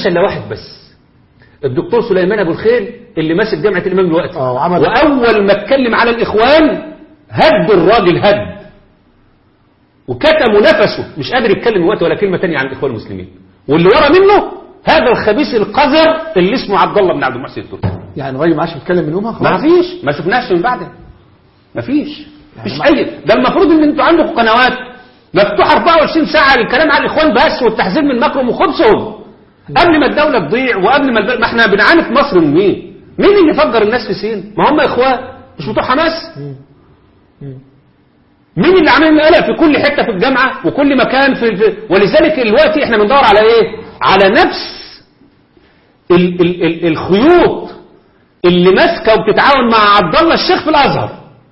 مشى الا واحد بس الدكتور سليمان ابو الخير اللي ماسك جامعه الامام دلوقتي آه، وعمل- واول ما اتكلم على الاخوان هد الراجل هد وكتموا نفسه مش قادر يتكلم دلوقتي ولا كلمه تانية عن الاخوان المسلمين واللي ورا منه هذا الخبيث القذر اللي اسمه عبد الله بن عبد المحسن التركي يعني الراجل ما عادش بيتكلم من يومها ما خلاص فيش ما شفناش من بعدها ما فيش مفيش اي ده المفروض ان انتوا عندكم قنوات مفتوحه 24 ساعه للكلام عن الاخوان بس والتحذير من مكرهم وخبثهم قبل ما الدوله تضيع وقبل ما البلد ما احنا بنعاني في مصر من مين؟ مين اللي فجر الناس في سين؟ ما هم اخوان مش بتوع حماس؟ مين اللي عاملين قلق في كل حته في الجامعه وكل مكان في, في ولذلك دلوقتي احنا بندور على ايه؟ على نفس ال ال ال الخيوط اللي ماسكه وبتتعاون مع عبد الله الشيخ في الازهر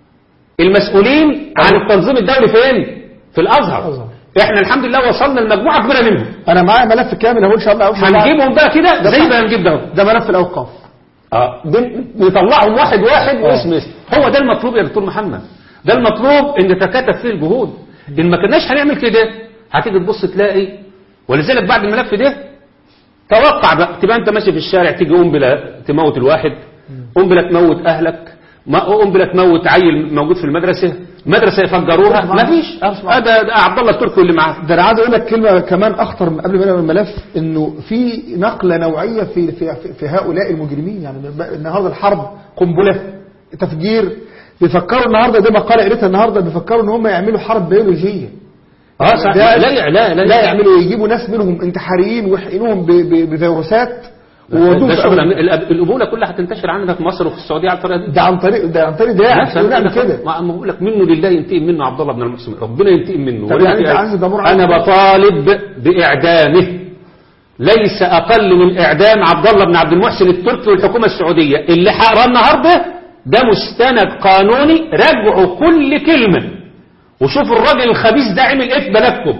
المسؤولين عن التنظيم الدولي فين؟ في الازهر الأزهر. احنا الحمد لله وصلنا لمجموعه كبيره منهم انا معايا ملف كامل اهو ان شاء الله أوصل هنجيبهم بقى كده ده زي صح. ما هنجيب ده ده ملف الاوقاف اه بن- نطلعهم واحد واحد واسم اسم هو ده المطلوب يا دكتور محمد ده المطلوب ان تتكاتف فيه الجهود ان ما كناش هنعمل كده هتيجي تبص تلاقي ولذلك بعد الملف ده توقع بقى تبقى انت ماشي في الشارع تيجي قنبله تموت الواحد قنبله تموت اهلك ما قنبله تموت عيل موجود في المدرسه مدرسه يفجروها ما فيش اه ده ده عبد الله التركي اللي معاه ده انا عايز اقول لك كلمه كمان اخطر من قبل ما نعمل الملف انه في نقله نوعيه في في في, في هؤلاء المجرمين يعني النهارده الحرب قنبله تفجير بيفكروا النهارده دي مقاله قريتها النهارده بيفكروا ان هم يعملوا حرب بيولوجيه اه صح ده- لا لا لا لا يعملوا يجيبوا ناس منهم انتحاريين ويحقنوهم ب- ب- بفيروسات ويودوهم ده في شغل أمريكا. الأب- القبوله كلها هتنتشر عندنا في مصر وفي السعوديه على الطريقه دي ده عن طريق ده عن طريق داعش نفس يقولوا نعمل الكلام. كده ما أما بقول لك منه لله ينتقم منه عبد الله بن المحسن ربنا ينتقم منه طب يعني أنت عايز تدمر على انا كده؟ بطالب باعدامه ليس اقل من اعدام عبد الله بن عبد المحسن التركي والحكومه السعوديه اللي حقراه النهارده ده مستند قانوني راجعوا كل كلمه وشوفوا الراجل الخبيث ده عمل ايه في بلدكم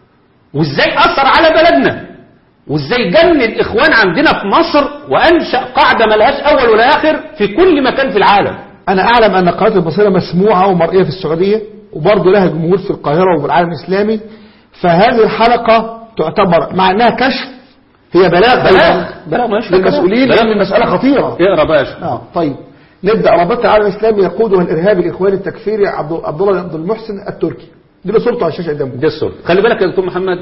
وازاي اثر على بلدنا وازاي جن الاخوان عندنا في مصر وانشا قاعده ملهاش اول ولا اخر في كل مكان في العالم انا اعلم ان قناه البصيره مسموعه ومرئيه في السعوديه وبرضه لها جمهور في القاهره وفي العالم الاسلامي فهذه الحلقه تعتبر مع انها كشف هي بلاغ بلاغ بلاغ مش للمسؤولين لان المساله خطيره اقرا بقى يا شيخ. اه طيب نبدا رابطه العالم الاسلامي يقودها الارهابي الاخواني التكفيري عبد عبد الله بن عبد المحسن التركي دي له صورته على الشاشه قدامكم دي الصورة خلي بالك يا دكتور محمد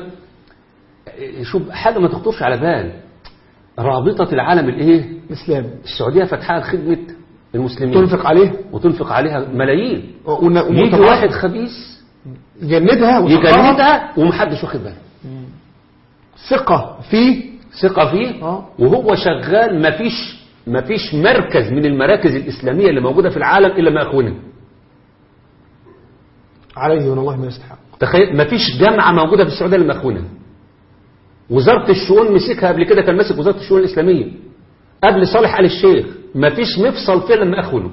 إيه، شوف حاجة ما تخطرش على بال رابطة العالم الايه الاسلامي السعودية فتحها لخدمة المسلمين تنفق عليه وتنفق عليها ملايين ون- يجي ومتفق- واحد خبيث يجندها وتقرها يجندها ومحدش واخد باله ثقه فيه ثقة فيه آه. وهو شغال مفيش مفيش مركز من المراكز الإسلامية اللي موجودة في العالم إلا ما أخونه عليه من الله ما يستحق تخيل مفيش جامعة موجودة في السعودية إلا ما أخونها وزارة الشؤون مسكها قبل كده كان ماسك وزارة الشؤون الإسلامية قبل صالح آل الشيخ مفيش مفصل فيه لما أخونه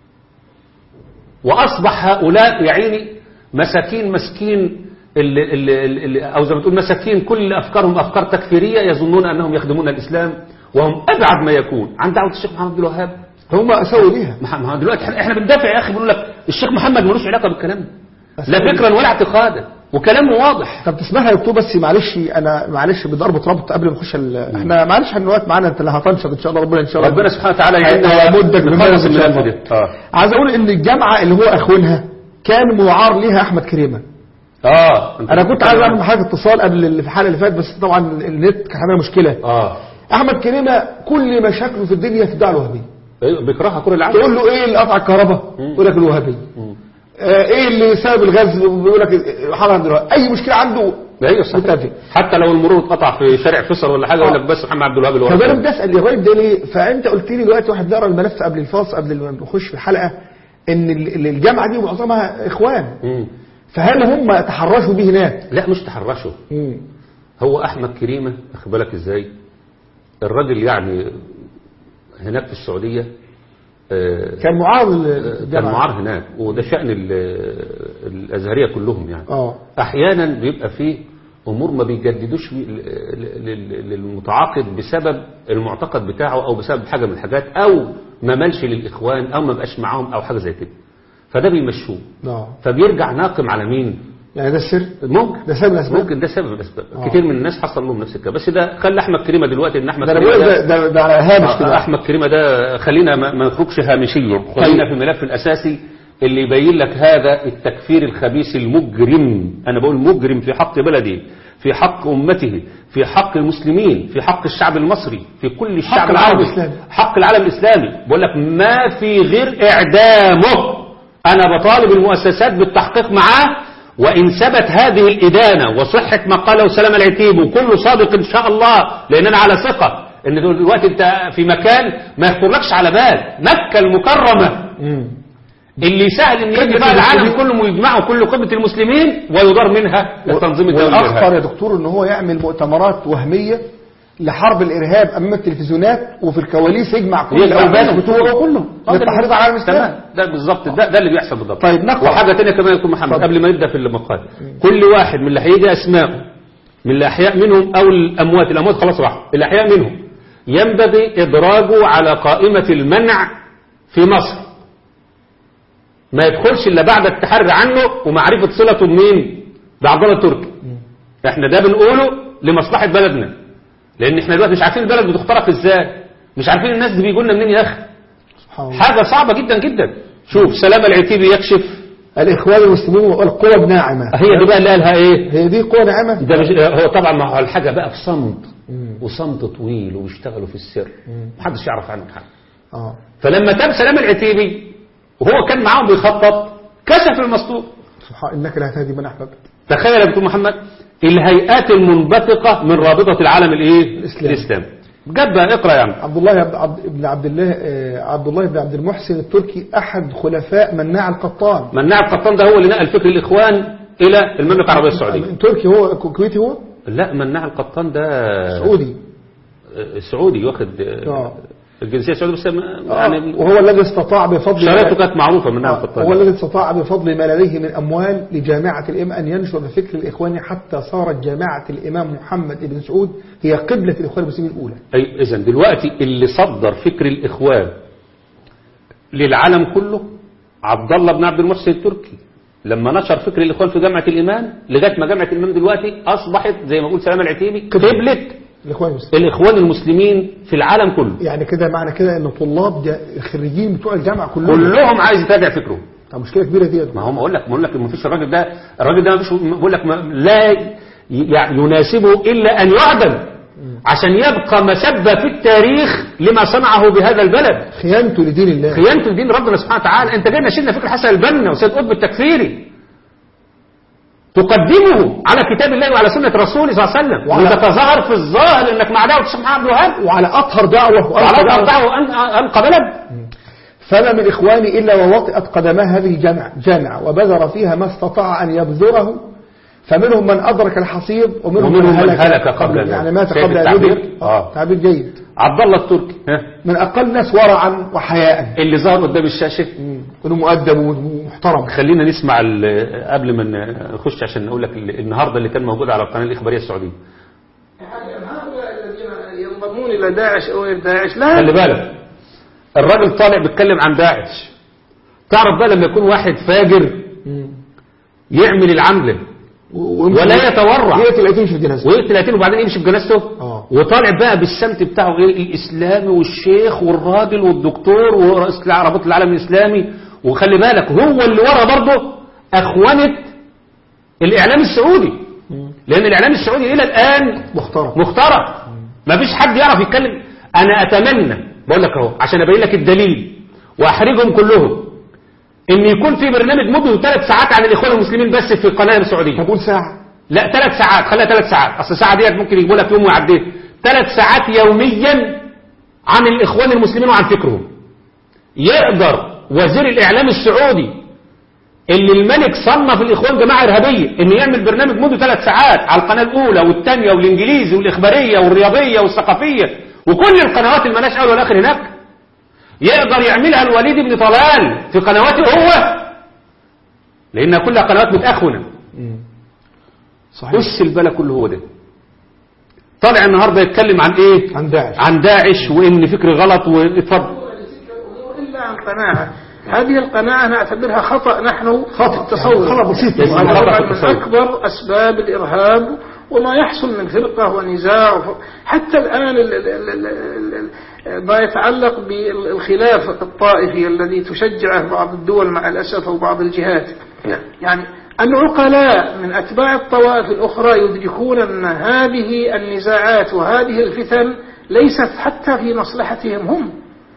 وأصبح هؤلاء يا عيني مساكين مسكين اللي اللي اللي أو زي ما تقول مساكين كل أفكارهم أفكار تكفيرية يظنون أنهم يخدمون الإسلام وهم أبعد ما يكون عن دعوة الشيخ محمد عبد الوهاب هم اسووا بيها ما ما هو دلوقتي احنا إحنا بندافع يا اخي بنقول لك الشيخ محمد ملوش علاقه بالكلام ده لا فكرا ولا اعتقادا وكلامه واضح طب تسمح لي يا دكتور بس معلش انا معلش بضربة ربط قبل ما نخش ال- احنا معلش احنا الوقت معانا انت اللي هتنشط ان شاء الله ربنا ان شاء الله ربنا سبحانه وتعالى هيبقى يعيننا مدك نخلص بمدك إن شاء الملف الله. ده اه عايز اقول ان الجامعه اللي هو اخونها كان معار ليها احمد كريمه اه انا كنت عايز اعمل معاك اتصال قبل اللي في الحلقه اللي فاتت بس طبعا النت كان عامل مشكله اه احمد كريمه كل مشاكله في الدنيا في الدعوه الوهابيه أيوة، بيكرهها كل العالم تقول له ايه اللي قطع الكهرباء يقول لك الوهابيه مم. آه، ايه اللي سبب الغاز بيقول لك حرام دلوقتي اي مشكله عنده ايوه صح متفق. حتى لو المرور اتقطع في شارع فيصل ولا حاجه آه. يقول لك بس محمد عبد الوهاب فانا الوهاب بدي اسال الراجل ده ليه فانت قلت لي دلوقتي واحد بيقرا الملف قبل الفاصل قبل ما نخش في الحلقه ان ال- الجامعه دي معظمها اخوان مم. فهل هم تحرشوا به هناك لا مش تحرشوا هو احمد كريمه واخد بالك ازاي الراجل يعني هناك في السعوديه آه، كان معارض كان للجامعه معار هناك وده شأن ال- الأزهرية كلهم يعني اه أحيانا بيبقى فيه أمور ما بيجددوش ل- ل- ل- للمتعاقد بسبب المعتقد بتاعه أو بسبب حاجة من الحاجات أو ما ملش للإخوان أو ما بقاش معاهم أو حاجة زي كده فده بيمشوه اه فبيرجع ناقم على مين يعني ده السر ممكن ده سبب من الأسباب ممكن ده سبب من الاسباب آه. كتير من الناس حصل لهم نفس الكلام بس ده خلى احمد كريمه دلوقتي ان احمد ده أنا كريمه بقول ده ده, ده, ده على هامش آه، كده احمد كريمه ده خلينا ما ما نخرجش هامشيا خلينا في الملف الاساسي اللي يبين لك هذا التكفير الخبيث المجرم انا بقول مجرم في حق بلده في حق امته في حق المسلمين في حق الشعب المصري في كل الشعب العالم العربي الإسلامي. حق العالم الاسلامي بقول لك ما في غير اعدامه انا بطالب المؤسسات بالتحقيق معاه وإن ثبت هذه الإدانة وصحة ما قاله سلام العتيب وكله صادق إن شاء الله لأن أنا على ثقة إن دلوقتي أنت في مكان ما يخطرلكش على بال مكة المكرمة مم. اللي سهل إن يجي قبة بقى العالم المسلمين. كله ويجمعوا كل قبة المسلمين ويدار منها التنظيم الدولي والأخطر للإرهاب. يا دكتور ان هو يعمل مؤتمرات وهمية لحرب الإرهاب أمام التلفزيونات وفي الكواليس يجمع كل يجمع الأوباس بينهم بتوعه كله للتحريض على الإسلام تمام ده بالظبط ده, ده اللي بيحصل بالضبط طيب نقرأ. وحاجه ثانيه كمان يا دكتور محمد اتفضل. قبل ما نبدا في المقال كل واحد من اللي هيجي اسماءه من الاحياء منهم او الاموات الاموات خلاص راحوا الاحياء منهم ينبغي ادراجه على قائمه المنع في مصر ما يدخلش الا بعد التحري عنه ومعرفه صلته بمين بعبد الله التركي احنا ده بنقوله لمصلحه بلدنا لان احنا دلوقتي مش عارفين البلد بتخترق ازاي مش عارفين الناس دي بيجوا لنا منين يا اخي سبحان الله حاجة صعبة جدا جدا شوف سلام العتيبي يكشف الإخوان المسلمين والقوى الناعمة هي دي بقى اللي قالها ايه هي دي قوة ناعمة ده مش هو طبعا ما هو الحاجة بقى في صمت وصمت طويل وبيشتغلوا في السر محدش يعرف عنه حاجة اه فلما تاب سلام العتيبي وهو كان معاهم بيخطط كشف المسطور سبحان إنك لا تهدي من أحببت تخيل يا دكتور محمد الهيئات المنبثقة من رابطة العالم الايه الإسلامي. الاسلامي بجد بقى اقرا يا عم عبد الله بن عبد بن عبد الله آه، عبد الله بن عبد المحسن التركي أحد خلفاء مناع القطان مناع القطان ده هو اللي نقل فكر الاخوان الى المملكة العربية السعودية تركي هو كويتي هو لا مناع القطان ده سعودي سعودي واخد آه. الجنسيه السعوديه بس ما- يعني يعني وهو الذي استطاع بفضل شريطه كانت معروفه من نعم آه، القطان هو الذي استطاع بفضل ما لديه من أموال لجامعة الإمام أن ينشر بفكر الإخوان حتى صارت جامعة الإمام محمد بن سعود هي قبلة الإخوان المسلمين الأولى اي اذا دلوقتي اللي صدر فكر الاخوان للعالم كله عبد الله بن عبد المحسن التركي لما نشر فكر الاخوان في جامعه الايمان لغايه ما جامعه الامام دلوقتي اصبحت زي ما بقول سلام العتيبي قبله الإخوان المسلمين الاخوان المسلمين في العالم كله يعني كده معنى كده أن طلاب جا- الخريجين بتوع الجامعة كلهم كلهم عايز يتابع فكره طب مشكلة كبيرة دي يا دكتور. ما هو بقول لك بقول لك ما فيش الراجل ده الراجل ده ما فيش بقول لك ما لا ي- يعني يناسبه الا ان يعدم عشان يبقى مسبه في التاريخ لما صنعه بهذا البلد خيانته لدين الله خيانته لدين ربنا سبحانه وتعالى انت جاي ناشدنا فكر حسن البنا وسيد قطب التكفيري تقدمه على كتاب الله وعلى سنه رسوله صلى الله عليه وسلم وعلى- وتتظاهر في الظاهر انك مع دعوه الشيخ محمد عبد الوهاب وعلى أطهر دعوة وعلى وأنقى أرض دعوة دعوه أن- انقى بلد فما من إخواني إلا ووطئت قدماه هذه الجامعة جامعة وبذر فيها ما استطاع أن يبذره فمنهم من أدرك الحصيد ومنهم, ومنهم من هلك قبل ذلك. يعني مات شايف قبل أن التعبير؟ يدرك آه. تعبير جيد عبد الله التركي ها من أقل الناس ورعا وحياء اللي ظهر قدام الشاشه كونه مؤدب ومحترم خلينا نسمع ال- قبل ما نخش عشان نقول لك ال- النهارده اللي كان موجود على القناه الاخباريه السعوديه هؤلاء الذين ينضمون إلى داعش أو إلى داعش لا خلي بالك الراجل طالع بيتكلم عن داعش تعرف بقى لما يكون واحد فاجر يعمل العمله ولا يتورع يقتل اليتيم في الجنازة ويقتل يتيم وبعدين يمشي بجنازته آه. وطالع بقى بالسمت بتاعه ايه الاسلامي والشيخ والراجل والدكتور ورئيس رابطه العالم الاسلامي وخلي بالك هو اللي ورا برضه اخونه الاعلام السعودي لان الاعلام السعودي الى الان مخترق مخترق ما فيش حد يعرف يتكلم انا اتمنى بقول لك اهو عشان ابين لك الدليل واحرجهم كلهم ان يكون في برنامج مدته ثلاث ساعات عن الاخوان المسلمين بس في القناه السعوديه طب قول ساعة لا ثلاث ساعات خليها ثلاث ساعات اصل الساعه ديت ممكن يجيبوا لك يوم ويعديه ثلاث ساعات يوميا عن الاخوان المسلمين وعن فكرهم يقدر وزير الاعلام السعودي اللي الملك صنف الاخوان جماعه ارهابيه ان يعمل برنامج مدته ثلاث ساعات على القناه الاولى والثانيه والانجليزي والاخباريه والرياضيه والثقافيه وكل القنوات اللي مالهاش اول والاخر هناك يقدر يعملها الوليد بن طلال في قنواته هو لانها كلها قنوات متاخونه صحيح بص البلا كله هو ده طالع النهارده يتكلم عن ايه عن داعش عن داعش وان فكر غلط واتفضل هو لتلك الأمور إلا عن قناعة هذه القناعة نعتبرها خطأ نحن خطأ. التصور خطأ بسيط. اسمه وهذا خطأ طبعا في من التصور. أكبر أسباب الإرهاب وما يحصل من فرقة ونزاع وف- حتى الآن ال- ال- ال- ال- ال- ما يتعلق بالخلاف الطائفي الذي تشجعه بعض الدول مع الأسف أو بعض الجهات يعني العقلاء من أتباع الطوائف الأخرى يدركون أن هذه النزاعات وهذه الفتن ليست حتى في مصلحتهم هم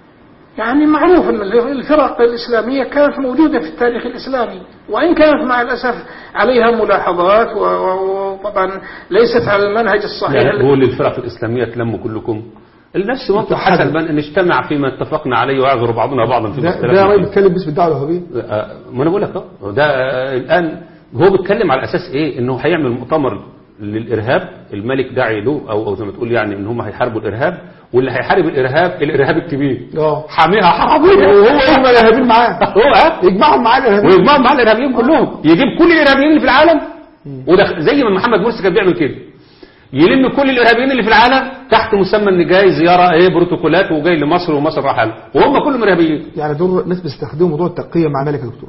يعني معروف أن الفرق الإسلامية كانت موجودة في التاريخ الإسلامي وإن كانت مع الأسف عليها ملاحظات و- و- وطبعا ليست على المنهج الصحيح لا هو للفرق الإسلامية تلموا كلكم النفس منطق حسن بان ان اجتمع فيما اتفقنا عليه ويعذر بعضنا بعضا فيما ده اختلفنا ده راجل فيه. بيتكلم باسم الدعوه الوهابيه آه، ما انا بقول لك اهو ده آه، الان هو بيتكلم على اساس ايه انه هيعمل مؤتمر للارهاب الملك داعي له او او زي ما تقول يعني ان هم هيحاربوا الارهاب واللي هيحارب الارهاب الارهاب الكبير اه حاميها حراميه وهو يجمع الارهابيين معاه هو ها يجمعهم معاه الارهابيين ويجمعوا مع الارهابيين كلهم يجيب كل الارهابيين اللي في العالم وده زي ما محمد مرسي كان بيعمل كده يلم كل الارهابيين اللي في العالم تحت مسمى ان جاي زياره ايه بروتوكولات وجاي لمصر ومصر راح له وهم كلهم ارهابيين يعني دول ناس بيستخدموا موضوع التقيه مع الملك يا دكتور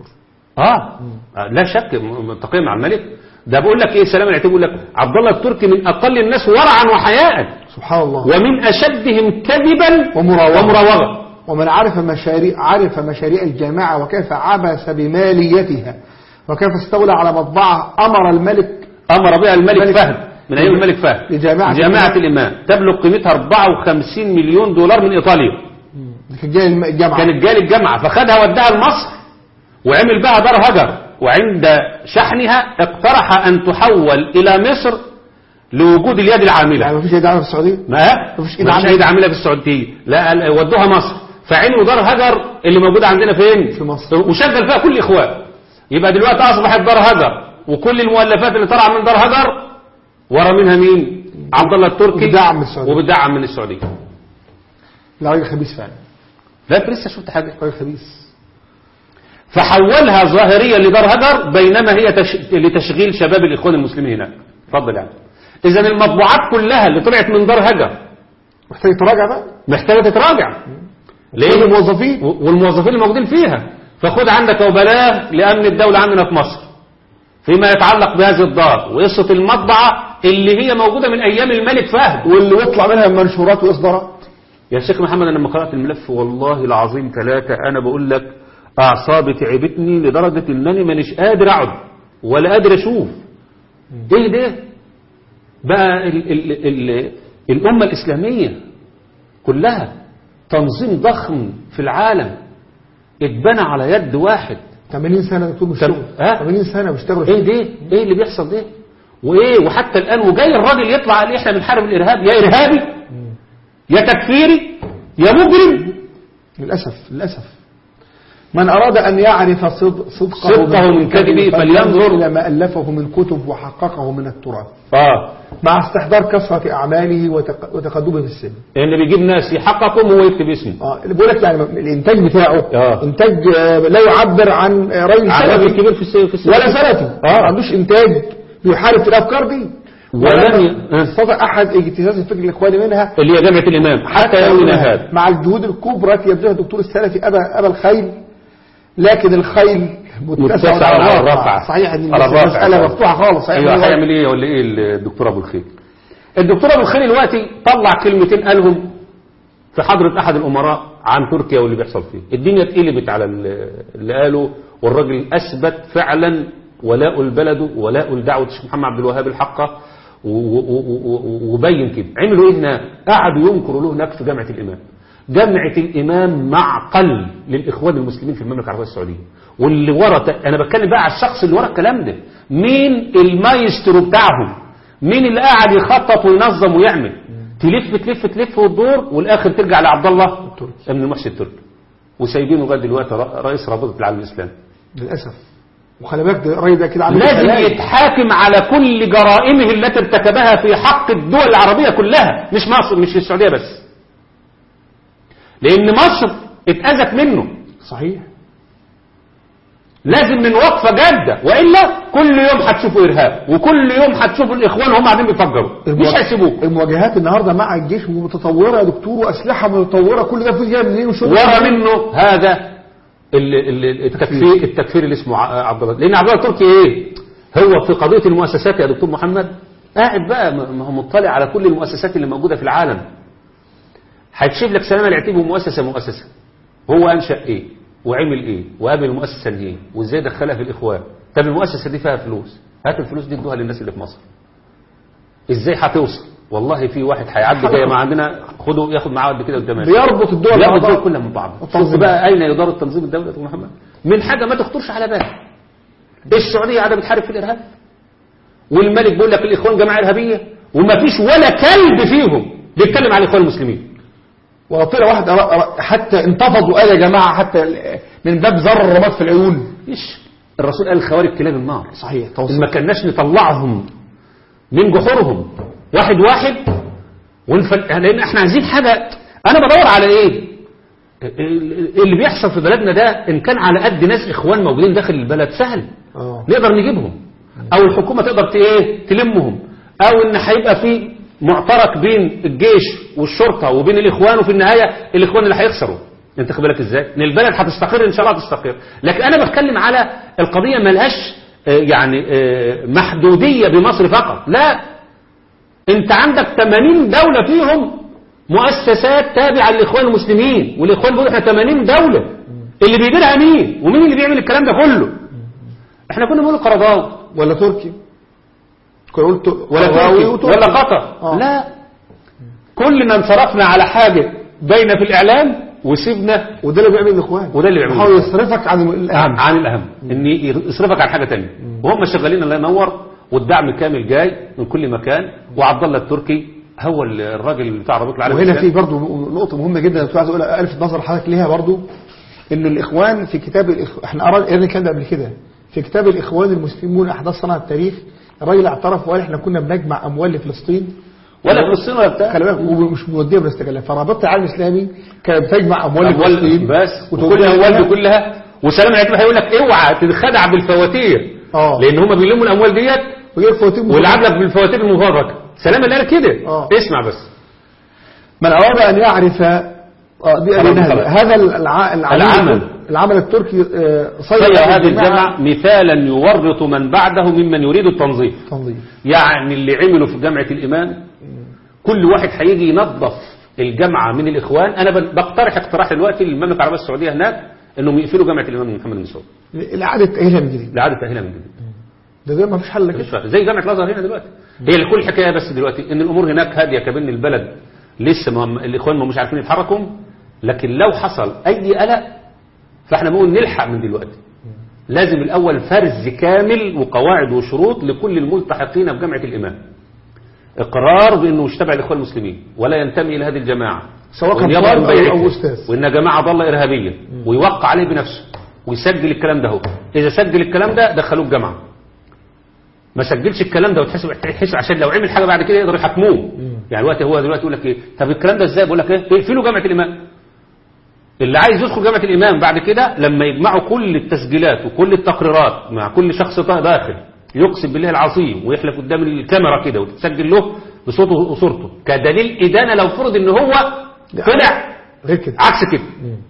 اه آه، لا شك م- منطقيا مع الملك ده بقول لك ايه سلام العتيب بيقول لك عبد الله التركي من اقل الناس ورعا وحياء سبحان الله ومن اشدهم كذبا ومراوغة. ومراوغه ومن عرف مشاريع عرف مشاريع الجامعة وكيف عبث بماليتها وكيف استولى على مطبعة أمر الملك امر بها الملك الملك- فهد من ايام الملك فهد لجامعة جامعه الامام تبلغ قيمتها 54 مليون دولار من ايطاليا كان جاي الم- الجامعة كانت جالي الجامعة فخدها وداها لمصر وعمل بها دار هجر وعند شحنها اقترح أن تحول إلى مصر لوجود اليد يعني العاملة مفيش دعوة في السعودية ما مفيش إيد مفيش عاملة. ايد عاملة في السعودية لا قال- ودوها مصر فعملوا دار هجر اللي موجودة عندنا فين في مصر. وشغل فيها كل الإخوان يبقى دلوقتي أصبحت دار هجر وكل المؤلفات اللي طالعة من دار هجر ورا منها مين عبد الله التركي وبدعم من السعودية. وبدعم من السعودية لا راجل خبيث فعلا لا أنت لسه شفت حاجة راجل خبيث فحولها ظاهريا لدار هجر بينما هي تش... لتشغيل شباب الإخوان المسلمين هناك اتفضل يعني إذا المطبوعات كلها اللي طلعت من دار هجر محتاج تراجع بقى محتاجة تتراجع كل ليه؟ الموظفين و- والموظفين الموجودين فيها فخد عندك وبلاغ لأمن الدولة عندنا في مصر فيما يتعلق بهذه الدار وقصة المطبعة اللي هي موجودة من أيام الملك فهد واللي يطلع منها منشورات وإصدارات يا شيخ محمد أنا لما قرأت الملف والله العظيم ثلاثة أنا بقول لك أعصابي تعبتني لدرجة إنني مانيش قادر أقعد ولا قادر أشوف إيه ده بقى ال ال ال الأمة الإسلامية كلها تنظيم ضخم في العالم اتبنى على يد واحد 80 سنة دكتور مش طب- شغل ها؟ 80 سنة بيشتغلوا ايه ده ايه اللي بيحصل ده وايه وحتى الان وجاي الراجل يطلع قال احنا بنحارب الارهاب يا ارهابي يا تكفيري يا مجرم للأسف للأسف من أراد أن يعرف صد- صدقه, صدقه من كذبه فلينظر إلى ما ألفه من كتب وحققه من التراث اه مع استحضار كثرة أعماله وتق- وتقدمه في السن ان بيجيب ناس يحققهم وهو يكتب اسمه اه اللي بقول لك يعني الانتاج بتاعه آه. انتاج آه، لا يعبر عن آه، راجل عن راجل سلفي كبير في السن في السن ولا سلفي آه. ما عندوش انتاج بيحارب في الافكار دي ولم ولم ي- آه. يستطع احد اجتزاز الفكر الاخواني منها اللي هي جامعه الامام حتى يومنا هذا مع الجهود الكبرى التي يبذلها الدكتور السلفي ابى ابى الخيل لكن الخيل متسع على الرفع صحيح ان على الرفع المساله مفتوحه خالص صحيح ايوه إن هيعمل ايه ولا ايه الدكتور ابو الخير الدكتور ابو الخير دلوقتي طلع كلمتين قالهم في حضرة احد الامراء عن تركيا واللي بيحصل فيه الدنيا اتقلبت على ال- اللي قاله والراجل اثبت فعلا ولاء البلد ولاء لدعوه الشيخ محمد عبد الوهاب الحقه و- و- و- و- وبين كده عملوا ايه هناك قعدوا ينكروا له هناك في جامعه الامام جامعه الامام معقل للاخوان المسلمين في المملكه العربيه السعوديه واللي ورا ت- انا بتكلم بقى على الشخص اللي ورا الكلام ده مين المايسترو بتاعهم مين اللي قاعد يخطط وينظم ويعمل تلف تلف تلف وتدور والاخر ترجع لعبد الله ابن المحسن التركي وسايبينه لغايه دلوقتي ر- رئيس رابطه العالم الاسلامي للاسف وخلي بالك ده الراجل ده كده عامل لازم خلايا. يتحاكم على كل جرائمه التي ارتكبها في حق الدول العربية كلها مش مصر مش السعودية بس لأن مصر اتأذت منه صحيح لازم من وقفة جادة وإلا كل يوم هتشوفوا إرهاب وكل يوم هتشوفوا الإخوان هم قاعدين بيفجروا مش هيسيبوك المواجهات النهارده مع الجيش متطوره يا دكتور واسلحه متطوره كل ده فلوس جايه منين وشغل ورا منه هذا ال- ال- التكفير التكفير اللي اسمه ع- عبد الله لان عبد الله التركي ايه هو في قضيه المؤسسات يا دكتور محمد قاعد بقى ما ما هو مطلع على كل المؤسسات اللي موجوده في العالم هيكشف لك سلامه العتيبي مؤسسه مؤسسه هو انشا ايه وعمل ايه وقابل المؤسسه دي ايه وازاي دخلها في الاخوان طب المؤسسه دي فيها فلوس هات الفلوس دي ادوها للناس اللي في مصر ازاي هتوصل والله في واحد هيعدي جاي ما عندنا خده ياخد معاه قد كده قدام بيربط الدول مع بيربط بعض. الدول كلها من بعض التنظيم. شوف بقى اين يدار التنظيم الدولي يا دكتور محمد من حاجه ما تخطرش على بالك السعوديه قاعده بتحارب في الارهاب والملك بيقول لك الاخوان جماعه ارهابيه وما فيش ولا كلب فيهم بيتكلم على الاخوان المسلمين وطلع واحد أرا- أرا- حتى انتفضوا قال يا جماعة حتى ال- من باب زر الرماد في العيون ايش الرسول قال الخوارج كلاب النار صحيح إن توصل ما كناش نطلعهم من جحورهم واحد واحد ونفل... لان احنا عايزين حاجه انا بدور على ايه اللي بيحصل في بلدنا ده ان كان على قد ناس اخوان موجودين داخل البلد سهل آه. نقدر نجيبهم او الحكومه تقدر ت- ايه تلمهم او ان هيبقى في معترك بين الجيش والشرطه وبين الاخوان وفي النهايه الاخوان اللي هيخسروا انت خد بالك ازاي ان البلد هتستقر ان شاء الله هتستقر لكن انا بتكلم على القضيه ملهاش آه، يعني آه، محدوديه بمصر فقط لا انت عندك 80 دولة فيهم مؤسسات تابعة للإخوان المسلمين والإخوان بيقولوا احنا 80 دولة اللي بيديرها مين ومين اللي بيعمل الكلام ده كله احنا كنا بنقول قرضاوي ولا تركي كنا قلت ولا قراوي تركي وتركي. ولا قطر آه. لا كلنا انصرفنا على حاجة باينة في الإعلام وسيبنا وده اللي بيعمل الاخوان وده اللي بيعمله يحاول يصرفك عن الاهم عن الأهم إن يصرفك عن حاجة تانية وهم شغالين الله ينور والدعم كامل جاي من كل مكان وعبد الله التركي هو الراجل بتاع ربيط العالم وهنا الإسلامي. في برضو نقطة مهمة جدا كنت عايز اقول الفت نظر حضرتك ليها برضو ان الاخوان في كتاب الإخ... احنا قرأنا الكلام ده قبل كده في كتاب الاخوان المسلمون احداث صنع التاريخ الراجل اعترف وقال احنا كنا بنجمع اموال لفلسطين ولا فلسطين ولا بتاع خلي بالك ومش موديه بنستغلها فرابطه العالم الاسلامي كانت بتجمع اموال أموال لفلسطين بس وتوديها وكل الاموال هنا. دي كلها وسلام العتيبي هيقول لك اوعى تتخدع بالفواتير اه لان هم بيلموا الاموال ديت ويجيب فواتير ويلعب لك بالفواتير المفرقه سلام اللي قال كده آه. اسمع بس من أراد أن يعرف آه، دي خلاص، قريناها. خلاص. هذا الع... العمل العمل. العمل التركي آه، صير هذه الجماعة الجمع مثالا يورط من بعده ممن يريد التنظيف تنظيم يعني اللي عملوا في جامعة الإيمان كل واحد هيجي ينظف الجامعة من الإخوان أنا ب- بقترح اقتراح دلوقتي للمملكة العربية السعودية هناك إنهم يقفلوا جامعة الإمام محمد بن سعود الإعادة تأهيلها من جديد لإعادة تأهيلها من جديد ده ده ما فيش حل مش كده فاهم. زي جامعة الأزهر هنا دلوقتي هي كل الحكاية بس دلوقتي إن الأمور هناك هادية كبن البلد لسه ما الإخوان ما مش عارفين يتحركوا لكن لو حصل أي قلق فإحنا بنقول نلحق من دلوقتي لازم الأول فرز كامل وقواعد وشروط لكل الملتحقين بجامعة الإمام إقرار بأنه مش تبع الإخوان المسلمين ولا ينتمي إلى هذه الجماعة سواء كان وإن يضع طالب من أو- بيعتها. أو أستاذ. وإن جماعة ضالة إرهابية ويوقع عليه بنفسه ويسجل الكلام ده هو إذا سجل الكلام ده دخلوه الجامعة ما سجلش الكلام ده وتحسب تحسب عشان لو عمل حاجه بعد كده يقدروا يحاكموه يعني دلوقتي هو دلوقتي يقول لك ايه طب الكلام ده ازاي بقول لك ايه اقفلوا جامعه الامام اللي عايز يدخل جامعه الامام بعد كده لما يجمعوا كل التسجيلات وكل التقريرات مع كل شخص طا- داخل يقسم بالله العظيم ويحلف قدام الكاميرا كده وتتسجل له بصوته وصورته كدليل ادانه لو فرض ان هو طلع غير كده عكس كده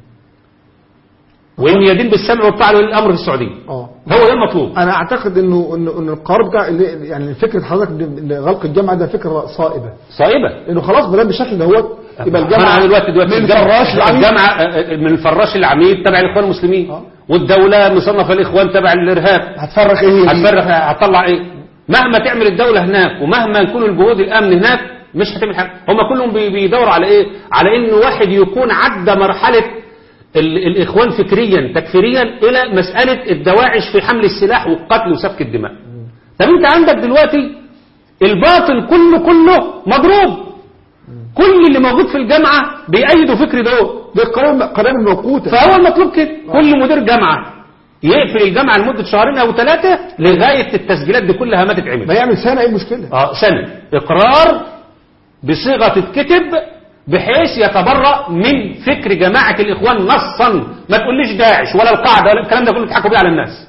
وان يدين بالسمع والطاعه للامر في السعوديه اه هو ده المطلوب انا اعتقد انه انه ان القرار بتاع اللي- يعني فكره حضرتك إن غلق الجامعه ده فكره صائبه صائبه انه خلاص بدل بالشكل دوت يبقى الجامعه أنا دلوقتي دلوقتي من الجامعة- فراش لعميد الجامعة آه، آه، من الفراش العميد تبع الاخوان المسلمين آه. والدولة مصنفة الاخوان تبع الارهاب هتفرق ايه هي دي؟ هتفرق هتطلع ايه مهما تعمل الدولة هناك ومهما يكون الجهود الامن هناك مش هتعمل حاجة هم كلهم بي- بيدوروا على ايه على ان واحد يكون عدى مرحلة ال- الاخوان فكريا تكفيريا الى مسألة الدواعش في حمل السلاح والقتل وسفك الدماء طب انت عندك دلوقتي الباطل كله كله مضروب كل اللي موجود في الجامعة بيأيدوا فكر دول ده قرار قرار موقوته فهو المطلوب كده كل مدير جامعة يقفل الجامعة لمدة شهرين أو ثلاثة لغاية التسجيلات دي كلها ما تتعمل ما يعمل سنه ايه المشكله؟ اه سنة إقرار بصيغة تتكتب بحيث يتبرأ من فكر جماعة الإخوان نصا ما تقوليش داعش ولا القاعدة ولا الكلام ده كله بيضحكوا بيه على الناس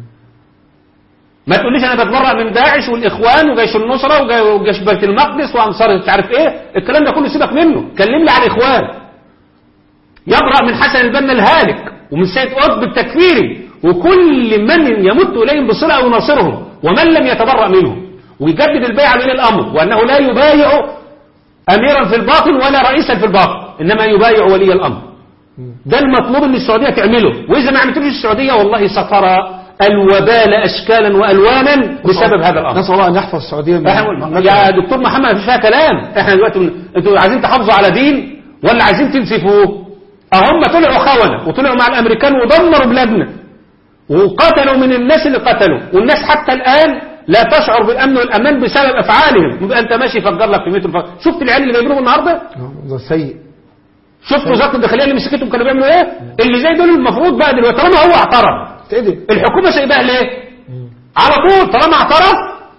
ما تقوليش أنا بتبرأ من داعش والإخوان وجيش النصرة وجي- وجيش بيت المقدس وأنصار مش عارف إيه الكلام ده كله سيبك منه كلمني على الإخوان يبرأ من حسن البنا الهالك ومن سيد قطب التكفيري وكل من يمد إليهم بصلة أو يناصرهم ومن لم يتبرأ منهم ويجدد البيعة من الأمر وأنه لا يبايع أميرا في الباطن ولا رئيسا في الباطن إنما يبايع ولي الأمر ده المطلوب ان السعودية تعمله واذا ما عملتوش السعودية والله سترى الوبال اشكالا والوانا بسبب هذا الامر نسأل الله أن يحفظ السعودية من احنا يا دكتور محمد مفيش فيها كلام احنا دلوقتي من- انتوا عايزين تحافظوا على دين ولا عايزين تنسفوه اهم طلعوا خونة وطلعوا مع الامريكان ودمروا بلادنا وقتلوا من الناس اللي قتلوا والناس حتى الان لا تشعر بالامن والامان بسبب افعالهم يبقى انت ماشي يفجر لك في متر فجر. شفت العيال اللي جايبينهم النهارده ده سيء شفت وزاره الداخليه اللي مسكتهم كانوا بيعملوا ايه اللي زي دول المفروض بقى دلوقتي طالما هو اعترف تقدر الحكومه سايباها ليه على طول طالما اعترف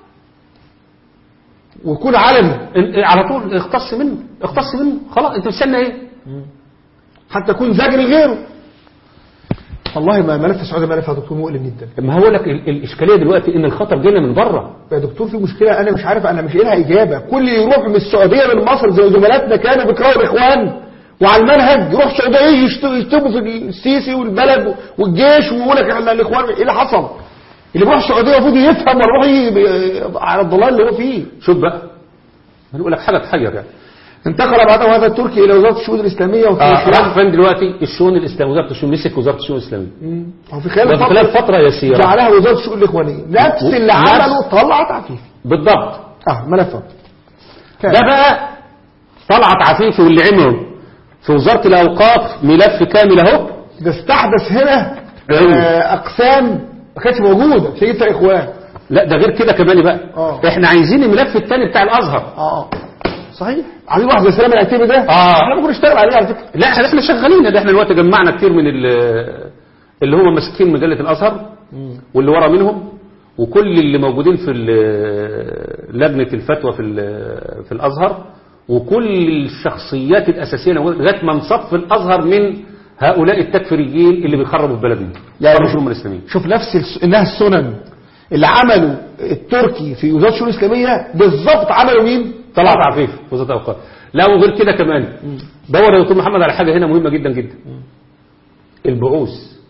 ويكون علني ان- على طول اختص منه اختص منه خلاص انت بتستنى ايه حتى يكون زاجر لغيره والله ما ملف السعودية ملف يا دكتور مؤلم جدا ما هو لك ال- الاشكاليه دلوقتي ان الخطر جانا من بره يا دكتور في مشكلة أنا مش عارف أنا مش لها إجابة كل اللي يروح من السعودية من مصر زي زملاتنا كانوا بيكرهوا الإخوان وعلى المنهج يروح السعودية يشت- يشتموا في السيسي والبلد والجيش ويقول لك إحنا الإخوان إيه اللي حصل؟ اللي بيروح السعودية المفروض يفهم ولا يروح ي- على الضلال اللي هو فيه شوف بقى هنقول لك حاجه تحير يعني انتقل بعده هذا التركي إلى وزارة الشؤون الإسلامية وفي آه راح خلال فين دلوقتي الشؤون الاسلاميه وزاره الشؤون مسك وزاره الشؤون الاسلاميه مم. هو في خلال ده في خلال فترة فتره يسيره جعلها وزارة الشؤون الإخوانية نفس اللي نفس- عمله طلعت عفيف بالضبط اه ملفات ده بقى طلعت عفيفي واللي عمله في وزاره الاوقاف ملف كامل اهو ده استحدث هنا أيوه. آه، أقسام ما كانتش موجودة مش هيجيب فيها إخوان لا ده غير كده كمان بقى آه. احنا عايزين الملف الثاني بتاع الازهر اه صحيح عايزين واحد زي سلام العتيبي ده آه. احنا ممكن نشتغل عليه على فكره لا احنا احنا شغالين ده احنا دلوقتي جمعنا كتير من ال- اللي هم ماسكين مجله الازهر واللي ورا منهم وكل اللي موجودين في ال- لجنه الفتوى في ال- في الازهر وكل الشخصيات الاساسيه اللي موجودة لغايه ما نصف الازهر من هؤلاء التكفيريين اللي بيخربوا البلد دي يعني يعني مش هم الاسلاميين شوف نفس الس... انها السنن اللي عملوا التركي في وزاره الشؤون الاسلاميه بالظبط عملوا مين؟ طلعت عفيف في وزاره الاوقاف لا وغير كده كمان دور يا دكتور محمد على حاجه هنا مهمه جدا جدا البعوث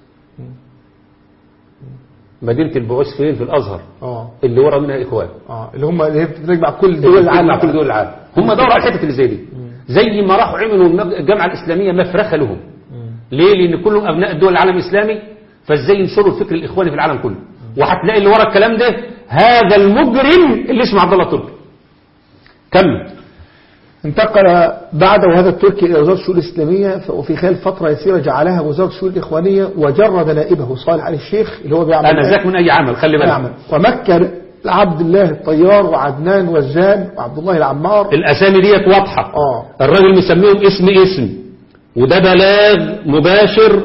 مدينه البعوث فين في الازهر اه اللي ورا منها اخوان اه اللي هم اللي هي بتجمع كل دول العالم مع كل دول العالم هم دوروا على الحته اللي زي دي زي ما راحوا عملوا المج- الجامعه الاسلاميه مفرخه لهم ليه لان كلهم ابناء الدول العالم الاسلامي فازاي ينشروا الفكر الاخواني في العالم كله وهتلاقي اللي ورا الكلام ده هذا المجرم اللي اسمه عبد الله تركي كمل انتقل بعده هذا التركي إلى وزارة الشؤون الإسلامية ف- وفي خلال فترة يسيرة جعلها وزارة الشؤون الإخوانية وجرد نائبه صالح علي الشيخ اللي هو بيعمل انا ذاك من اي عمل خلي بالك يعمل ومكن عبد الله الطيار وعدنان وزان وعبد الله العمار الاسامي ديت واضحه اه الراجل مسميهم اسم اسم وده بلاغ مباشر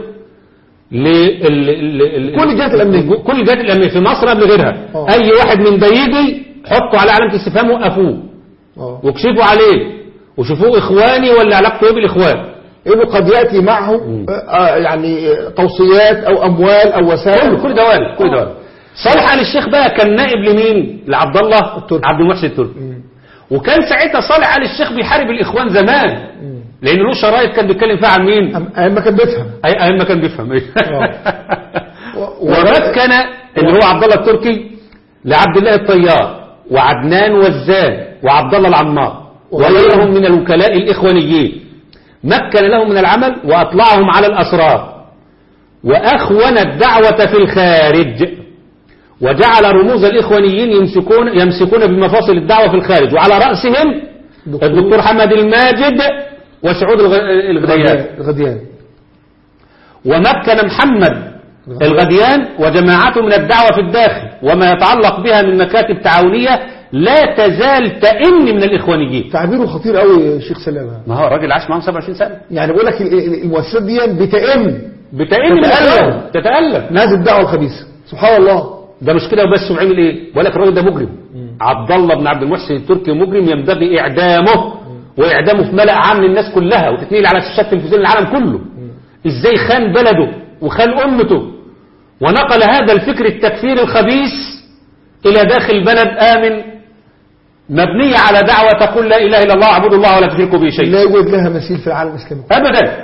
لل كل الجهات الأمنية. كل الجهات الامنيه في مصر قبل غيرها آه. اي واحد من ده يجي حطوا على علامه استفهام وقفوه اه واكشفوا عليه وشوفوه اخواني ولا علاقته ايه بالاخوان انه قد ياتي معه آه، آه، يعني آه، توصيات او اموال او وسائل كل كل ده وارد كل ده وارد صالح آل الشيخ بقى كان نائب لمين لعبد الله التركي. عبد المحسن التركي وكان ساعتها صالح آل الشيخ بيحارب الاخوان زمان لان له شرايط كان بيتكلم فيها عن مين أم- ايام ما كان بيفهم اي ايام ما كان بيفهم ايه و- ومسكن اللي هو عبد الله التركي لعبد الله الطيار وعدنان وزان وعبد الله العمار وغيرهم من الوكلاء الاخوانيين مكن لهم من العمل واطلعهم على الاسرار واخون الدعوه في الخارج وجعل رموز الاخوانيين يمسكون يمسكون بمفاصل الدعوه في الخارج وعلى راسهم الدكتور حمد الماجد وسعود الغ- الغديان الغديان ومكن محمد الغديان وجماعته من الدعوة في الداخل وما يتعلق بها من مكاتب تعاونية لا تزال تئن من الإخوانيين تعبيره خطير قوي يا شيخ سلامه ما هو الراجل عاش معاهم 27 سنة يعني بقول لك ال- ال- المؤسسات دي بتئن بتئن من تتألم. الإخوان تتألم نازل الدعوه الخبيثه سبحان الله ده مش كده وبس وعمل ايه ولك الراجل ده مجرم عبد الله بن عبد المحسن التركي مجرم ينبغي اعدامه واعدامه في ملأ عام للناس كلها وتتنقل على شاشات تلفزيون العالم كله ازاي خان بلده وخان امته ونقل هذا الفكر التكفير الخبيث الى داخل بلد امن مبنية على دعوة تقول لا اله الا الله اعبدوا الله ولا تشركوا به شيء لا يوجد لها مثيل في العالم الاسلامي ابدا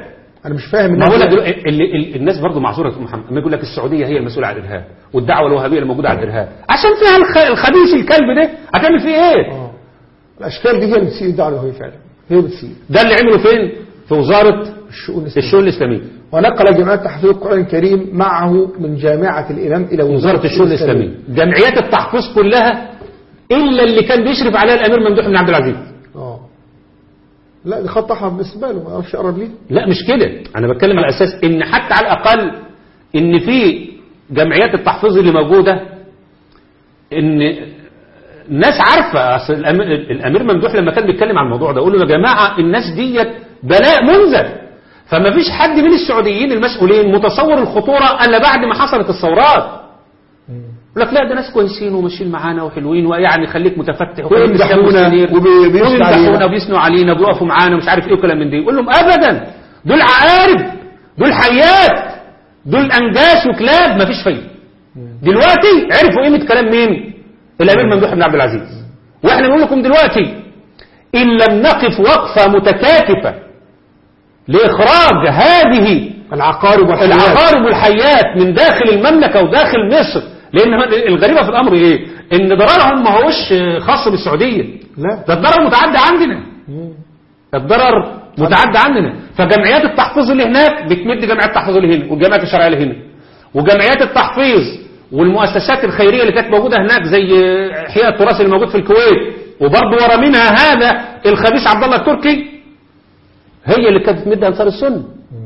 انا مش فاهم ما هو الناس لك دلوقتي اللي ال- الناس برضه معذوره يا أستاذ محمد لما يقول لك السعوديه هي المسؤوله عن الارهاب والدعوه الوهابيه اللي موجوده على الارهاب عشان فيها الخ- الخبيث الكلب ده هتعمل فيه ايه؟ آه. الاشكال دي هي اللي بتسيء الدعوه الوهابيه فعلا هي اللي بتسيء ده اللي عمله فين؟ في وزاره الشؤون الاسلاميه الشؤون الاسلاميه ونقل جماعه تحفيظ القران الكريم معه من جامعه الامام الى وزاره الشؤون الاسلاميه جمعيات التحفيظ كلها الا اللي كان بيشرف عليها الامير ممدوح بن عبد العزيز اه لا دي خط احمر بالنسبه له ما اعرفش يقرب ليه لا مش كده انا بتكلم على اساس ان حتى على الاقل ان في جمعيات التحفيظ اللي موجوده ان الناس عارفه اصل الامير, الأمير ممدوح لما كان بيتكلم عن الموضوع ده يقول له يا جماعه الناس ديت بلاء منزل فما فيش حد من السعوديين المسؤولين متصور الخطوره الا بعد ما حصلت الثورات يقول لك لا ده ناس كويسين وماشيين معانا وحلوين ويعني خليك متفتح وخليك ويمدحونا مستنير وبيثنوا ويمدحونا علينا. وبيثنوا علينا وبيقفوا معانا ومش عارف ايه وكلام من دي يقول لهم ابدا دول عقارب دول حيات دول انجاس وكلاب مفيش فايده دلوقتي عرفوا قيمه كلام مين الامير ممدوح بن عبد العزيز واحنا بنقول لكم دلوقتي ان لم نقف وقفه متكاتفه لاخراج هذه العقارب والحيوانات العقارب والحيات من داخل المملكة وداخل مصر لأن الغريبة في الأمر إيه إن ضررهم ما هوش خاص بالسعودية لا ده الضرر متعدى عندنا الضرر متعدى عندنا فجمعيات التحفيظ اللي هناك بتمد جمعيات التحفيظ اللي هنا والجمعيات الشرعية اللي هنا وجمعيات التحفيظ والمؤسسات الخيرية اللي كانت موجودة هناك زي إحياء التراث اللي موجود في الكويت وبرضه ورا منها هذا الخبيث عبد الله التركي هي اللي كانت بتمد أنصار السنة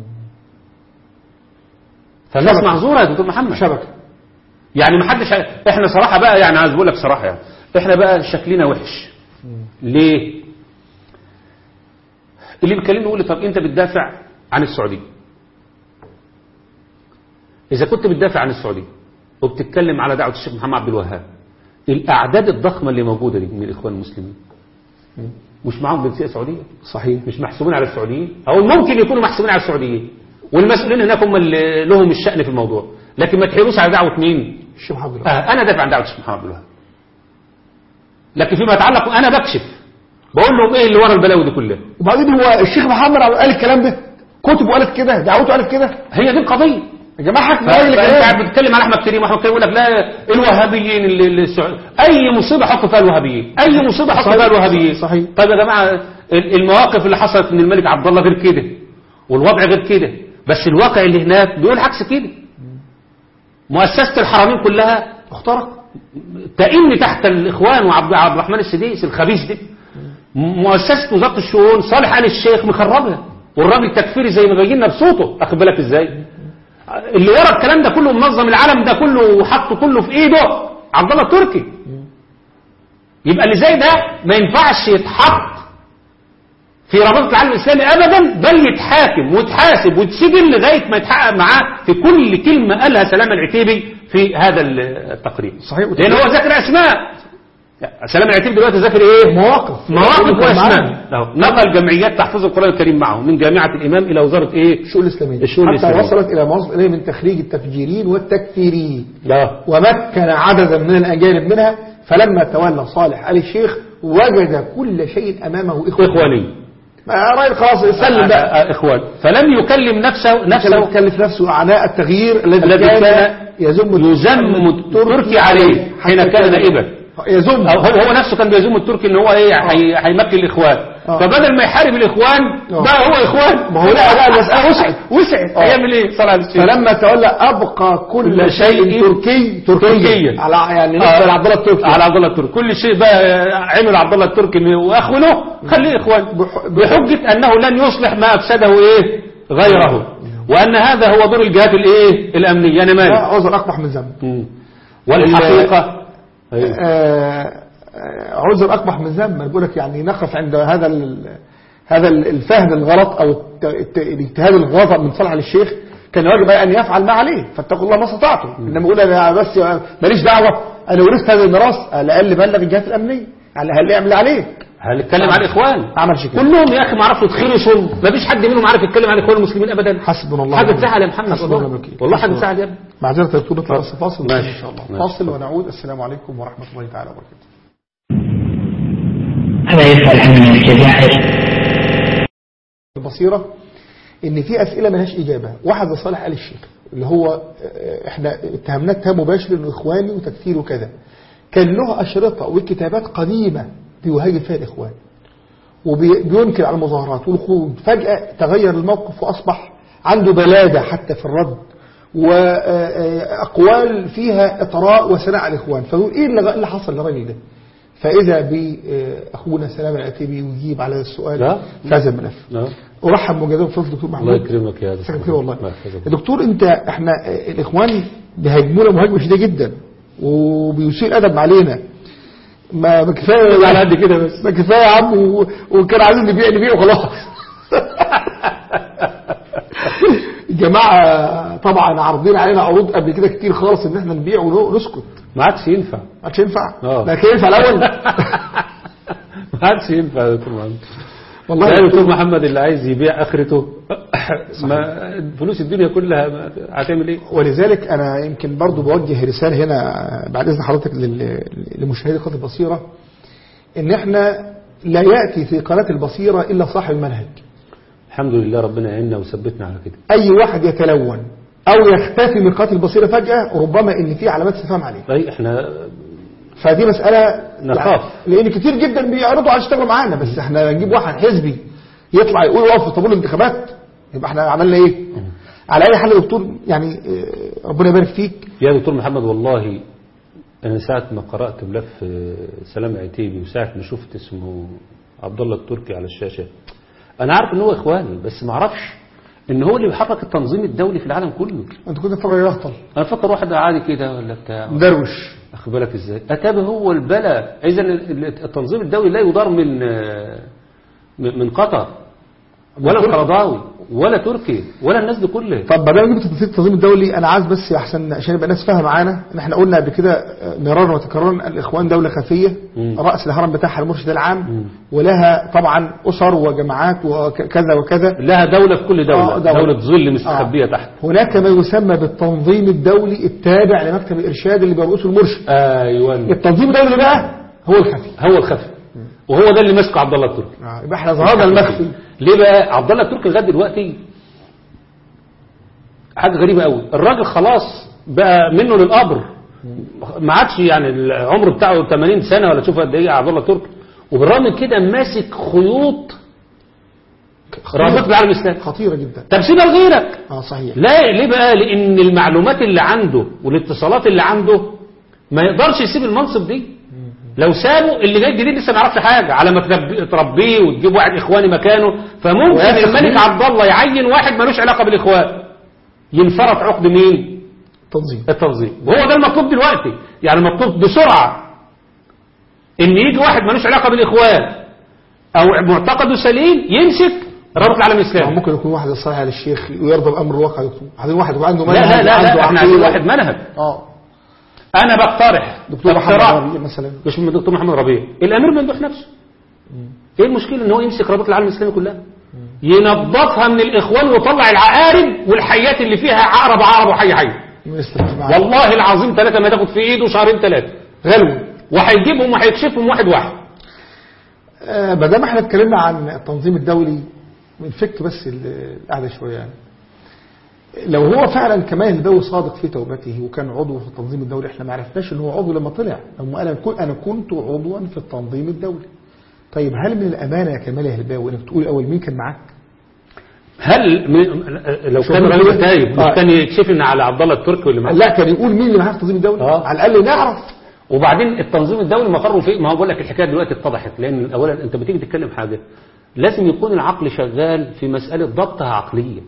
فالناس شبكة. معذورة يا دكتور محمد شبكه يعني ما حدش احنا صراحة بقى يعني عايز اقول لك صراحة يعني احنا بقى شكلنا وحش ليه اللي بيكلمني يقول لي طب انت بتدافع عن السعودية اذا كنت بتدافع عن السعودية وبتتكلم على دعوة الشيخ محمد عبد الوهاب الاعداد الضخمة اللي موجودة دي من الاخوان المسلمين مش معاهم جنسية سعودية صحيح مش محسوبين على السعوديين او ممكن يكونوا محسوبين على السعوديين والمسؤولين هناك هم اللي لهم الشأن في الموضوع لكن ما تحيلوش على دعوة مين الشيخ محمد الله آه انا دافع عن دعوه الشيخ محمد عبد الوهاب لكن فيما يتعلق انا بكشف بقول لهم ايه اللي ورا البلاوي دي كلها وبعدين هو الشيخ محمد قال الكلام ده كتبه قالت كده دعوته قالت كده هي دي القضيه يا جماعه حكم فانت راجل كلام قاعد بتتكلم عن احمد كريم واحمد كريم يقول لك لا الوهابيين اللي اللي السعود اي مصيبه حطوا فيها الوهابيين اي مصيبه حطوا صحيح. فيها الوهابيين صحيح. طيب يا جماعه ال- المواقف اللي حصلت من الملك عبد الله غير كده والوضع غير كده بس الواقع اللي هناك بيقول عكس كده مؤسسه الحرمين كلها اخترق تئن تحت الاخوان وعبد عبد الرحمن السديس الخبيث ده مؤسسه وزاره الشؤون صالح ال الشيخ مخربها والراجل تكفيري زي ما جاي لنا بصوته اخد بالك ازاي اللي ورا الكلام ده كله منظم العالم ده كله وحطه كله في ايده عبد الله التركي يبقى اللي زي ده ما ينفعش يتحط في رابطه العالم الاسلامي ابدا بل يتحاكم ويتحاسب ويتسجن لغايه ما يتحقق معاه في كل كلمه قالها سلام العتيبي في هذا التقرير صحيح. لان هو ذاكر اسماء لا، سلام العتيبي دلوقتي ذاكر ايه مواقف مواقف كان واسماء معانا. أهو. نقل جمعيات تحفظ القران الكريم معه من جامعه الامام الى وزاره ايه الشؤون الاسلاميه الشؤون حتى الإسلامية. وصلت الى ما وصل اليه من تخريج التفجيرين والتكفيرين لا ومكن عددا من الاجانب منها فلما تولى صالح ال الشيخ وجد كل شيء امامه اخوه اخواني ما راجل خلاص سلم بقى آه، آه، اخوان فلم يكلم نفسه كان نفسه يكلف نفسه اعناء التغيير الذي الذي كان كان يذم يذم التركي عليه حين حتى كان نائبا يذم أو هو هو نفسه كان بيزوم التركي ان هو ايه هي- هيمكن الاخوان آه. فبدل ما يحارب الاخوان آه. بقى هو اخوان ما هو لا بقى المسألة وسعت وسعت آه. هيعمل ايه صلى على الشيخ فلما تولى ابقى كل كل شيء شيء تركي تركيا. تركيا على يعني آه. نسبه لعبد الله التركي على عبد الله التركي كل شيء بقى عمل عبد الله التركي واخونه خليه اخوان بح- بحجه انه لن يصلح ما افسده ايه غيره وان هذا هو دور الجهات الايه الامنيه انا مالي آه، عذر اقبح من ذنب مم. والحقيقه أيوه. آه، آه، عذر اقبح من ذنب ما بقول لك يعني نقف عند هذا ال- هذا ال- الفهم الغلط او الت- الت- الاجتهاد الغلط من صالح للشيخ كان واجب ان يفعل ما عليه فاتقوا الله ما استطعتم انما يقول انا بس ماليش دعوه انا ورثت هذا الميراث على الاقل بلغ الجهات الامنيه على الاقل اعمل اللي عليك هنتكلم عن الاخوان ما عملش كده كلهم يا اخي ما عرفوا يتخرسوا ما فيش حد منهم عارف يتكلم عن الاخوان المسلمين ابدا حسبنا الله حاجه ونعم تزعل يا محمد حسبنا الله والله ونعم الوكيل. والله حاجه حسبنا تزعل يا ابني معذرة يا دكتور نطلع بس فاصل ماشي. ان شاء الله ماشي. فاصل ونعود السلام عليكم ورحمه الله تعالى وبركاته هذا يسأل عن الجزائر البصيرة ان في اسئله ملهاش اجابه واحد زي صالح ال الشيخ اللي هو آه، احنا اتهمناه اتهام مباشر انه اخواني وتكفير وكذا كان له اشرطه وكتابات قديمه بيهاجم فيها الاخوان وبينكر على المظاهرات والخروج فجاه تغير الموقف واصبح عنده بلاده حتى في الرد واقوال فيها اطراء وثناء على الاخوان فنقول ايه اللي اللي حصل للراجل ده فاذا باخونا سلام العتيبي يجيب على السؤال لا. في هذا الملف نعم. ارحب مجددا بفضل دكتور محمود الله يكرمك يا مساك الخير والله الله يحفظك. يا دكتور انت احنا اه، الاخوان بيهاجمونا مهاجمه شديده جدا وبيسيء الادب علينا ما ما كفايه على قد كده بس ما كفايه يا عم و- وكان عايزين نبيع نبيع وخلاص الجماعه طبعا عارضين علينا عروض قبل كده كتير خالص ان احنا نبيع ونسكت ما عادش ينفع ما عادش ينفع اه. ما كان ينفع الاول ما عادش ينفع يا دكتور محمد والله والله يا دكتور محمد اللي عايز يبيع اخرته ما فلوس الدنيا كلها ما- هتعمل ايه؟ ولذلك انا يمكن برضو بوجه رساله هنا بعد اذن حضرتك لل- لمشاهدي قناه البصيره ان احنا لا ياتي في قناه البصيره الا صاحب المنهج الحمد لله ربنا يعيننا وثبتنا على كده اي واحد يتلون او يختفي من قناه البصيره فجاه ربما ان في علامات استفهام عليه طيب احنا فدي مساله نخاف. يعني لان كتير جدا بيعرضوا على يشتغلوا معانا بس احنا نجيب واحد حزبي يطلع يقول وقف في طابور الانتخابات يبقى احنا عملنا ايه على اي حال يا دكتور يعني اه، ربنا يبارك فيك يا دكتور محمد والله انا ساعة ما قرأت ملف آه، سلام عتيبي وساعة ما شفت اسمه عبد الله التركي على الشاشة انا عارف ان هو اخواني بس ما اعرفش ان هو اللي بيحرك التنظيم الدولي في العالم كله انت كنت تتفرج يهطل انا فكر واحد عادي كده ولا بتاع دروش اخد بالك ازاي اتابع هو البلاء اذا التنظيم الدولي لا يدار من آه، من من قطر ولا القرضاوي ولا تركي ولا الناس دي كلها طب بدل جبت تفسير التنظيم الدولي انا عايز بس احسن عشان يبقى الناس فاهمه معانا ان احنا قلنا قبل كده آه، مرارا وتكرارا الاخوان دوله خفيه مم. راس الهرم بتاعها المرشد العام مم. ولها طبعا اسر وجماعات وكذا وكذا لها دولة في كل دولة, آه، دولة. دولة. دولة ظل مستخبية آه. تحت هناك ما يسمى بالتنظيم الدولي التابع لمكتب الارشاد اللي بيرأسه المرشد ايوه التنظيم الدولي بقى هو الخفي هو الخفي وهو ده اللي ماسكه عبد الله التركي آه، يبقى احنا ظهرنا المخفي ليه بقى عبد الله التركي لغايه دلوقتي حاجه غريبه قوي الراجل خلاص بقى منه للقبر ما عادش يعني العمر بتاعه 80 سنه ولا تشوف قد ايه عبد الله التركي وبالرغم من كده ماسك خيوط رابطه العالم الاسلامي خطيره جدا طب سيبها لغيرك اه صحيح لا ليه بقى لان المعلومات اللي عنده والاتصالات اللي عنده ما يقدرش يسيب المنصب دي لو سابه اللي جاي جديد لسه ما يعرفش حاجه على ما ترب- تربيه وتجيب واحد اخواني مكانه فممكن ويثق الملك بيه. عبد الله يعين واحد ملوش علاقه بالاخوان ينفرط عقد مين تنظيم التنظيم وهو ده المطلوب دلوقتي يعني المطلوب بسرعه ان يجي واحد ملوش علاقه بالاخوان او معتقده سليم يمسك رابط العالم يعني الاسلامي ممكن يكون واحد صالح على الشيخ ويرضى بامر الواقع يا دكتور عايزين واحد يبقى عنده لا منهج لا لا, وعنده لا احنا عايزين عقيدة. واحد منهج اه انا بقترح دكتور محمد اقتراح. ربيع مثلا مش من دكتور محمد ربيع الامير ممدوح نفسه ايه المشكله ان هو يمسك رابطه العالم الاسلامي كلها ينظفها من الاخوان ويطلع العقارب والحيات اللي فيها عقرب عقرب وحي حي يستفيد معاه. والله العظيم ثلاثه ما تاخد في ايده شهرين ثلاثه غلو وهيجيبهم وهيكشفهم واحد واحد آه، ما دام احنا اتكلمنا عن التنظيم الدولي بنفك بس ال- القعده شويه يعني لو هو فعلا كمال الباوي صادق في توبته وكان عضو في التنظيم الدولي احنا ما عرفناش ان هو عضو لما طلع لما انا كنت انا كنت عضوا في التنظيم الدولي طيب هل من الامانه يا كمال الهلباوي انك تقول اول مين كان معاك؟ هل م- لو شوف كان كده. راجل تايب آه. مش كان يكشف ان على عبد الله التركي واللي معاه لا كان يقول مين اللي معاه في التنظيم الدولي؟ آه. على الاقل نعرف وبعدين التنظيم الدولي مقره فيه ما هو بقول لك الحكايه دلوقتي اتضحت لان اولا انت بتيجي تتكلم حاجه لازم يكون العقل شغال في مساله ضبطها عقليه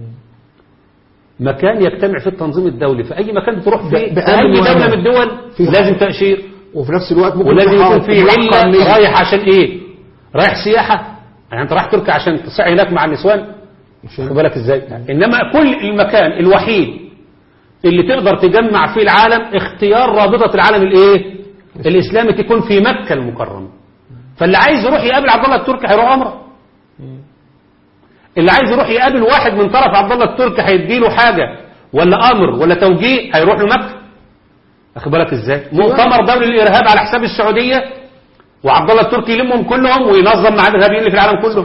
مكان يجتمع في التنظيم الدولي في اي مكان بتروح فيه ب- في بأمن اي دوله وأمان. من الدول فيها. لازم تاشير وفي نفس الوقت ممكن ولازم يكون حرب في ملاحقة عله أمنية. رايح عشان ايه رايح سياحه يعني انت رايح تركيا عشان تصعي هناك مع النسوان مش خد بالك ازاي انما كل المكان الوحيد اللي تقدر تجمع فيه العالم اختيار رابطه العالم الايه الاسلامي تكون في مكه المكرمه فاللي عايز يروح يقابل عبد الله التركي هيروح عمره اللي عايز يروح يقابل واحد من طرف عبد الله التركي هيديله حاجه ولا امر ولا توجيه هيروح له مكه واخد بالك ازاي مؤتمر دولي للارهاب على حساب السعوديه وعبد الله التركي يلمهم كلهم وينظم مع الارهابيين اللي في العالم كله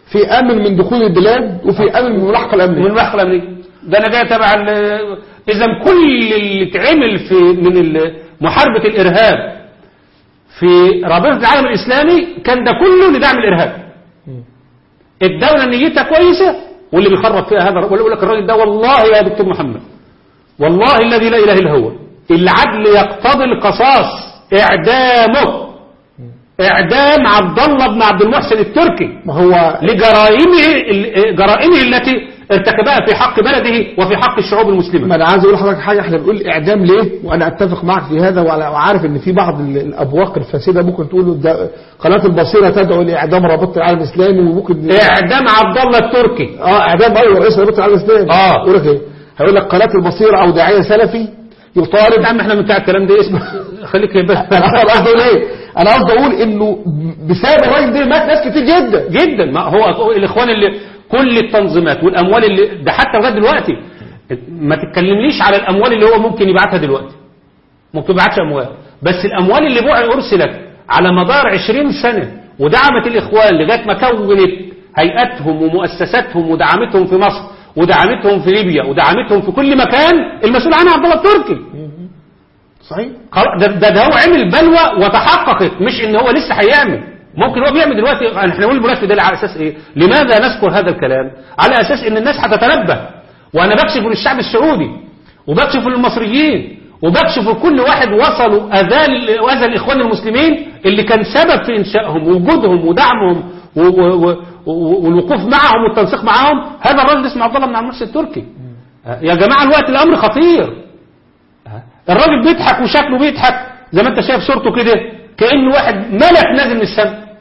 في امن من دخول البلاد وفي امن من الملاحقه من الامنيه المحكمة الأمنية ده أنا جاي تبع ال- إذا كل اللي اتعمل في من ال- محاربة الإرهاب في رابطة العالم الإسلامي كان ده كله لدعم الإرهاب الدولة نيتها كويسة واللي بيخرب فيها هذا واللي يقول لك الراجل ده والله يا دكتور محمد والله الذي لا إله إلا هو العدل يقتضي القصاص إعدامه إعدام عبد الله بن عبد المحسن التركي ما هو لجرائمه ال- جرائمه التي ارتكبها في حق بلده وفي حق الشعوب المسلمة ما انا عايز اقول لحضرتك حاجه احنا بنقول اعدام ليه وانا اتفق معك في هذا وعلى- وعارف ان في بعض ال- الابواق الفاسده ممكن تقول ده قناه البصيره تدعو لاعدام رابطه العالم الاسلامي وممكن اعدام عبد الله التركي اه اعدام ايوه رئيس رابطه العالم الاسلامي آه. يقول لك ايه هيقول لك قناه البصيره او داعيه سلفي يطالب يا عم احنا بتاع الكلام ده اسمه خليك بس انا قصدي اقول ايه انا قصدي اقول انه بسبب الراجل ده مات ناس كتير جدا جدا ما هو هو الاخوان اللي كل التنظيمات والاموال اللي ده حتى لغايه دلوقتي ما تتكلمليش على الاموال اللي هو ممكن يبعتها دلوقتي ممكن ما يبعتش اموال بس الاموال اللي بقى ارسلت على مدار 20 سنه ودعمت الاخوان لغايه ما كونت هيئاتهم ومؤسساتهم ودعمتهم في مصر ودعمتهم في ليبيا ودعمتهم في كل مكان المسؤول عنها عبد الله التركي صحيح خلاص ده, ده, ده هو عمل بلوى وتحققت مش ان هو لسه هيعمل ممكن هو بيعمل دلوقتي احنا نقول المناسبه ده على اساس ايه لماذا نذكر هذا الكلام على اساس ان الناس هتتنبه وانا بكشف للشعب السعودي وبكشف للمصريين وبكشف لكل واحد وصلوا اذى واذى الاخوان المسلمين اللي كان سبب في انشائهم ووجودهم ودعمهم و- و- و- و- والوقوف معهم والتنسيق معهم هذا الراجل اسمه عبد الله بن عبد المحسن التركي يا جماعه الوقت الامر خطير الراجل بيضحك وشكله بيضحك زي ما انت شايف صورته كده كأنه واحد ملك نازل من السماء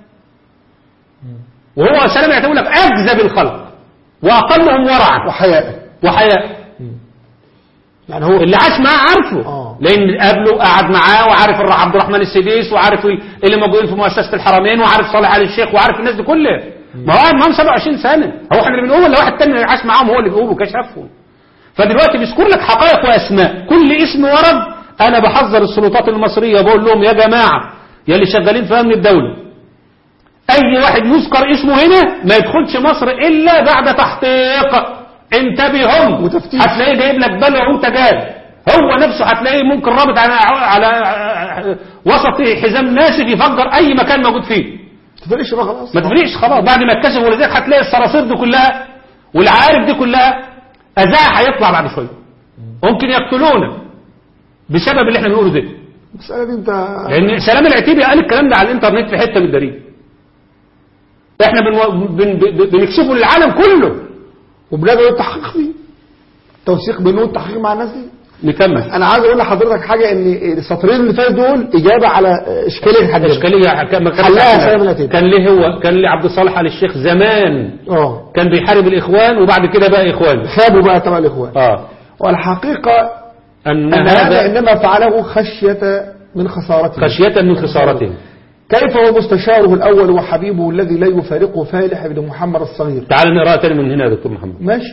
وهو سلام يعتبر لك أجذب الخلق وأقلهم ورعا وحياء وحياء يعني هو اللي عاش معاه عارفه آه. لأن قبله قعد معاه وعارف الر- عبد الرحمن السديس وعارف ال- اللي موجودين في مؤسسة الحرمين وعارف صالح علي الشيخ وعارف الناس دي كلها ما هو قاعد معاهم 27 سنة هو احنا اللي بنقول ولا واحد تاني اللي عاش معاهم هو اللي بيقول وكشفهم فدلوقتي بيذكر لك حقائق واسماء كل اسم ورد انا بحذر السلطات المصريه بقول لهم يا جماعه يا اللي شغالين في امن الدوله اي واحد يذكر اسمه هنا ما يدخلش مصر الا بعد تحقيق انتبههم وتفتيش. هتلاقيه جايب لك بلع وانت جاي هو نفسه هتلاقيه ممكن رابط على على وسط حزام ناسف يفجر اي مكان موجود فيه تفرقش بقى خلاص ما تفرقش خلاص بعد ما اتكشف ولذلك هتلاقي الصراصير دي كلها والعارف دي كلها أذاها هيطلع بعد شويه ممكن يقتلونا بسبب اللي احنا بنقوله ده المسألة دي انت لان سلام العتيبي قال الكلام ده على الانترنت في حته من الدليل احنا بنو... بن... بن... بنكشفه للعالم كله وبنادوا التحقيق فيه توثيق بينه والتحقيق مع الناس دي نكمل انا عايز اقول لحضرتك حاجة ان السطرين اللي فاتوا دول اجابة على اشكالية الحاجة اشكاليه كان ما كانش حلها عندنا. سلام العتيبي. كان ليه هو كان ليه عبد الصالح آل الشيخ زمان اه كان بيحارب الاخوان وبعد كده بقى اخوان خابوا بقى تبع الاخوان اه والحقيقة ان ان هذا هذا انما فعله خشية من خسارته خشيه من خسارته كيف هو مستشاره الاول وحبيبه الذي لا يفارقه فالح بن محمد الصغير تعال نقرا تاني من هنا يا دكتور محمد ماشي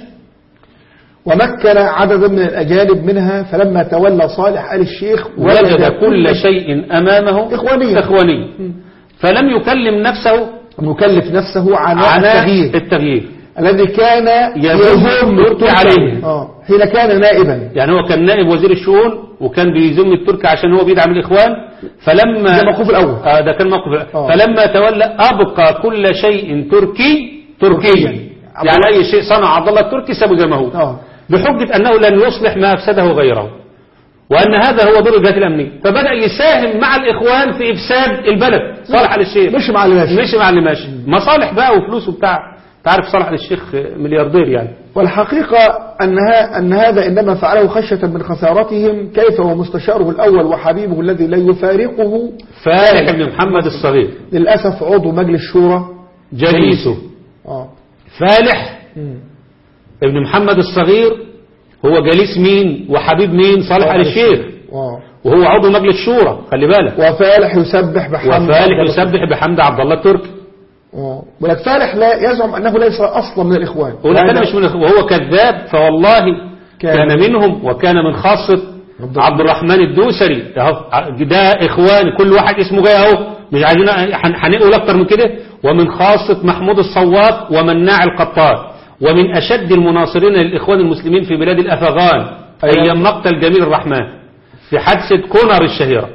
ومكن عددا من الأجانب منها فلما تولى صالح آل الشيخ وجد كل شيء أمامه إخوانيا. إخواني فلم يكلم نفسه مكلف نفسه عناء عن التغيير التغيير الذي كان يذم التركي عليه. آه. حين كان نائبا يعني هو كان نائب وزير الشؤون وكان بيذم التركي عشان هو بيدعم الإخوان فلما ده الموقف الأول. آه ده كان موقف آه. فلما تولى أبقى كل شيء تركي تركيا يعني أي شيء صنع عبد الله التركي سابه زي ما هو آه. بحجة أنه لن يصلح ما أفسده غيره وأن هذا هو دور الجهات الأمنية فبدأ يساهم مع الإخوان في إفساد البلد صالح على الشيخ مش مع اللي ماشي ماشي مع اللي ماشي مصالح بقى وفلوس وبتاع تعرف صالح على الشيخ ملياردير يعني والحقيقة أنها أن هذا إنما فعله خشية من خسارتهم كيف هو مستشاره الأول وحبيبه الذي لا يفارقه فالح بن محمد الصغير للأسف عضو مجلس شورى جليسه آه. فالح مم. ابن محمد الصغير هو جليس مين وحبيب مين صالح على الشيخ آه. وهو عضو مجلس شورى خلي بالك وفالح يسبح بحمد وفالح يسبح بحمد عبد الله التركي آه. ولك فالح لا يزعم أنه ليس أصلا من الإخوان ولا هذا- كان مش من وهو كذاب فوالله كان- كان منهم وكان من خاصة عبد عبد الرحمن الدوسري اهو ده اخوان كل واحد اسمه جاي اهو مش عايزين هن- هنقول اكتر من كده ومن خاصة محمود الصواب ومناع القطار ومن أشد المناصرين للإخوان المسلمين في بلاد الأفغان أيوة. أيام مقتل جميل الرحمن في حادثة كونر الشهيرة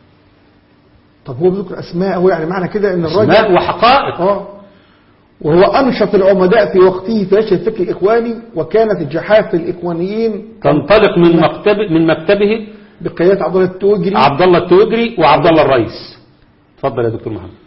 طب هو بيذكر اسماء هو يعني معنى كده ان الراجل اسماء وحقائق اه وهو انشط العمداء في وقته في نشر الفكر الاخواني وكانت الجحافل الاخوانيين تنطلق من مكتب من مكتبه بقياده عبد الله التوجري عبد الله التوجري وعبد الله الرئيس اتفضل يا دكتور محمد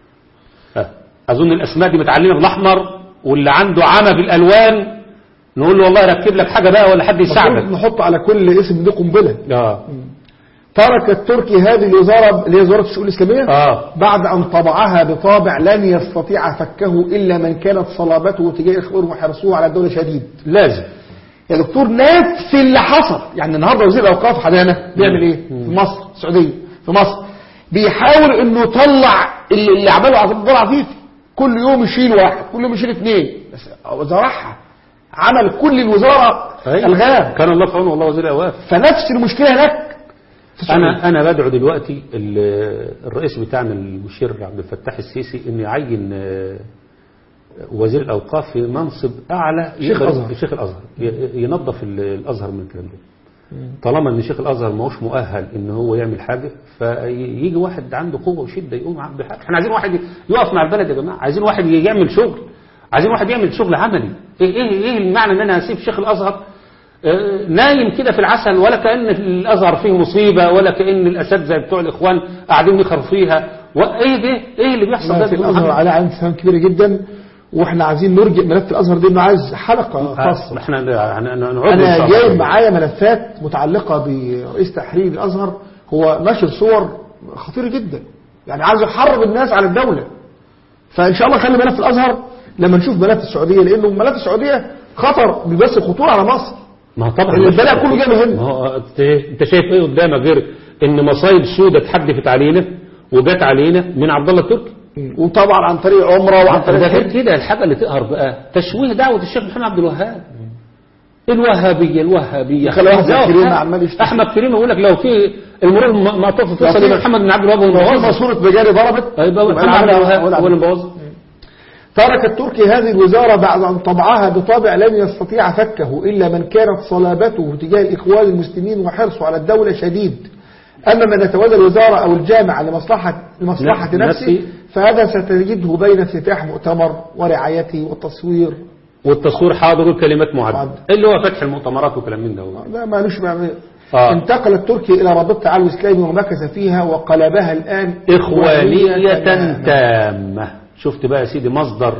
ها. اظن الاسماء دي متعلمه بالاحمر واللي عنده عمى بالالوان نقول له والله ركب لك حاجه بقى ولا حد المفروض يساعدك نحط على كل اسم دي قنبله اه ترك التركي هذه الوزاره اللي هي وزاره الشؤون الاسلاميه اه بعد أن طبعها بطابع لن يستطيع فكه إلا من كانت صلابته تجاه إخوانه وحرصوه على الدولة شديد لازم يا دكتور نفس اللي حصل يعني النهاردة وزير الأوقاف حدانا بيعمل إيه في مصر السعودية في مصر بيحاول إنه يطلع اللي اللي عمله عبد الله عفيفي كل يوم يشيل واحد كل يوم يشيل اثنين بس زرعها عمل كل الوزارة أيوة. الغام كان الله في عونه والله وزير الاوقاف فنفس المشكلة هناك في السعودية. انا انا بدعو دلوقتي ال- الرئيس بتاعنا المشير عبد الفتاح السيسي انه يعين آه، وزير الاوقاف في منصب اعلى شيخ يقدر- الأزهر. شيخ الازهر ي- ينظف ال- الازهر من الكلام ده طالما ان شيخ الازهر ما هوش مؤهل ان هو يعمل حاجه فيجي واحد عنده قوه وشده يقوم عم بحاجه احنا عايزين واحد يقف مع البلد يا جماعه عايزين واحد يعمل شغل عايزين واحد يعمل شغل عملي ايه ايه ايه المعنى ان انا اسيب شيخ الازهر آه، نايم كده في العسل ولا كأن الأزهر فيه مصيبة ولا كأن الأساتذة بتوع الإخوان قاعدين يخروا فيها وإيه ده إيه اللي بيحصل لا ده في دكتور الازهر محمد؟ عليه علامه استفهام كبيره جدا واحنا عايزين نرجع ملف الازهر ده انه عايز حلقه خاصه آه، احنا هن- هن- نعود إن انا شاء الله. جايب معايا ملفات متعلقه برئيس تحرير الازهر هو نشر صور خطيره جدا يعني عايز يحرض الناس على الدوله فان شاء الله خلي ملف الازهر لما نشوف ملف السعوديه لانه ملف السعوديه خطر بس خطوره على مصر ما هو طبعا اللي البلاء كله جاي من هنا. ما هو انت أنت شايف ايه قدامك غير ان مصايب سودة اتحدفت علينا وجت علينا من عبد الله التركي وطبعا عن طريق عمره وعن طريق ده غير الحج. كده الحاجة اللي تقهر بقى تشويه دعوة الشيخ محمد عبد الوهاب الوهابية الوهابية خلي واحد زي لو- كريم عمال يشتكي. أحمد كريم يقول لك لو في المرور م- مقطوع في فيصل في- يبقى محمد بن عبد الوهاب هو لو في المبوظ ماسوره بجاري ضربت يبقى يبقى محمد عبد العمل- الوهاب هو هو اللي مبوظ ترك التركي هذه الوزارة بعد أن طبعها بطابع لن يستطيع فكه إلا من كانت صلابته تجاه الإخوان المسلمين وحرصه على الدولة شديد أما من يتولى الوزارة أو الجامعة لمصلحة, لمصلحة نفسي. نفسه فهذا ستجده بين افتتاح مؤتمر ورعايته والتصوير والتصوير حاضر والكلمات معد معد. اللي هو فتح المؤتمرات وكلام من ده هو. لا مالوش معنى آه. انتقل التركي إلى رابطة العالم الإسلامي ومكث فيها وقلبها الآن إخوانية تماماً. تامة شفت بقى يا سيدي مصدر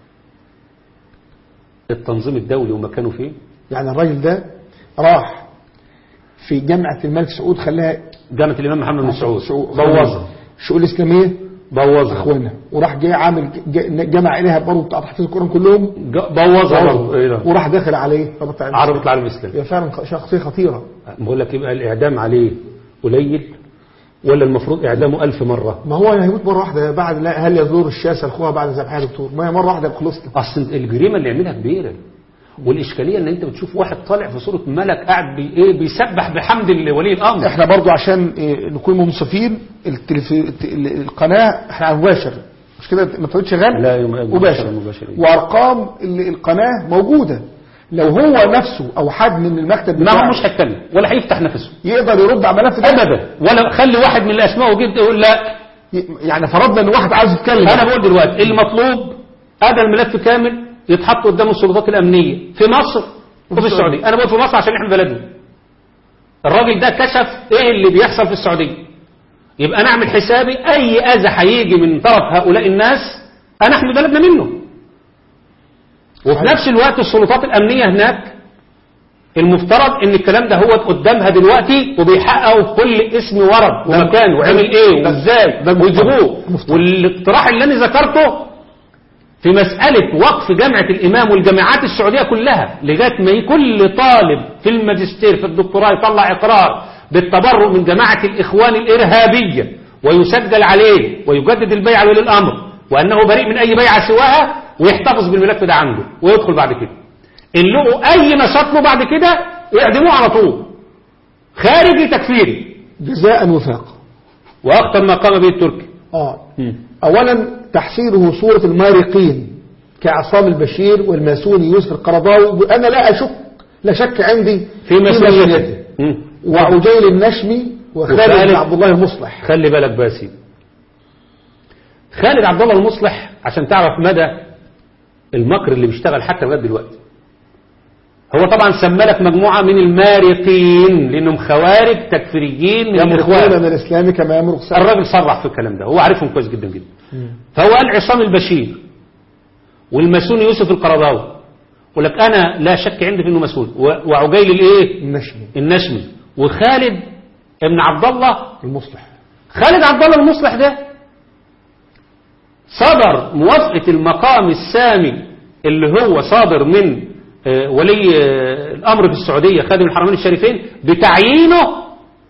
التنظيم الدولي ومكانه فين يعني الراجل ده راح في جامعة الملك سعود خلاها جامعة الإمام محمد بن سعود سعود- بوظها الشؤون الإسلامية بوظها اخوانا وراح جاي عامل ج- جمع اليها برضه بتاع تحفيظ القران كلهم ج- بوظها برضه إيه ده؟ وراح داخل عليه ربط عليه. عربة العالم الإسلامي هي فعلا شخصيه خطيره بقول لك يبقى الإعدام عليه قليل ولا المفروض إعدامه ألف مرة ما هو هيموت مره واحده بعد لا هل يزور الشاسه اخوها بعد ذبحها يا دكتور ما هي مره واحده خلصنا أصل الجريمة اللي يعملها كبيرة والإشكالية إن أنت بتشوف واحد طالع في صورة ملك قاعد بي إيه بيسبح بحمد ولي الأمر احنا برضو عشان إيه، نكون منصفين التلف... الت- ال- القناه احنا على مباشر مش كده ما تقولش شغال لا، يم- مباشر مباشر. وارقام ال- القناه موجوده لو هو نفسه او حد من المكتب ما هو بتاعه مش هيتكلم ولا هيفتح نفسه يقدر يرد على ملف ده أبدا ولا خلي واحد من الأسماء وجد يقول لا يعني فرضنا ان واحد عايز يتكلم انا بقول دلوقتي المطلوب هذا الملف كامل يتحط قدام السلطات الامنيه في مصر وفي السعوديه انا بقول في مصر عشان احنا بلدنا الراجل ده كشف ايه اللي بيحصل في السعوديه يبقى انا اعمل حسابي اي اذى هيجي من طرف هؤلاء الناس انا احمي بلدنا منه وفي نفس الوقت السلطات الامنيه هناك المفترض ان الكلام ده هو قدامها دلوقتي وبيحققوا في كل اسم ورد ومكان وعمل ايه ده- وازاي ده المفترض. ويجيبوه المفترض. والاقتراح اللي انا ذكرته في مسألة وقف جامعة الإمام والجامعات السعودية كلها لغاية ما كل طالب في الماجستير في الدكتوراه يطلع إقرار بالتبرؤ من جماعة الإخوان الإرهابية ويسجل عليه ويجدد البيعة لولي الأمر وأنه بريء من أي بيعة سواها ويحتفظ بالملف ده عنده ويدخل بعد كده إن لقوا أي نشاط له بعد كده يعدموه على طول خارجي تكفيري جزاء وفاق وأكثر ما قام به التركي اه أولا تحسينه صورة المارقين كعصام البشير والماسوني يوسف القرضاوي أنا لا أشك لا شك عندي في مسؤوليته مم. وعجيل النشمي وخالد بن وخالد- عبد الله المصلح خلي بالك باسي خالد عبد الله المصلح عشان تعرف مدى المكر اللي بيشتغل حتى لغايه دلوقتي هو طبعا سمى لك مجموعه من المارقين لانهم خوارج تكفيريين من يمرقون الاخوان من الإسلام كما يمرق سعد الراجل صرح في الكلام ده هو عارفهم كويس جدا جدا فهو قال عصام البشير والماسوني يوسف القرضاوي يقول لك انا لا شك عندي في انه مسؤول و- وعجيل الايه النشمي النشمي وخالد ابن عبد الله المصلح خالد عبد الله المصلح ده صدر موافقة المقام السامي اللي هو صادر من آه، ولي آه، الأمر في السعودية خادم الحرمين الشريفين بتعيينه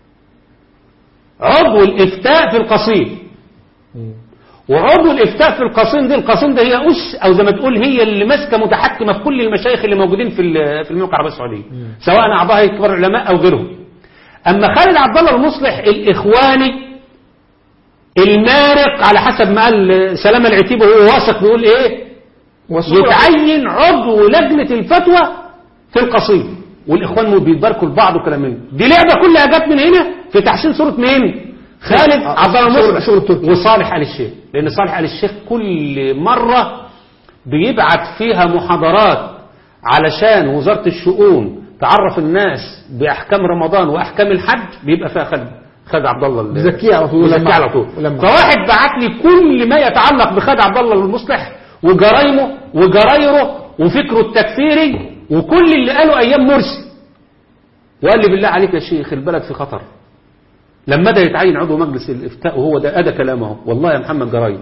عضو الإفتاء في القصيم وعضو الإفتاء في القصيم دي القصيم ده هي أس أو زي ما تقول هي اللي ماسكة متحكمة في كل المشايخ اللي موجودين في ال- في المملكة العربية السعودية سواء أعضاء كبار العلماء أو غيرهم أما خالد عبد الله المصلح الإخواني المارق على حسب ما قال سلامة العتيب وهو واثق بيقول ايه وصورة يتعين عضو لجنة الفتوى في القصيم والإخوان بيتباركوا لبعض وكلام من ده. دي لعبة كلها جت من هنا في تحسين صورة مين خالد آه، عبد الله شغل- المصلح شغل التركي. وصالح آل الشيخ لأن صالح آل الشيخ كل مرة بيبعت فيها محاضرات علشان وزارة الشؤون تعرف الناس بأحكام رمضان وأحكام الحج بيبقى فيها خالد خالد عبد الله ال- بيزكيه على طول بيزكيه ولما- على طول ولما- فواحد بعت لي كل ما يتعلق بخالد عبد الله المصلح وجرايمه وجرايره وفكره التكفيري وكل اللي قاله أيام مرسي وقال لي بالله عليك يا شيخ البلد في خطر لما ده يتعين عضو مجلس الإفتاء وهو ده أدى كلامه والله يا محمد جرايم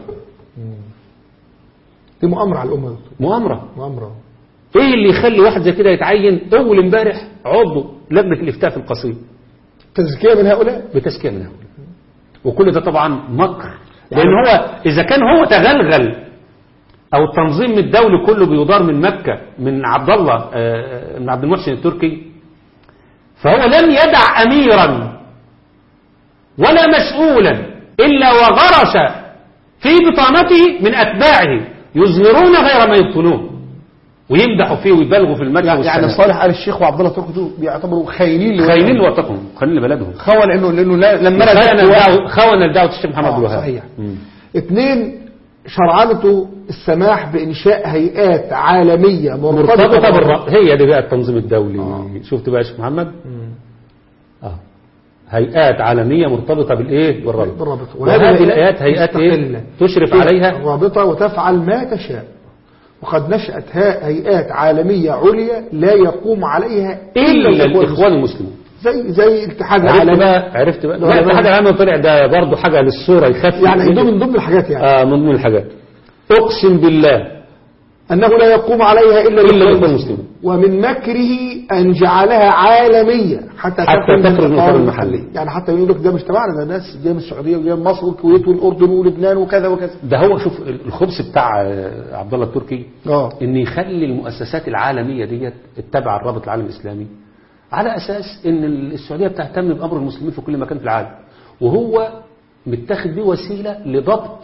دي مؤامرة على الأمة يا دكتور. مؤامرة مؤامرة ايه اللي يخلي واحد زي كده يتعين اول امبارح عضو لجنة الافتاء في القصيم تزكية من هؤلاء بتزكية من هؤلاء وكل ده طبعا مكر لان هو اذا كان هو تغلغل او التنظيم الدولي كله بيدار من مكة من عبد الله آه، من عبد المحسن التركي فهو لم يدع اميرا ولا مسؤولا الا وغرس في بطانته من اتباعه يظهرون غير ما يبطنون ويمدحوا فيه ويبالغوا في المدح يعني يعني والثناء. صالح آل الشيخ وعبد الله تركي دول بيعتبروا خاينين لوطنهم. خاينين لوطنهم خاينين لبلدهم خون لأنه لأنه لا لما أنا خان جبت واحد- الدعوة خون الدعوة الشيخ محمد آه، عبد الوهاب صحيح. مم. اثنين شرعنته السماح بإنشاء هيئات عالمية مرتبطة مرتبطة بالرأي هي دي بقى التنظيم الدولي شفت بقى يا شيخ محمد اه هيئات عالمية مرتبطة بالايه بالرابطة بالرابطة. وهذه وهذه الآيات هيئات ايه مستقلة. تشرف عليها الرابطة وتفعل ما تشاء وقد نشأت ها- هيئات عالمية عليا لا يقوم عليها إلا الإخوان الإخوان المسلمين زي زي الاتحاد عرفت العالمي بقى عرفت بقى لا، لا لا. الاتحاد العالمي طلع ده برضه حاجة للصورة يخفف يعني ده من ضمن الحاجات يعني آه من ضمن الحاجات أقسم بالله أنه لا يقوم عليها إلا إلا الإخوان الإخوان المسلمين المسلمين ومن مكره أن جعلها عالمية حتى, حتى تخرج تخرج من الإطار الإطار المحلي. يعني حتى يقول لك ده مش تبعنا ده ناس جايه من السعودية وجايه من مصر والكويت والأردن ولبنان وكذا وكذا ده هو شوف الخبز بتاع آه، عبد الله التركي اه ان يخلي المؤسسات العالمية ديت التابعة الرابط العالمي الإسلامي على أساس ان السعودية بتهتم بأمر المسلمين في كل مكان في العالم وهو متاخد بيه وسيلة لضبط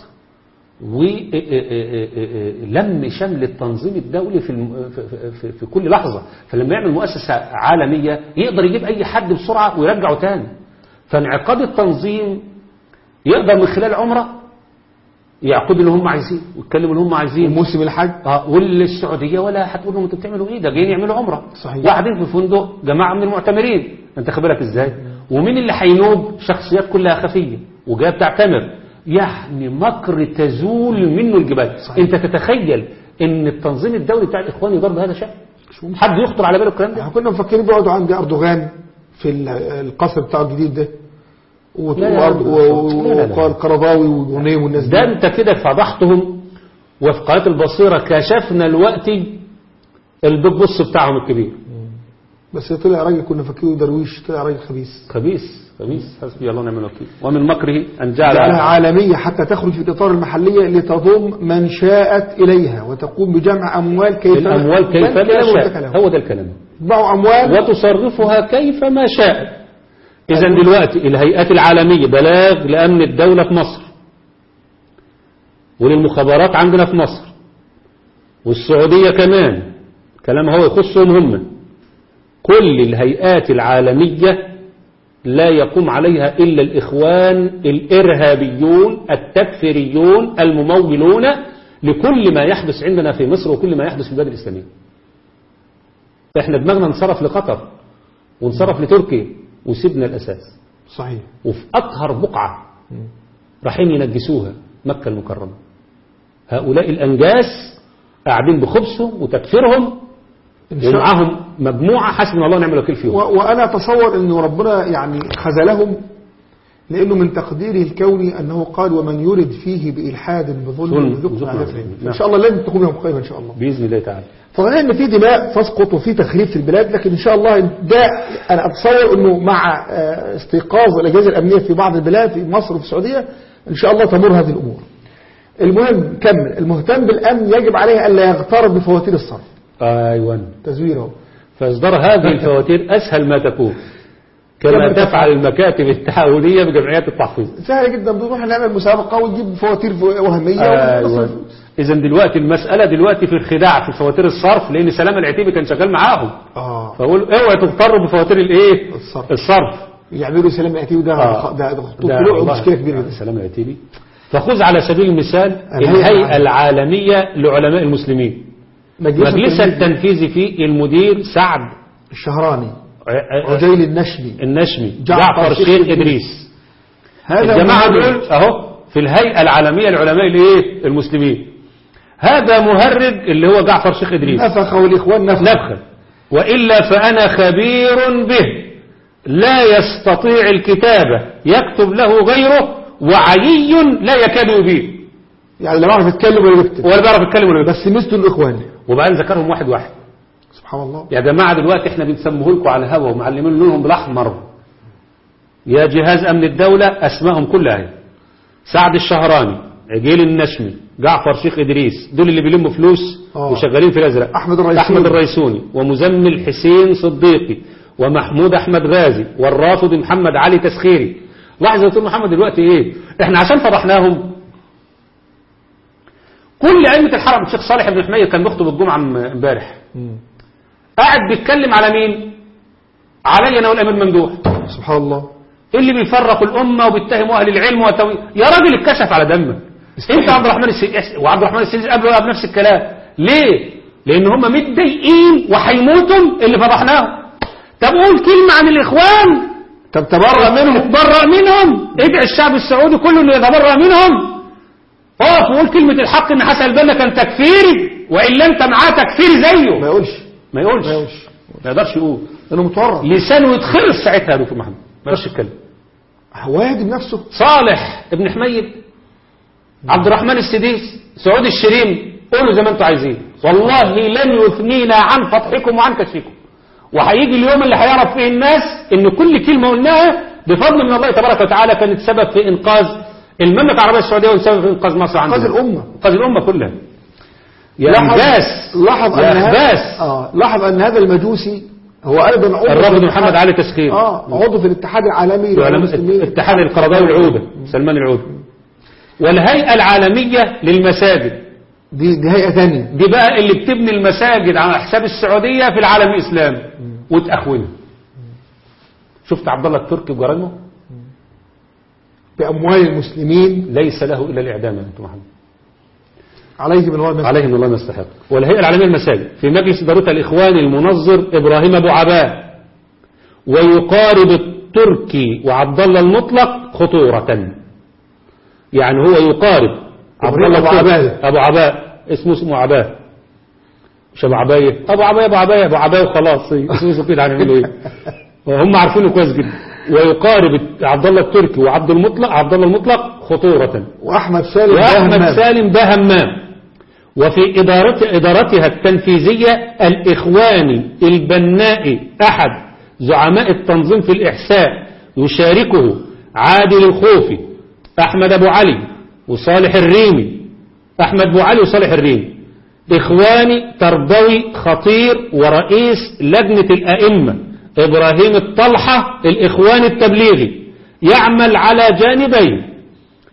ولم شمل التنظيم الدولي في, الم- في, في, في كل لحظة فلما يعمل مؤسسة عالمية يقدر يجيب أي حد بسرعة ويرجعه تاني فانعقاد التنظيم يقدر من خلال عمرة يعقدوا اللي هم عايزين ويتكلموا اللي هم عايزين وموسم الحج اه والسعوديه ولا هتقول لهم انتوا بتعملوا ايه ده جايين يعملوا عمره صحيح. وقاعدين في فندق جماعه من المعتمرين انت خد بالك ازاي ومين اللي هينوب شخصيات كلها خفيه وجايه بتعتمر يعني مكر تزول منه الجبال صحيح. انت تتخيل ان التنظيم الدولي بتاع الاخوان يدار بهذا الشأن حد يخطر على باله الكلام ده احنا كنا مفكرين بيقعدوا عند أردوغان في ال- القصر بتاعه الجديد ده و- لا، لا، وأرد- لا، و- لا، لا، لا. والقرضاوي وغنيم والناس ده انت كده فضحتهم وفي قناه البصيره كشفنا الوقت البص بتاعهم الكبير بس طلع راجل كنا فاكرينه درويش طلع راجل خبيث خبيث خبيث حسبي الله ونعم الوكيل ومن مكره ان جعل جعلها عالمية حتى تخرج في الإطار المحلية لتضم من شاءت إليها وتقوم بجمع أموال كيف الاموال كيف ده ما الكلام شاء والكلام. هو ده الكلام يجمعوا أموال وتصرفها كيف ما شاء اذا دلوقتي الهيئات العالميه بلاغ لامن الدوله في مصر وللمخابرات عندنا في مصر والسعودية كمان كلام هو يخصهم هم كل الهيئات العالمية لا يقوم عليها إلا الإخوان الإرهابيون التكفيريون الممولون لكل ما يحدث عندنا في مصر وكل ما يحدث في البلاد الإسلامية فإحنا دماغنا انصرف لقطر وانصرف لتركيا وسيبنا الأساس صحيح وفي أطهر بقعة رايحين ينجسوها مكة المكرمة هؤلاء الأنجاس قاعدين بخبثهم وتكفيرهم إن شاء الله ومعاهم مجموعة حسبنا الله ونعم الوكيل فيهم و- وأنا أتصور أن ربنا يعني خذلهم لأنه من تقديره الكوني أنه قال ومن يرد فيه بإلحاد بظلم ظلم، يذقنا يذقنا عذاب عذاب. أليم. نعم. إن شاء الله لن تكون يوم قيامة إن شاء الله بإذن الله تعالى فظننا ان في دماء تسقط وفي تخريب في البلاد لكن ان شاء الله ده انا اتصور انه مع آه، استيقاظ الاجهزه الامنيه في بعض البلاد في مصر وفي السعوديه ان شاء الله تمر هذه الامور. المهم كمل المهتم بالامن يجب عليه الا يغتر بفواتير الصرف أيوة تزويره فإصدار هذه الفواتير أسهل ما تكون كما كما تفعل المكاتب التعاونية بجمعيات التحفيظ سهل جدا بنروح نعمل مسابقه ونجيب فواتير وهميه أيوة ونصرف. إذا دلوقتي المسألة دلوقتي في الخداع في فواتير الصرف لأن سلام العتيبي كان شغال معاهم اه فأقول اوعى تغتروا بفواتير الإيه الصرف. الصرف يعملوا سلام العتيبي ده آه. ده ده ده طلوع والله مشكله كبيره جدا سلام العتيبي فخذ على سبيل المثال الهيئة الهيئة العالمية لعلماء المسلمين مجلس التنفيذي التنفيذي فيه المدير سعد الشهراني ع- ع- عجيل النشمي النشمي جعفر جعفر شيخ شيخ إدريس. إدريس هذا الجماعة مهرج. دول أهو في الهيئة العالمية لعلماء الإيه المسلمين هذا مهرج اللي هو جعفر شيخ إدريس نفخ والإخوان نفخ نفخا وإلا فأنا خبير به لا يستطيع الكتابة يكتب له غيره وعيي لا يكاد يبين يعني لا بعرف يتكلم ولا يكتب ولا بيعرف يتكلم ولا يكتب بس مثل الإخوان وبعدين ذكرهم واحد واحد سبحان الله يا جماعة دلوقتي احنا بنسموه لكم على الهوا ومعلمين لهم بالأحمر يا جهاز أمن الدولة أسمائهم كلها هي سعد الشهراني عجيل النشمي جعفر شيخ إدريس دول اللي بيلموا فلوس آه. وشغالين في الأزرق أحمد الريسوني. أحمد الريسوني ومزمل حسين صديقي ومحمود أحمد غازي والرافض محمد علي تسخيري لاحظ يا دكتور محمد دلوقتي إيه إحنا عشان فضحناهم كل أئمة الحرم الشيخ صالح بن حميد كان بيخطب الجمعة امبارح قاعد بيتكلم على مين علي انا والامير ممدوح سبحان الله اللي بيفرق الامه وبيتهم اهل العلم وتوي... يا راجل اتكشف على دمك انت عبد الرحمن السيسي وعبد الرحمن السيسي قبله قال بنفس الكلام ليه لان هم متضايقين وهيموتوا اللي فضحناهم طب قول كلمه عن الاخوان طب تبرأ منهم اتبرأ منهم ادعي الشعب السعودي كله انه يتبرأ منهم اقف وقول كلمه الحق ان حسن البنا كان تكفيري والا انت معاه تكفيري ما زيه يقولش ما يقولش ما يقولش ما يقدرش يقول لأنه متورط لسانه يتخرس ساعتها يا دكتور محمد ما يقدرش يتكلم هو يهدم نفسه صالح ابن حميد عبد الرحمن السديس سعود الشريم قولوا زي ما انتم عايزين والله لن يثنينا عن فتحكم وعن كشفكم وهيجي اليوم اللي هيعرف فيه الناس ان كل كلمه قلناها بفضل من الله تبارك وتعالى كانت سبب في انقاذ المملكه العربيه السعوديه وسبب في انقاذ مصر عندنا إنقاذ الأمة. انقاذ الامه كلها يا لاحظ- انباس لاحظ يا أن هذا اخباس آه لاحظ أن هذا المجوسي هو أيضا عضو في الرافض الاتحاد- محمد علي تسخير اه عضو في الاتحاد العالمي وعلماء للمسلمين. اتحاد القرضاوي العودة سلمان العودة والهيئة العالمية للمساجد دي دي هيئة ثانية دي بقى اللي بتبني المساجد على حساب السعودية في العالم الإسلامي وتأخونها شفت عبد الله التركي بجرائمه بأموال المسلمين ليس له إلا الإعدام يا أنتم محمد عليه من الله المسلمين. عليه من الله ما يستحق والهيئة العالمية للمساجد في مجلس إدارة الإخوان المنظر إبراهيم أبو عباء ويقارب التركي وعبد الله المطلق خطورة يعني هو يقارب عبد إبراهيم الله أبو التركي. عباية. أبو عباء اسمه اسمه عباء مش أبو عباية أبو عباية أبو عباية أبو عباية وخلاص اسمه كده هنعمله إيه وهم عارفينه كويس جدا ويقارب عبد الله التركي وعبد المطلق عبد الله المطلق خطورة وأحمد سالم وأحمد ده همام. سالم ده همام وفي إدارة إدارتها التنفيذية الإخواني البنائي أحد زعماء التنظيم في الإحساء يشاركه عادل الخوفي أحمد أبو علي وصالح الريمي أحمد أبو علي وصالح الريمي إخواني تربوي خطير ورئيس لجنة الأئمة إبراهيم الطلحة الإخوان التبليغي يعمل على جانبين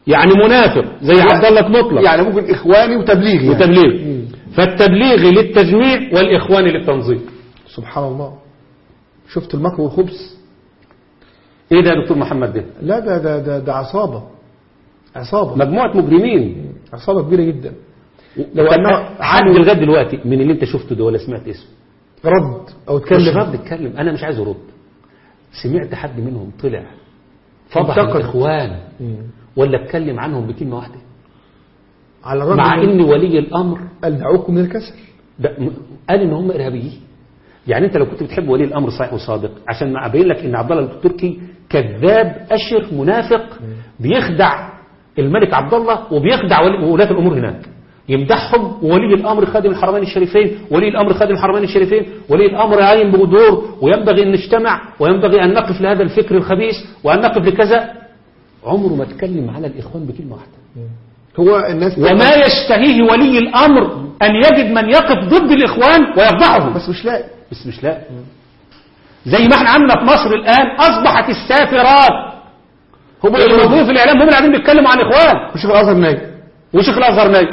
يعني منافق زي عبد الله مطلق يعني ممكن إخواني وتبليغي يعني. وتبليغ فالتبليغ للتجميع والإخوان للتنظيم سبحان الله شفت المكر والخبث ايه ده يا دكتور محمد ده لا ده ده ده, ده عصابة عصابة مجموعة مجرمين عصابة كبيرة جدا لو أنه أنا حد عملوا- لغايه دلوقتي من اللي انت شفته ده ولا سمعت اسمه رد أو مش اتكلم رد اتكلم انا مش عايز ارد سمعت حد منهم طلع فضح انتقد. الاخوان مم. ولا اتكلم عنهم بكلمه واحده على الرغم مع من ان ولي الامر قال دعوكم من الكسل ده م- قال ان هم ارهابيين يعني انت لو كنت بتحب ولي الامر صحيح وصادق عشان ما ابين لك ان عبد الله التركي كذاب اشر منافق بيخدع الملك عبد الله وبيخدع ولي- ولاة الامور هناك يمدحهم وولي الامر خادم الحرمين الشريفين ولي الامر خادم الحرمين الشريفين ولي الامر عين بدور وينبغي ان نجتمع وينبغي ان نقف لهذا الفكر الخبيث وان نقف لكذا عمره ما اتكلم على الاخوان بكلمه واحده هو الناس وما يشتهيه ولي الامر ان يجد من يقف ضد الاخوان ويفضحهم بس مش لاقي بس مش لا زي ما احنا عندنا في مصر الآن أصبحت السافرات هم اللي موجودين في الإعلام هم اللي قاعدين بيتكلموا عن إخوان وشيخ الازهر نايم وشيخ الأزهر نايم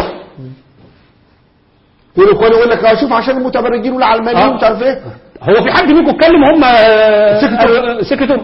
والاخوان يقول لك اه شوف عشان المتبرجين والعلمانيين آه. ومش عارف ايه هو في حد منكم اتكلم هم آه، سكتوا. آه، سكتوا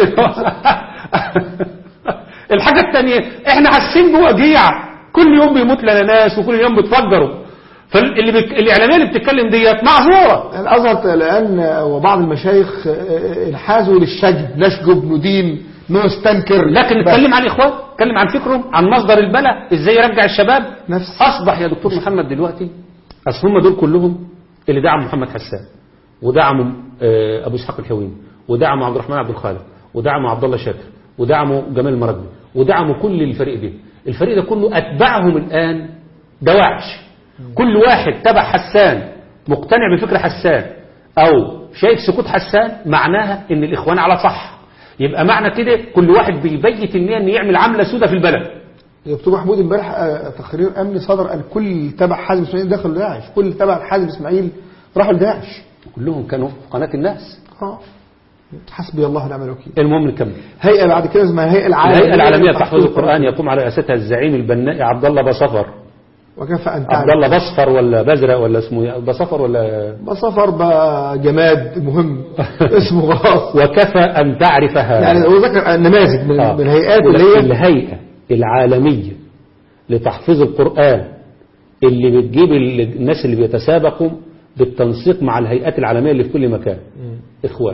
الحاجة الثانية احنا حاسين بوجيع كل يوم بيموت لنا ناس وكل يوم بيتفجروا فاللي بك... الإعلامية اللي بتتكلم ديت معذورة الازهر الان وبعض المشايخ آه، انحازوا للشجب نشجب ندين نستنكر لكن نتكلم عن إخوان نتكلم عن فكرهم عن مصدر البلاء ازاي يرجع الشباب نفس أصبح يا دكتور محمد دلوقتي أصل هم دول كلهم اللي دعموا محمد حسان ودعموا آه، أبو إسحاق الحويني ودعموا عبد الرحمن عبد الخالق ودعموا عبد الله شاكر ودعموا جمال المراكبي ودعموا كل الفريق ده الفريق ده كله أتبعهم الآن دواعش كل واحد تبع حسان مقتنع بفكر حسان أو شايف سكوت حسان معناها إن الإخوان على صح يبقى معنى كده كل واحد بيبيت النية إن يعمل عملة سودة في البلد دكتور محمود امبارح آه، تقرير امني صدر ان كل تبع حازم اسماعيل دخلوا داعش كل تبع حازم اسماعيل راحوا لداعش كلهم كانوا في قناة الناس اه حسبي الله ونعم الوكيل المهم نكمل هيئه بعد كده اسمها الهيئه العالميه الهيئة العالمية لتحفيظ القرآن يقوم على رئاستها الزعيم البنائي عبد الله بصفر وكفى ان عبد تعلم الله بصفر ولا بزرق ولا اسمه إيه؟ بصفر ولا بصفر بقى جماد مهم اسمه خلاص وكفى أن تعرفها يعني هو ذكر نماذج من, آه. من الهيئات اللي هي الهيئة العالمية لتحفيظ القرآن اللي بتجيب ال- الناس اللي بيتسابقوا بالتنسيق مع الهيئات العالمية اللي في كل مكان إخوان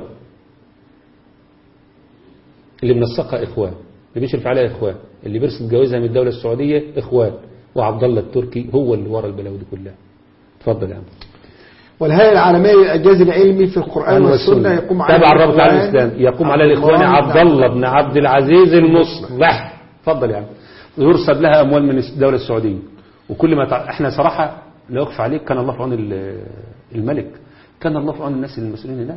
اللي منسقها إخوان اللي بيشرف عليها إخوان اللي بيرسل جوازها من الدولة السعودية إخوان وعبد الله التركي هو اللي ورا البلاوي دي كلها اتفضل يا عم والهيئه العالميه للاعجاز العلمي في القران والسنه يقوم على تابع الرابط الإخوان العالمي الإسلامي يقوم على عبد الإخوان الله عبد بن الله بن عبد العزيز المصلح اتفضل يا عم يرصد لها أموال من الدولة السعودية وكل ما تع... احنا صراحة لا يخفى عليك كان الله في عون ال- الملك كان الله في عون الناس المسؤولين هناك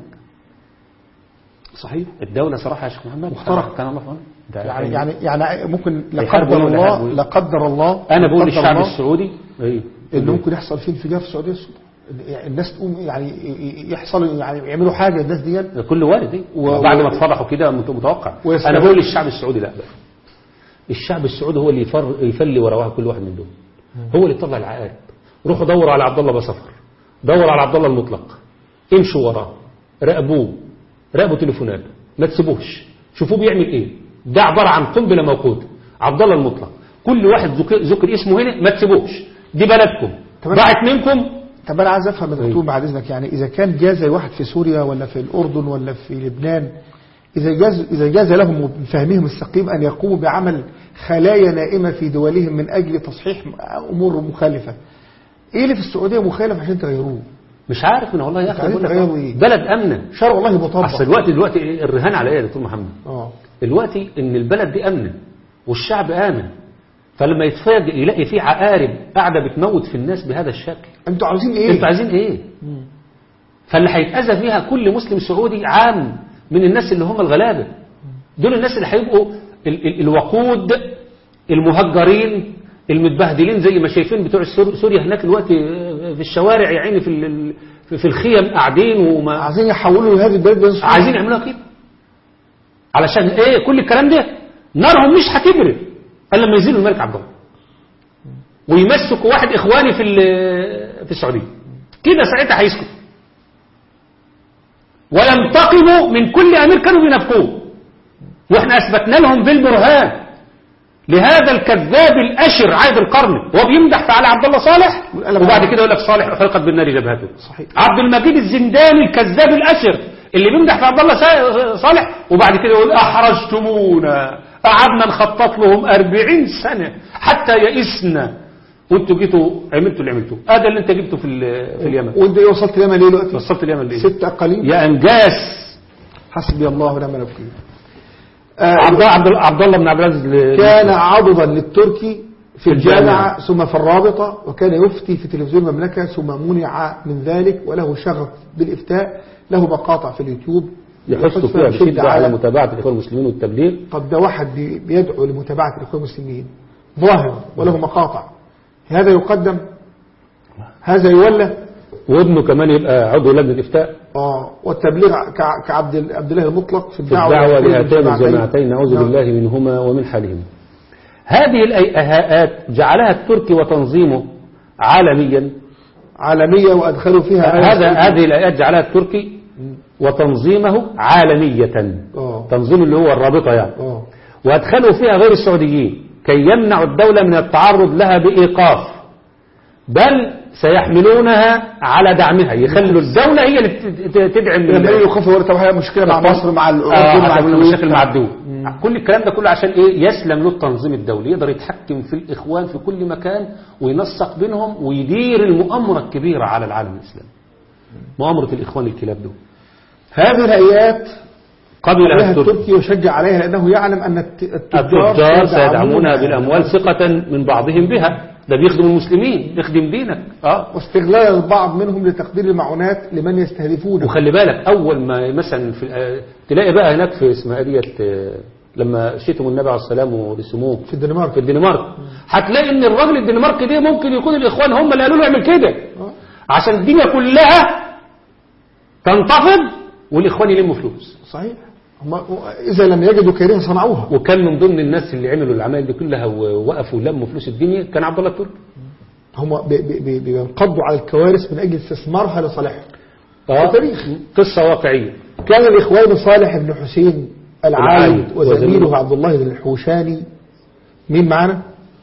صحيح الدولة صراحة يا شيخ محمد محترم. كان الله في عون ده يعني يعني يعني ممكن لا هيحاربوا قدر ولا الله هيحاربوا؟ لا قدر الله أنا بقول لا قدر للشعب الله السعودي ايه انه ممكن يحصل فيه انفجار في السعوديه الصبح يعني الناس تقوم يعني يحصل يعني يعملوا حاجه الناس دي ده كل وارد ايه و- وبعد و- ما اتفضحوا كده مت- متوقع ويستمر. انا بقول للشعب السعودي لا بقى الشعب السعودي هو اللي يفر يفلي وراء كل واحد من دول هو اللي يطلع العقارب روحوا دوروا على عبد الله بصفر دوروا على عبد الله المطلق امشوا وراه راقبوه راقبوا تليفوناته ما تسيبوش شوفوه بيعمل ايه ده عباره عن قنبله موقوته عبد الله المطلق كل واحد ذكر, ذكر اسمه هنا ما تسيبوش دي بلدكم طب أنا- ضاعت منكم طب انا عايز افهم يا دكتور بعد اذنك يعني اذا كان جاز واحد في سوريا ولا في الاردن ولا في لبنان اذا جاز اذا جاز لهم من فهمهم السقيم ان يقوموا بعمل خلايا نائمه في دولهم من اجل تصحيح امور مخالفه ايه اللي في السعوديه مخالف عشان تغيروه مش عارف انا والله يا اخي عايزين بقول لك تغيروا أهو، إيه؟ بلد امنه شرع الله مطبق اصل الوقت دلوقتي إيه؟ الرهان على ايه يا دكتور محمد اه دلوقتي ان البلد دي امنه والشعب امن فلما يتفاجئ يلاقي في عقارب قاعده بتموت في الناس بهذا الشكل انتوا عاوزين ايه انتوا عايزين ايه فاللي هيتاذى فيها كل مسلم سعودي عام من الناس اللي هم الغلابه دول الناس اللي هيبقوا ال- ال- الوقود المهجرين المتبهدلين زي ما شايفين بتوع السور- سوريا هناك دلوقتي في الشوارع يا عيني في ال- في الخيم قاعدين وما عايزين يحولوا هذه البلد بين السوريين. عايزين يعملوها كده علشان ايه كل الكلام ده نارهم مش هتبرد قال لما يزيلوا الملك عبد الله ويمسكوا واحد إخواني في ال- في السعودية كده ساعتها هيسكت وينتقموا من كل أمير كانوا بينافقوه واحنا أثبتنا لهم بالبرهان لهذا الكذاب الأشر عايد القرن وهو بيمدح في علي عبد الله صالح والقلم وبعد عليه. كده يقول لك صالح أحرقت بالنار جبهته صحيح. عبد المجيد الزنداني الكذاب الأشر اللي بيمدح في عبد الله سا- صالح وبعد كده يقول أحرجتمونا قعدنا نخطط لهم أربعين سنة حتى يئسنا وانتوا جيتوا عملتوا اللي عملتوه هذا اللي انت جبته في ال- في اليمن وانت ايه وصلت اليمن ليه دلوقتي وصلت اليمن ليه ست اقاليم يا انجاس حسبي الله ونعم الوكيل آه، عبد عبد عبد الله بن عبد العزيز ل- كان عضدا للتركي في في الجامعة الجامعة. ثم في الرابطة وكان يفتي في تلفزيون المملكة ثم منع من ذلك وله شغف بالإفتاء له مقاطع في اليوتيوب يحث فيها بشدة على متابعة الإخوان المسلمين والتبليغ طب ده واحد بي- بيدعو لمتابعة الإخوان المسلمين ظاهر وله مقاطع هذا يقدم هذا يولى وابنه كمان يبقى عضو لجنة الإفتاء اه والتبليغ كع- كعبد ال- عبد الله المطلق في في الدعوة الدعوة لكل لهاتين الجماعتين نعوذ نعم. بالله منهما ومن حالهما هذه الإيهاءات جعلها التركي وتنظيمه عالميا عالمية وأدخلوا فيها هذا هذه الآيات جعلها التركي وتنظيمه عالمية اه تنظيم اللي هو الرابطة يعني اه وأدخلوا فيها غير السعوديين كي يمنعوا الدولة من التعرض لها بإيقاف بل سيحملونها على دعمها يخلوا الدولة هي اللي ت- ت- تدعم لما يجوا يخافوا يقولوا طب هي مشكلة مع مصر مع الأردن آه مع عشان الكويت. مشاكل مع الدول كل الكلام ده كله عشان ايه يسلم له التنظيم الدولي يقدر يتحكم في الإخوان في كل مكان وينسق بينهم ويدير المؤامرة الكبيرة على العالم الإسلامي مؤامرة الإخوان الكلاب دول هذه الآيات قبلها عليها التركي التركي وشجع عليها لأنه يعلم أن الت- التجار التجار سيدعمونها بالأموال ثقة من بعضهم بها ده بيخدم المسلمين بيخدم دينك اه واستغلال البعض منهم لتقدير المعونات لمن يستهدفونه وخلي بالك اول ما مثلا في آه، تلاقي بقى هناك في اسمها ديت آه، لما شتموا النبي عليه السلام ورسموه في الدنمارك في الدنمارك هتلاقي ان الراجل الدنماركي ده ممكن يكون الاخوان هم اللي قالوا له اعمل كده آه. عشان الدنيا كلها تنتفض والاخوان يلموا فلوس صحيح هم إذا لم يجدوا كيرين صنعوها وكان من ضمن الناس اللي عملوا العمال دي كلها ووقفوا لموا فلوس الدنيا كان عبد الله التركي هم بي- بي- بي- بينقضوا على الكوارث من أجل استثمارها لصالحهم اه تاريخ. قصه واقعيه كان الإخوان صالح بن حسين العايد العايد وزميله وزميله. عبد الله بن الحوشاني مين معنا؟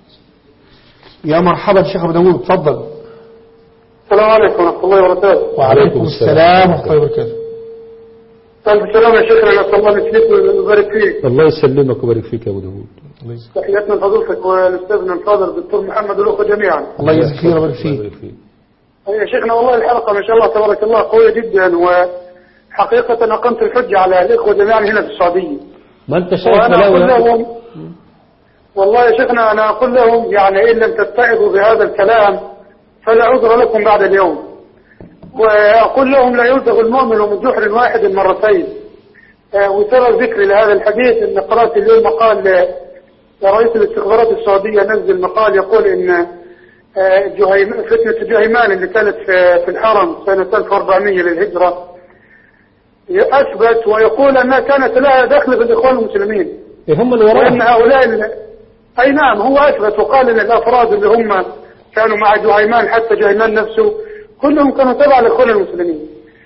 يا مرحبا شيخ أبو داوود اتفضل السلام عليكم ورحمة الله وبركاته وعليكم السلام ورحمة الله وبركاته ألف سلام يا شيخنا نسأل الله يسلمك ويبارك فيك الله يسلمك ويبارك فيك يا ابو داوود تحياتنا لفضيلتك ولأستاذنا الفاضل الدكتور محمد والأخوة جميعا الله يجزيك خير ويبارك فيك فيك يا شيخنا والله الحلقة ما شاء الله تبارك الله قوية جدا وحقيقة أقمت الحجة على الإخوة جميعا هنا في السعودية ما انت شايف وأنا أقول بلاوي لهم والله يا شيخنا أنا أقول لهم يعني إن لم تتعظوا بهذا الكلام فلا عذر لكم بعد اليوم وأقول لهم لا يلدغ المؤمن من جحر واحد مرتين آه، وترى ذكري لهذا الحديث أن قرأت اليوم مقال ل- لرئيس الاستخبارات السعودية نزل مقال يقول أن آه، جهيم فتنة جهيمان اللي كانت في في الحرم سنة 1400 للهجرة أثبت ويقول أنها كانت لها دخل بالإخوان المسلمين ايه هم اللي وأن وراها هؤلاء ال- أي نعم هو أثبت وقال أن الأفراد اللي هم كانوا مع جهيمان حتى جهيمان نفسه كلهم كانوا تبع الإخوان المسلمين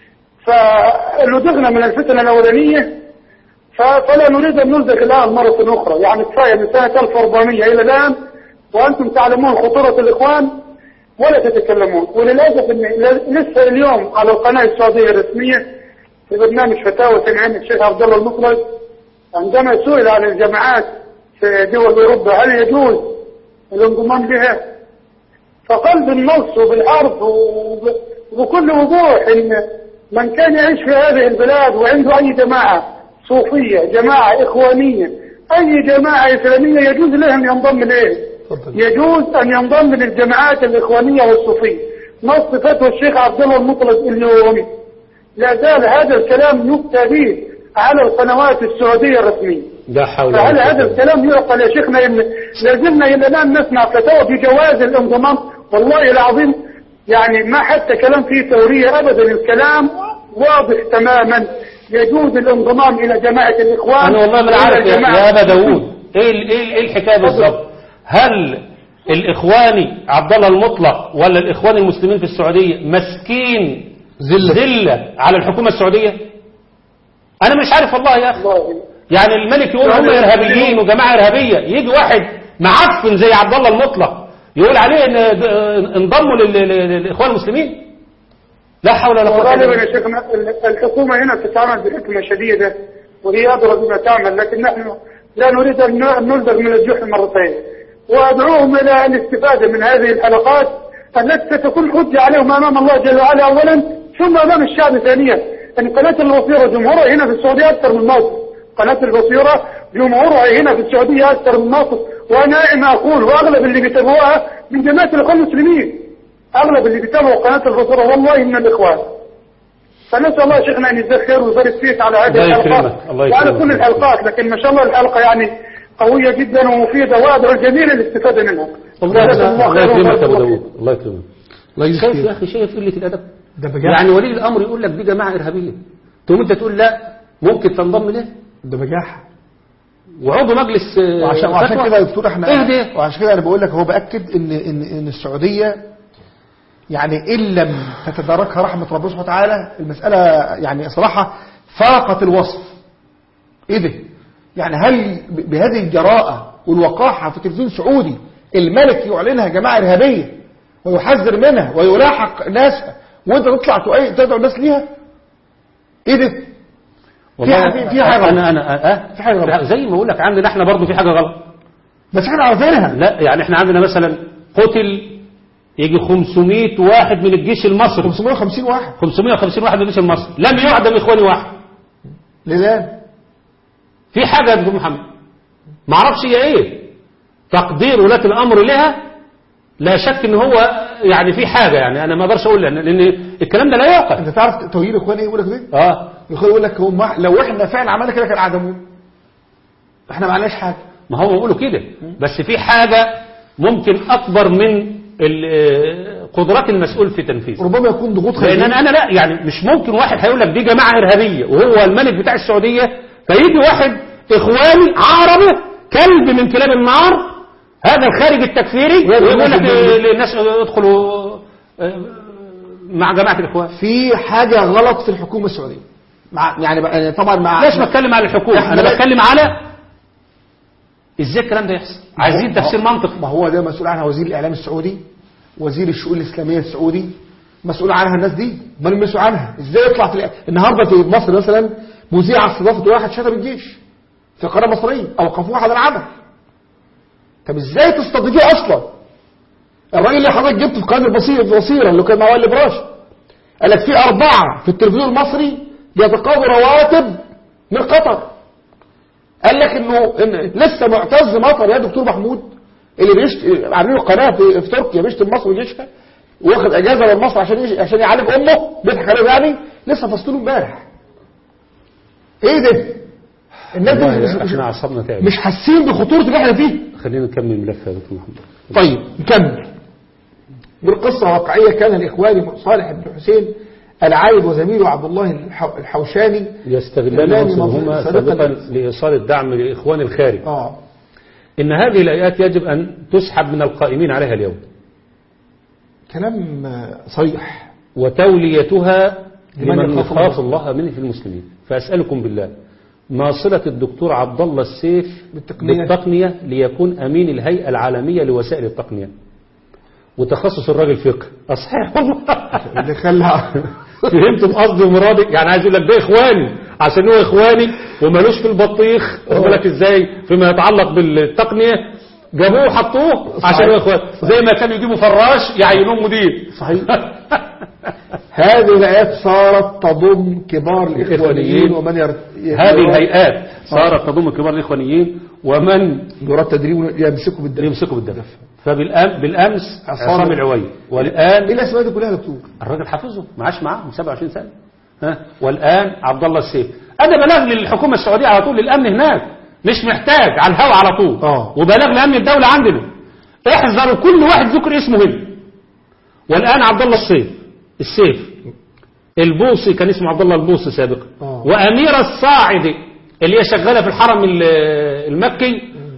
فلدغنا من الفتنة الأولانية ف- فلا نريد أن نلدغ الآن مرة أخرى يعني كفاية من سنة 1400 إلى الآن وأنتم تعلمون خطورة الإخوان ولا تتكلمون وللأسف إن ل- لسه اليوم على القناة السعودية الرسمية في برنامج فتاوى سمعين الشيخ عبد الله المطلق عندما سئل عن الجماعات في دول أوروبا هل يجوز الانضمام بها فقال بالنص وبالعرض وب- وبكل وضوح ان من كان يعيش في هذه البلاد وعنده اي جماعة صوفية جماعة اخوانية اي جماعة اسلامية يجوز له ان ينضم اليه تفضل. يجوز ان ينضم للجماعات الاخوانية والصوفية نص فتوى الشيخ عبد الله المطلق اليوم لا زال هذا الكلام يفتى به على القنوات السعودية الرسمية لا حول فهل ولا هذا قوة الكلام يعقل يا شيخنا إن لازلنا إلى الآن نسمع فتاوى بجواز الانضمام والله العظيم يعني ما حتى كلام فيه تورية أبدا الكلام واضح تماما يجوز الانضمام إلى جماعة الإخوان انا والله ما وإلى عارف يا- الجماعة يا ابا داوود ايه ال- ايه ايه الحكايه بالظبط هل الاخواني عبد الله المطلق ولا الاخوان المسلمين في السعوديه ماسكين ذلة. ذله على الحكومه السعوديه انا مش عارف والله يا اخي والله يعني الملك يقول هم ارهابيين وجماعه ارهابيه يجي واحد معفن زي عبد الله المطلق يقول عليه ان د- انضموا لل- لل- للاخوان المسلمين لا حول ولا قوه الا وغالبا يا بالله شيخنا الحكومة هنا تتعامل بحكمة شديدة وهي أدرى بما تعمل لكن نحن لا نريد أن نلزق من الجحر مرتين وأدعوهم إلى الاستفادة من هذه الحلقات التي ستكون حجة عليهم أمام الله جل وعلا أولا ثم أمام الشعب ثانيا أن قناة البصيرة جمهورها هنا في السعودية أكثر من مصر قناة البصيرة جمهورها هنا في السعودية أكثر من مصر وأنا ما أقول وأغلب اللي بيتابعوها من جماعة الإخوان المسلمين أغلب اللي بيتابعوا قناة البصيرة والله من الإخوان فنسأل الله شيخنا أن يجزاك خير ويبارك فيك على هذه الله الحلقات يكرمك، الله وعلى يكرمك. كل الحلقات لكن ما شاء الله الحلقة يعني قوية جدا ومفيدة وأدعو الجميع للاستفادة منها الله جزاك الله خير يكرمك يا ابو وبارك داوود الله يكرمك الله يجزيك شايف يا خير. اخي شايف قله الادب ده بجاح يعني ولي الامر يقول لك دي جماعه ارهابيه تقوم انت تقول لا ممكن تنضم ليه ده بجاح وعضو مجلس آه، وعشان وعشان فتوى. كده يا دكتور احنا ايه ده وعشان كده انا بقول لك هو باكد ان ان ان السعوديه يعني ان لم تتداركها رحمه ربنا سبحانه وتعالى المساله يعني صراحه فاقت الوصف ايه ده يعني هل ب- بهذه الجراءه والوقاحه في تلفزيون سعودي الملك يعلنها جماعه ارهابيه ويحذر منها ويلاحق ناسها وانت تطلع تؤي- تدعو الناس ليها ايه ده والله حاجة- في حاجة غلط. انا انا اه في حاجة غلط. زي ما اقول لك عندنا احنا برضو في حاجه غلط بس احنا عارفينها لا يعني احنا عندنا مثلا قتل يجي 500 واحد من الجيش المصري 550 واحد 550 واحد من الجيش المصري لم يعدم اخواني واحد لله في حاجه يا دكتور محمد ما اعرفش هي ايه تقدير ولاة الامر لها لا شك ان هو يعني في حاجه يعني انا ما اقدرش اقول لان لان الكلام ده لا يعقل انت تعرف توهير اخواني ايه يقول لك ايه اه الاخوان يقول لك هم لو احنا فعلا عملنا كده كان عدمونا احنا ما عملناش حاجه ما هو بيقولوا كده بس في حاجه ممكن اكبر من ال- آه، قدرات المسؤول في تنفيذها ربما يكون ضغوط لان خارجيه انا انا لا يعني مش ممكن واحد هيقول لك دي جماعه ارهابيه وهو الملك بتاع السعوديه فيجي واحد اخواني عربي كلب من كلاب النار هذا الخارج التكفيري ويقول لك للناس ادخلوا آه، مع جماعه الاخوان في حاجه غلط في الحكومه السعوديه مع يعني بقى- يعني طبعا مع ليش بتكلم على الحكومه إحنا انا لا- بتكلم على ازاي الكلام ده يحصل عايزين تفسير منطقي ما هو ده مسؤول عنها وزير الاعلام السعودي وزير الشؤون الاسلاميه السعودي مسؤول عنها الناس دي امال مين مسؤول عنها ازاي يطلع في الإع- النهارده في مصر مثلا مذيع استضافه واحد شتم الجيش في قناه مصريه اوقفوه على العمل طب ازاي تستضيفيه اصلا الراجل اللي حضرتك جبته في قناه البصيره البصيره اللي كان مع والي براش قال لك في اربعه في التلفزيون المصري بيتقاضوا رواتب من قطر قال لك انه إن لسه معتز مطر يا دكتور محمود اللي بيشت عاملين له قناه في, في تركيا بيشتم مصر وجيشها واخد اجازه من مصر عشان يجي عشان يعالج امه بيضحك عليه يعني لسه فصلوا امبارح ايه ده الناس دي مش, مش, احنا عصبنا تعب مش حاسين بخطوره اللي احنا فيه خلينا نكمل ملف يا دكتور محمد طيب نكمل بالقصة واقعية كان الإخواني صالح بن حسين العايد وزميله عبد الله الحو- الحوشاني يستغلان إعلان منصبهما مصر سابقا سابقاً. لإيصال الدعم لإخوان الخارج اه إن هذه الآيات يجب أن تسحب من القائمين عليها اليوم كلام آه، صريح وتوليتها لمن لمن يخاف يخاف الله. الله منه في المسلمين فأسألكم بالله ما صلة الدكتور عبد الله السيف بالتقنية. بالتقنية ليكون أمين الهيئة العالمية لوسائل التقنية وتخصص الراجل فقه أصحيح والله اللي خلى فهمتم قصدي ومرادي يعني عايز يقول لك ده اخواني عشان هو اخواني ومالوش في البطيخ واخد بالك ازاي فيما يتعلق بالتقنيه جابوه وحطوه عشان هو اخواني زي ما كانوا يجيبوا فراش يعينوه مدير صحيح هذه الآيات صارت تضم كبار الإخوانيين ومن يرت... هذه الهيئات صارت تضم كبار الاخوانيين ومن يراد تدريب يمسكوا بالدم يمسكوا بالدفع فبالأم بالامس عصام عصام العوي والان ايه الاسماء دي كلها يا دكتور الراجل حافظه ما عاش معاه من 27 سنه ها والان عبد الله السيف انا بلاغ للحكومه السعوديه على طول للامن هناك مش محتاج على الهوا على طول آه. وبلاغ لامن الدوله عندنا احذروا كل واحد ذكر اسمه هنا والان عبد الله السيف السيف البوصي كان اسمه عبد الله البوصي سابقا آه. واميره الصاعدي اللي هي شغاله في الحرم ال- المكي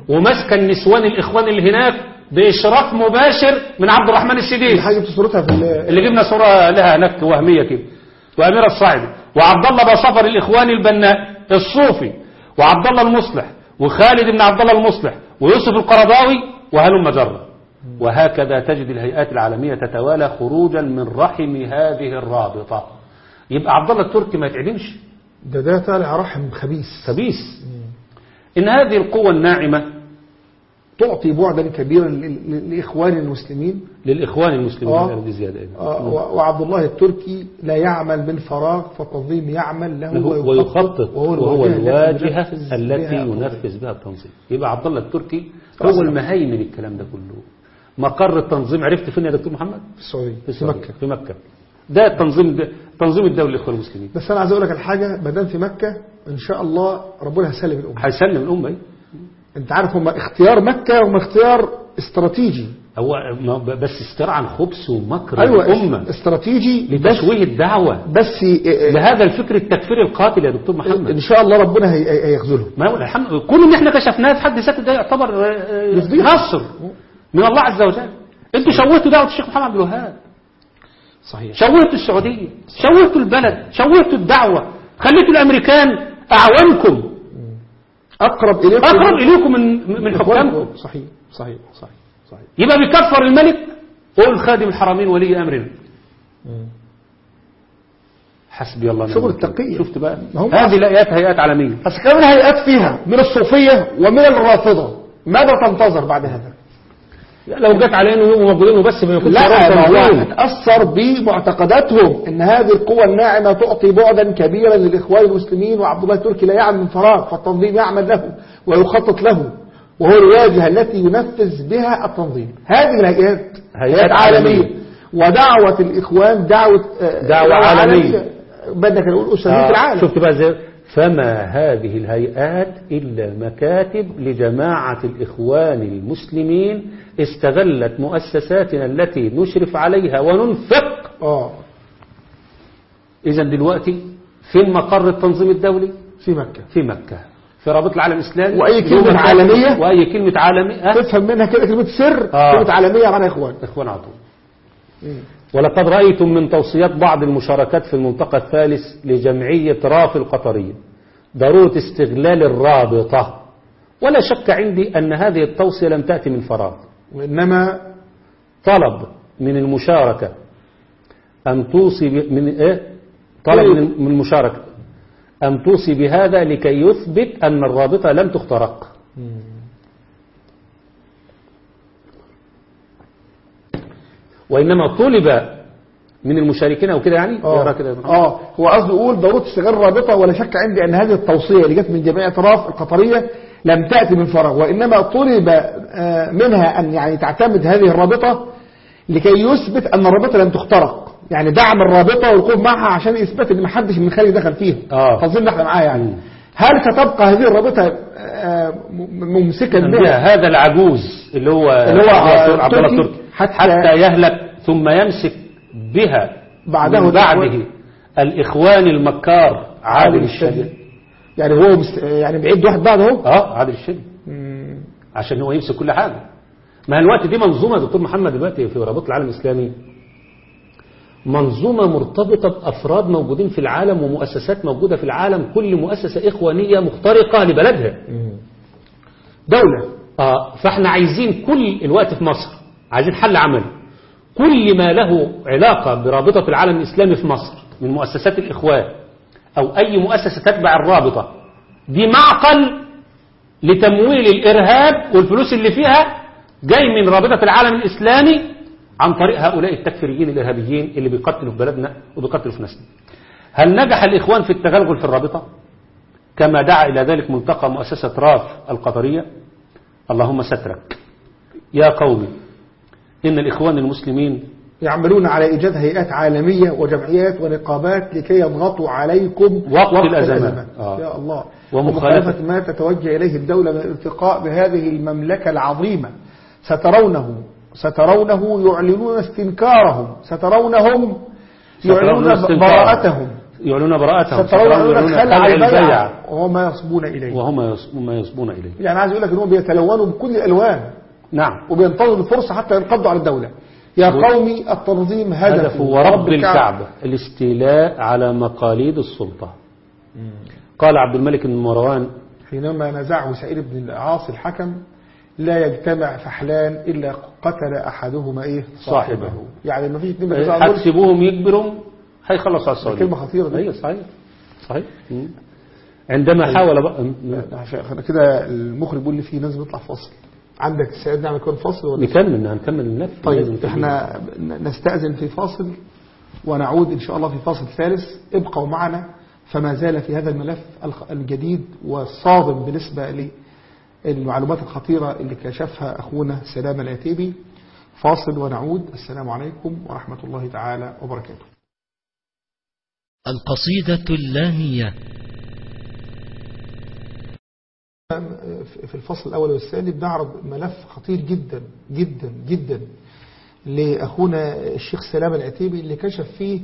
وماسكه النسوان الاخوان اللي هناك باشراف مباشر من عبد الرحمن دي السديس حاجه صورتها في ال- اللي جبنا صوره لها هناك وهميه كده وامير الصاعدي وعبد الله بصفر الاخواني البناء الصوفي وعبد الله المصلح وخالد بن عبد الله المصلح ويوسف القرضاوي وهلم جرا وهكذا تجد الهيئات العالميه تتوالى خروجا من رحم هذه الرابطه يبقى عبد الله التركي ما يتعدمش ده ده طالع رحم خبيث خبيث ان هذه القوه الناعمه تعطي بعدا كبيرا ل- ل- لاخوان المسلمين للاخوان المسلمين آه. آه. دي زياده آه، و- وعبد الله التركي لا يعمل من فراغ فالتنظيم يعمل له وهو ويخطط وهو الواجهة ينفذ التي بها ينفذ بها التنظيم يبقى عبد الله التركي هو المهيمن الكلام ده كله مقر التنظيم عرفت فين يا دكتور محمد في السعوديه في في السعودية، مكه في مكة ده التنظيم ده تنظيم الدولة للإخوان المسلمين بس انا عايز اقول لك الحاجه ما دام في مكه ان شاء الله ربنا هيسلم الامه هيسلم الأمة إيه؟ انت عارف هم اختيار مكه هم اختيار استراتيجي هو ما- بس استر عن خبث ومكر ايوه الأمة استراتيجي بس لتشويه الدعوة بس ي- لهذا الفكر التكفيري القاتل يا دكتور ان محمد شاء الله ربنا هي- هي- هيخذله ما هو الحمد كل ان احنا كشفناه في حد ذاته ده يعتبر آه، آه، فضيحة. نصر من الله عز وجل انتوا شوهتوا دعوة الشيخ محمد عبد الوهاب صحيح شوهتوا السعودية شوهتوا البلد شوهتوا الدعوة خليتوا الأمريكان أعوانكم اقرب اليكم أقرب إليكم من من حكامكم صحيح صحيح صحيح صحيح يبقى بيكفر الملك قول خادم الحرمين ولي أمرنا حسبي الله ونعم شغل الوكيل. التقية. شفت بقى ما هم هذه الآيات هيئات عالمية بس كمان هيئات فيها من الصوفيه ومن الرافضه ماذا تنتظر بعد هذا؟ لو جت علينا يوم موجودين وبس ما يكونش لا وراهم ما هو تنظيم. هتأثر بمعتقداتهم ان هذه القوة الناعمة تعطي بعدا كبيرا للإخوان المسلمين وعبد الله التركي لا يعمل من فراغ فالتنظيم يعمل له ويخطط له وهو الواجهة التي ينفذ بها التنظيم هذه الهيئات هيئات عالمية. ودعوة الإخوان دعوة آه، دعوة عالمية. بدك نقول أسرية آه، العالم شفت بقى ازاي فما هذه الهيئات إلا مكاتب لجماعة الإخوان المسلمين استغلت مؤسساتنا التي نشرف عليها وننفق اه إذا دلوقتي فين مقر التنظيم الدولي في مكة في مكة في رابطة العالم الإسلامي وأي كلمة يوم الخميس. عالمية؟ وأي كلمة عالمية أه؟ تفهم منها كده كلمة سر آه. كلمة عالمية عن إخوان إخوان عطول ولقد رأيتم من توصيات بعض المشاركات في المنطقة الثالث لجمعية راف القطرية ضرورة استغلال الرابطة ولا شك عندي أن هذه التوصية لم تأتي من فراغ وإنما طلب من المشاركة أن توصي ب- من إيه؟ طلب من من المشاركة أن توصي بهذا لكي يثبت أن الرابطة لم تخترق وإنما طلب من المشاركين أو كده يعني يقرأ كده يا ابن عمر. اه هو قصده يقول ضروره استغلال الرابطه ولا شك عندي ان هذه التوصيه اللي جت من جمعيه راف القطريه لم تاتي من فراغ وانما طلب آه، منها ان يعني تعتمد هذه الرابطه لكي يثبت ان الرابطه لم تخترق يعني دعم الرابطه والوقوف معها عشان يثبت ان ما حدش من الخارج دخل فيها آه. تنظيم احنا معاها يعني هل ستبقى هذه الرابطه آه، م- ممسكا بها بها هذا العجوز اللي هو اللي هو عبد الله تركي التركي حتى- حتى, يهلك ثم يمسك بها بعده من بعده الإخوان المكار عادل الشبيب يعني هو مست... يعني بعيد واحد بعد اهو اه عادل الشبيب عشان هو يمسك كل حاجة ما هي الوقت دي منظومة يا دكتور محمد دلوقتي في رابطة العالم الإسلامي منظومة مرتبطة بأفراد موجودين في العالم ومؤسسات موجودة في العالم كل مؤسسة إخوانية مخترقة لبلدها دوله آه فاحنا عايزين كل الوقت في مصر عايزين حل عملي كل ما له علاقة برابطة العالم الإسلامي في مصر من مؤسسات الإخوان أو أي مؤسسة تتبع الرابطة دي معقل لتمويل الإرهاب والفلوس اللي فيها جاي من رابطة العالم الإسلامي عن طريق هؤلاء التكفيريين الإرهابيين اللي بيقتلوا في بلدنا وبيقتلوا في ناسنا هل نجح الإخوان في التغلغل في الرابطة كما دعا إلى ذلك ملتقى مؤسسة راف القطرية اللهم سترك يا قومي إن الإخوان المسلمين يعملون على إيجاد هيئات عالمية وجمعيات ونقابات لكي يضغطوا عليكم وقت الأزمات. آه. يا الله ومخالفة- ومخالفة ما تتوجه إليه الدولة من الالتقاء بهذه المملكة العظيمة سترونه سترونه يعلنون استنكارهم سترونهم سترون يعلنون استنكارهم. براءتهم يعلنون براءتهم سترون يعلنون أنهم خلع خلع البيع البيع وما يصبون إليه وهم يص- ما يصبون إليه يعني عايز أقول لك أنهم بيتلونوا بكل الألوان نعم وبينتظروا الفرصة حتى ينقضوا على الدولة يا و- قومي التنظيم هدفه هدف ورب الكعبة الاستيلاء على مقاليد السلطة قال عبد الملك بن مروان حينما نزعه سعيد بن العاص الحكم لا يجتمع فحلان إلا قتل أحدهما إيه صاحبه. يعني ما فيش اثنين بيتزعوا دول. هتسيبوهم يكبروا هيخلصوا على السعودية كلمة خطيرة دي. ايوه صحيح صحيح مم. عندما حاول بقى مم. عشان كده المخرج بيقول لي في ناس بيطلع فاصل عندك استعداد نعمل كون فاصل ولا نكمل هنكمل اللف لازم طيب نكمل. احنا نستأذن في فاصل ونعود إن شاء الله في فاصل ثالث ابقوا معنا فما زال في هذا الملف الخ- الجديد والصادم بالنسبة للمعلومات الخطيرة اللي كشفها أخونا سلام العتيبي فاصل ونعود السلام عليكم ورحمة الله تعالى وبركاته القصيدة اللامية في الفصل الأول والثاني بنعرض ملف خطير جدا جدا جدا لأخونا الشيخ سلام العتيبي اللي كشف فيه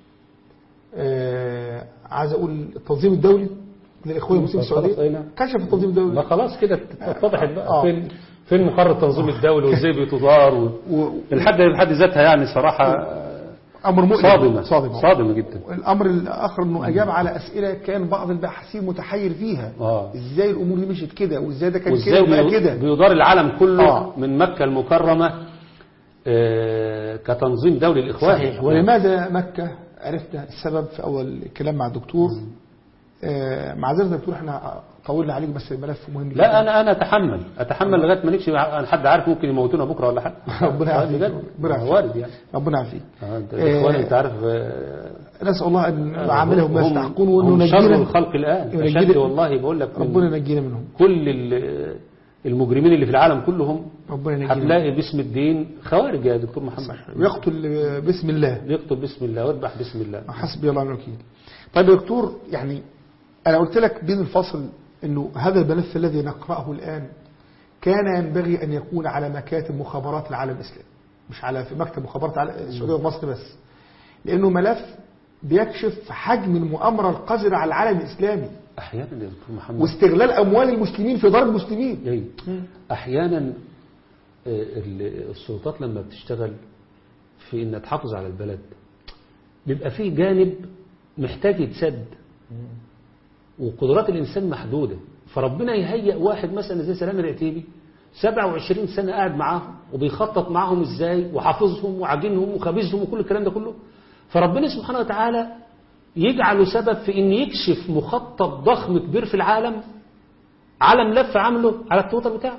آه، عايز أقول التنظيم الدولي للإخوان المسلمين خلاص، أي السعودية نعم. كشف التنظيم ما الدولي خلاص كده اتضحت بقى آه. فين فين مقر التنظيم الدولي وازاي بتدار و... و- الحد بحد ذاتها يعني صراحة أمر مؤلم صادمة صادمة صادمة جدا الأمر الآخر أنه أجاب على أسئلة كان بعض الباحثين متحير فيها آه. إزاي الأمور دي مشيت كده وإزاي ده كان وازاي كده وبقى بي- كده بيدار العالم كله آه. من مكة المكرمة آه، كتنظيم دولي الإخوان صحيح ولماذا مكة عرفنا السبب في أول الكلام مع الدكتور آه، معذرة يا دكتور احنا طولنا عليك بس الملف مهم جدا لا أنا أنا أتحمل أتحمل لغاية ما نكشف عن حد عارف ممكن يموتونا بكرة ولا حاجة ربنا يعافيك بجد. ربنا يعافيك. وارد يعني ربنا يعافيك آه، أنت- آه، الإخوان أنت عارف آه، نسأل الله أن نعاملهم ما هم- يستحقون هم وأنه شر نجينا الخلق الآن ينجينا- أشد والله بقول لك من ربنا ينجينا منهم كل ال- المجرمين اللي في العالم كلهم ربنا ينجينا منهم. هتلاقي باسم الدين خوارج يا دكتور محمد ويقتل باسم الله يكتب بسم الله ويذبح بسم الله حسبي الله ونعم الوكيل طيب يا دكتور يعني أنا قلت لك بين الفصل أنه هذا الملف الذي نقرأه الآن كان ينبغي أن يكون على مكاتب مخابرات العالم الإسلامي مش على في مكتب مخابرات العالم- السعودية ومصر بس لأنه ملف بيكشف حجم المؤامرة القذرة على العالم الإسلامي أحيانا يا دكتور محمد واستغلال أموال المسلمين في ضرب المسلمين جيد احيانا آه، ال- السلطات لما بتشتغل في ان تحافظ على البلد بيبقى فيه جانب محتاج يتسد وقدرات الانسان محدوده فربنا يهيئ واحد مثلا زي سلام العتيبي 27 سنه قاعد معاهم وبيخطط معاهم ازاي وحافظهم وعاجنهم وخابزهم وكل الكلام ده كله فربنا سبحانه وتعالى يجعله سبب في ان يكشف مخطط ضخم كبير في العالم على ملف عامله على التويتر بتاعه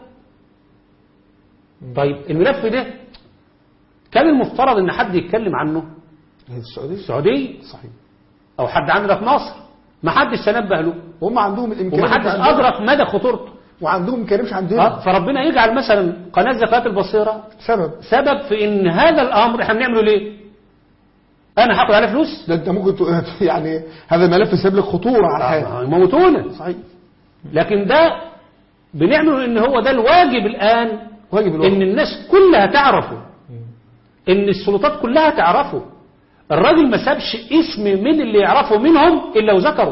طيب الملف ده كان المفترض ان حد يتكلم عنه هي السعودية السعودية صحيح او حد عندنا في مصر ما حدش تنبه له وهم عندهم الإمكانيات وما حدش عندنا. ادرك مدى خطورته وعندهم إمكانيات مش عندنا آه، فربنا يجعل مثلا قناة زكاة البصيرة سبب سبب في ان هذا الامر احنا بنعمله ليه انا هاخد عليه فلوس ده انت ممكن تقول يعني هذا الملف سبب لك خطورة على الحياة آه، يموتونا صحيح لكن ده بنعمله ان هو ده الواجب الان واجب الوقت ان الناس كلها تعرفه ان السلطات كلها تعرفه الراجل ما سابش اسم من اللي يعرفه منهم الا وذكره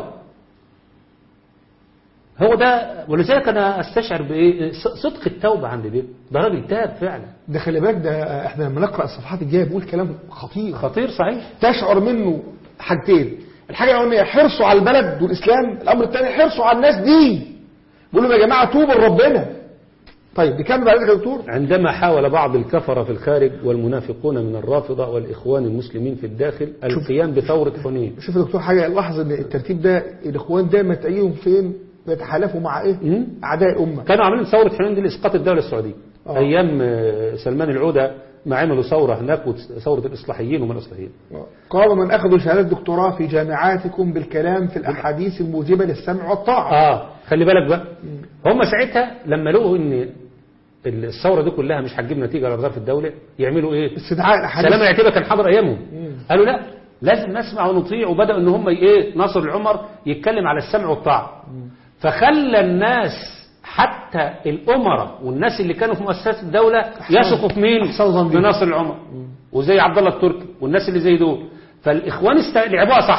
هو ده ولذلك انا استشعر بايه ص- صدق التوبه عند ده ده راجل تاب فعلا ده خلي بالك ده احنا لما نقرا الصفحات الجايه بيقول كلام خطير خطير صحيح تشعر منه حاجتين الحاجه الاولانيه حرصه على البلد والاسلام الامر الثاني حرصه على الناس دي بيقول لهم يا جماعه توبوا لربنا طيب بكمل بعد كده يا دكتور عندما حاول بعض الكفرة في الخارج والمنافقون من الرافضة والإخوان المسلمين في الداخل القيام بثورة حنين شوف يا دكتور حاجه لاحظ ان الترتيب ده الاخوان دايما تلاقيهم فين بيتحالفوا مع ايه مم. اعداء امه كانوا عاملين ثورة حنين دي لإسقاط الدولة السعودية آه. أيام آه، سلمان العودة ما عملوا ثورة هناك وثورة الإصلاحيين وما الإصلاحيين قال من اخذوا شهاده دكتوراه في جامعاتكم بالكلام في الاحاديث الموجبه للسمع والطاعه آه خلي بالك بقى هم ساعتها لما لقوا إن الثورة دي كلها مش هتجيب نتيجة على ظرف الدولة يعملوا إيه؟ استدعاء الاحاديث سلام العتيبة كان حاضر أيامهم قالوا لا لازم نسمع ونطيع وبدأوا إن هم إيه ناصر العمر يتكلم على السمع والطاعة فخلى الناس حتى الأمراء والناس اللي كانوا في مؤسسات الدولة يثقوا في مين؟ أحسن ظن في بيه. ناصر العمر وزي عبد الله التركي والناس اللي زي دول فالإخوان است- لعبوها صح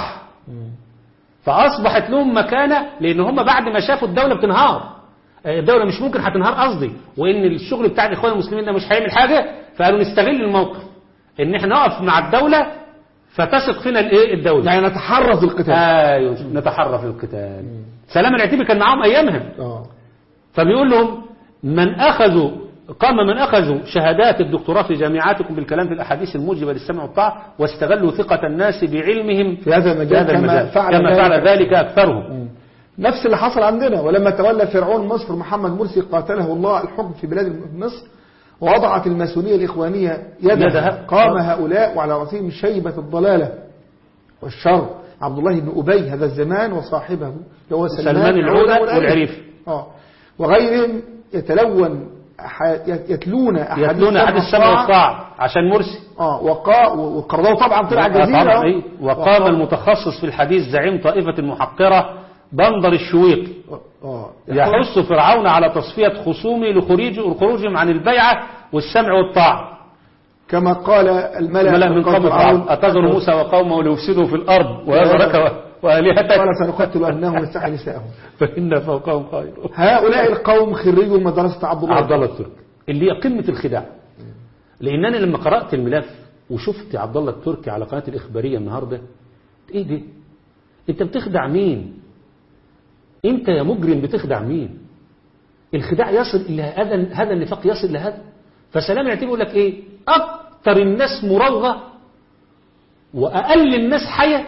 فأصبحت لهم مكانة لأن هم بعد ما شافوا الدولة بتنهار آه، الدولة مش ممكن هتنهار قصدي وإن الشغل بتاع الإخوان المسلمين ده مش هيعمل حاجة فقالوا نستغل الموقف إن احنا نقف مع الدولة فتثق فينا الإيه الدولة يعني نتحرز القتال ايوه نتحرى في القتال سلام العتيبي كان معاهم ايامها اه فبيقول لهم من اخذوا قام من اخذوا شهادات الدكتوراه في جامعاتكم بالكلام في الاحاديث الموجبه للسمع والطاعه واستغلوا ثقه الناس بعلمهم في هذا المجال في هذا كما المجال فعل كما ذلك. فعل ذلك اكثرهم نفس اللي حصل عندنا ولما تولى فرعون مصر محمد مرسي قاتله الله الحكم في بلاد مصر ووضعت الماسونية الإخوانية يدها, يدها. قام هؤلاء وعلى رأسهم شيبة الضلالة والشر عبد الله بن أبي هذا الزمان وصاحبه هو سلمان العودة والعريف آه وغيرهم يتلون أح- يتلون أحاديث يتلون احد السمع والطاعة. والطاعه عشان مرسي اه وقا والقرضاوي طبعا طلع جزيرة طبعاً، آه. إيه. وقام المتخصص في الحديث زعيم طائفه المحقره بندر الشويقي اه يحث فرعون على تصفية خصومه لخروج لخروجهم عن البيعة والسمع والطاعة كما قال الملأ ملأ من قوم فرعون أتذر موسى وقومه ليفسدوا في الأرض ويذرك وآلهتك قال سنقتل أبنائهم ونستحيي نساءهم فإن فوقهم قاهرون هؤلاء القوم خريجوا مدرسة عبد الله عبد الله التركي اللي هي قمة الخداع لأن أنا لما قرأت الملف وشفت عبد الله التركي على قناة الإخبارية النهاردة إيه ده؟ أنت بتخدع مين؟ أنت يا مجرم بتخدع مين؟ الخداع يصل إلى هذا هذا النفاق يصل إلى هذا فسلام يعتبر يقول لك إيه؟ أكثر الناس مراوغة وأقل الناس حية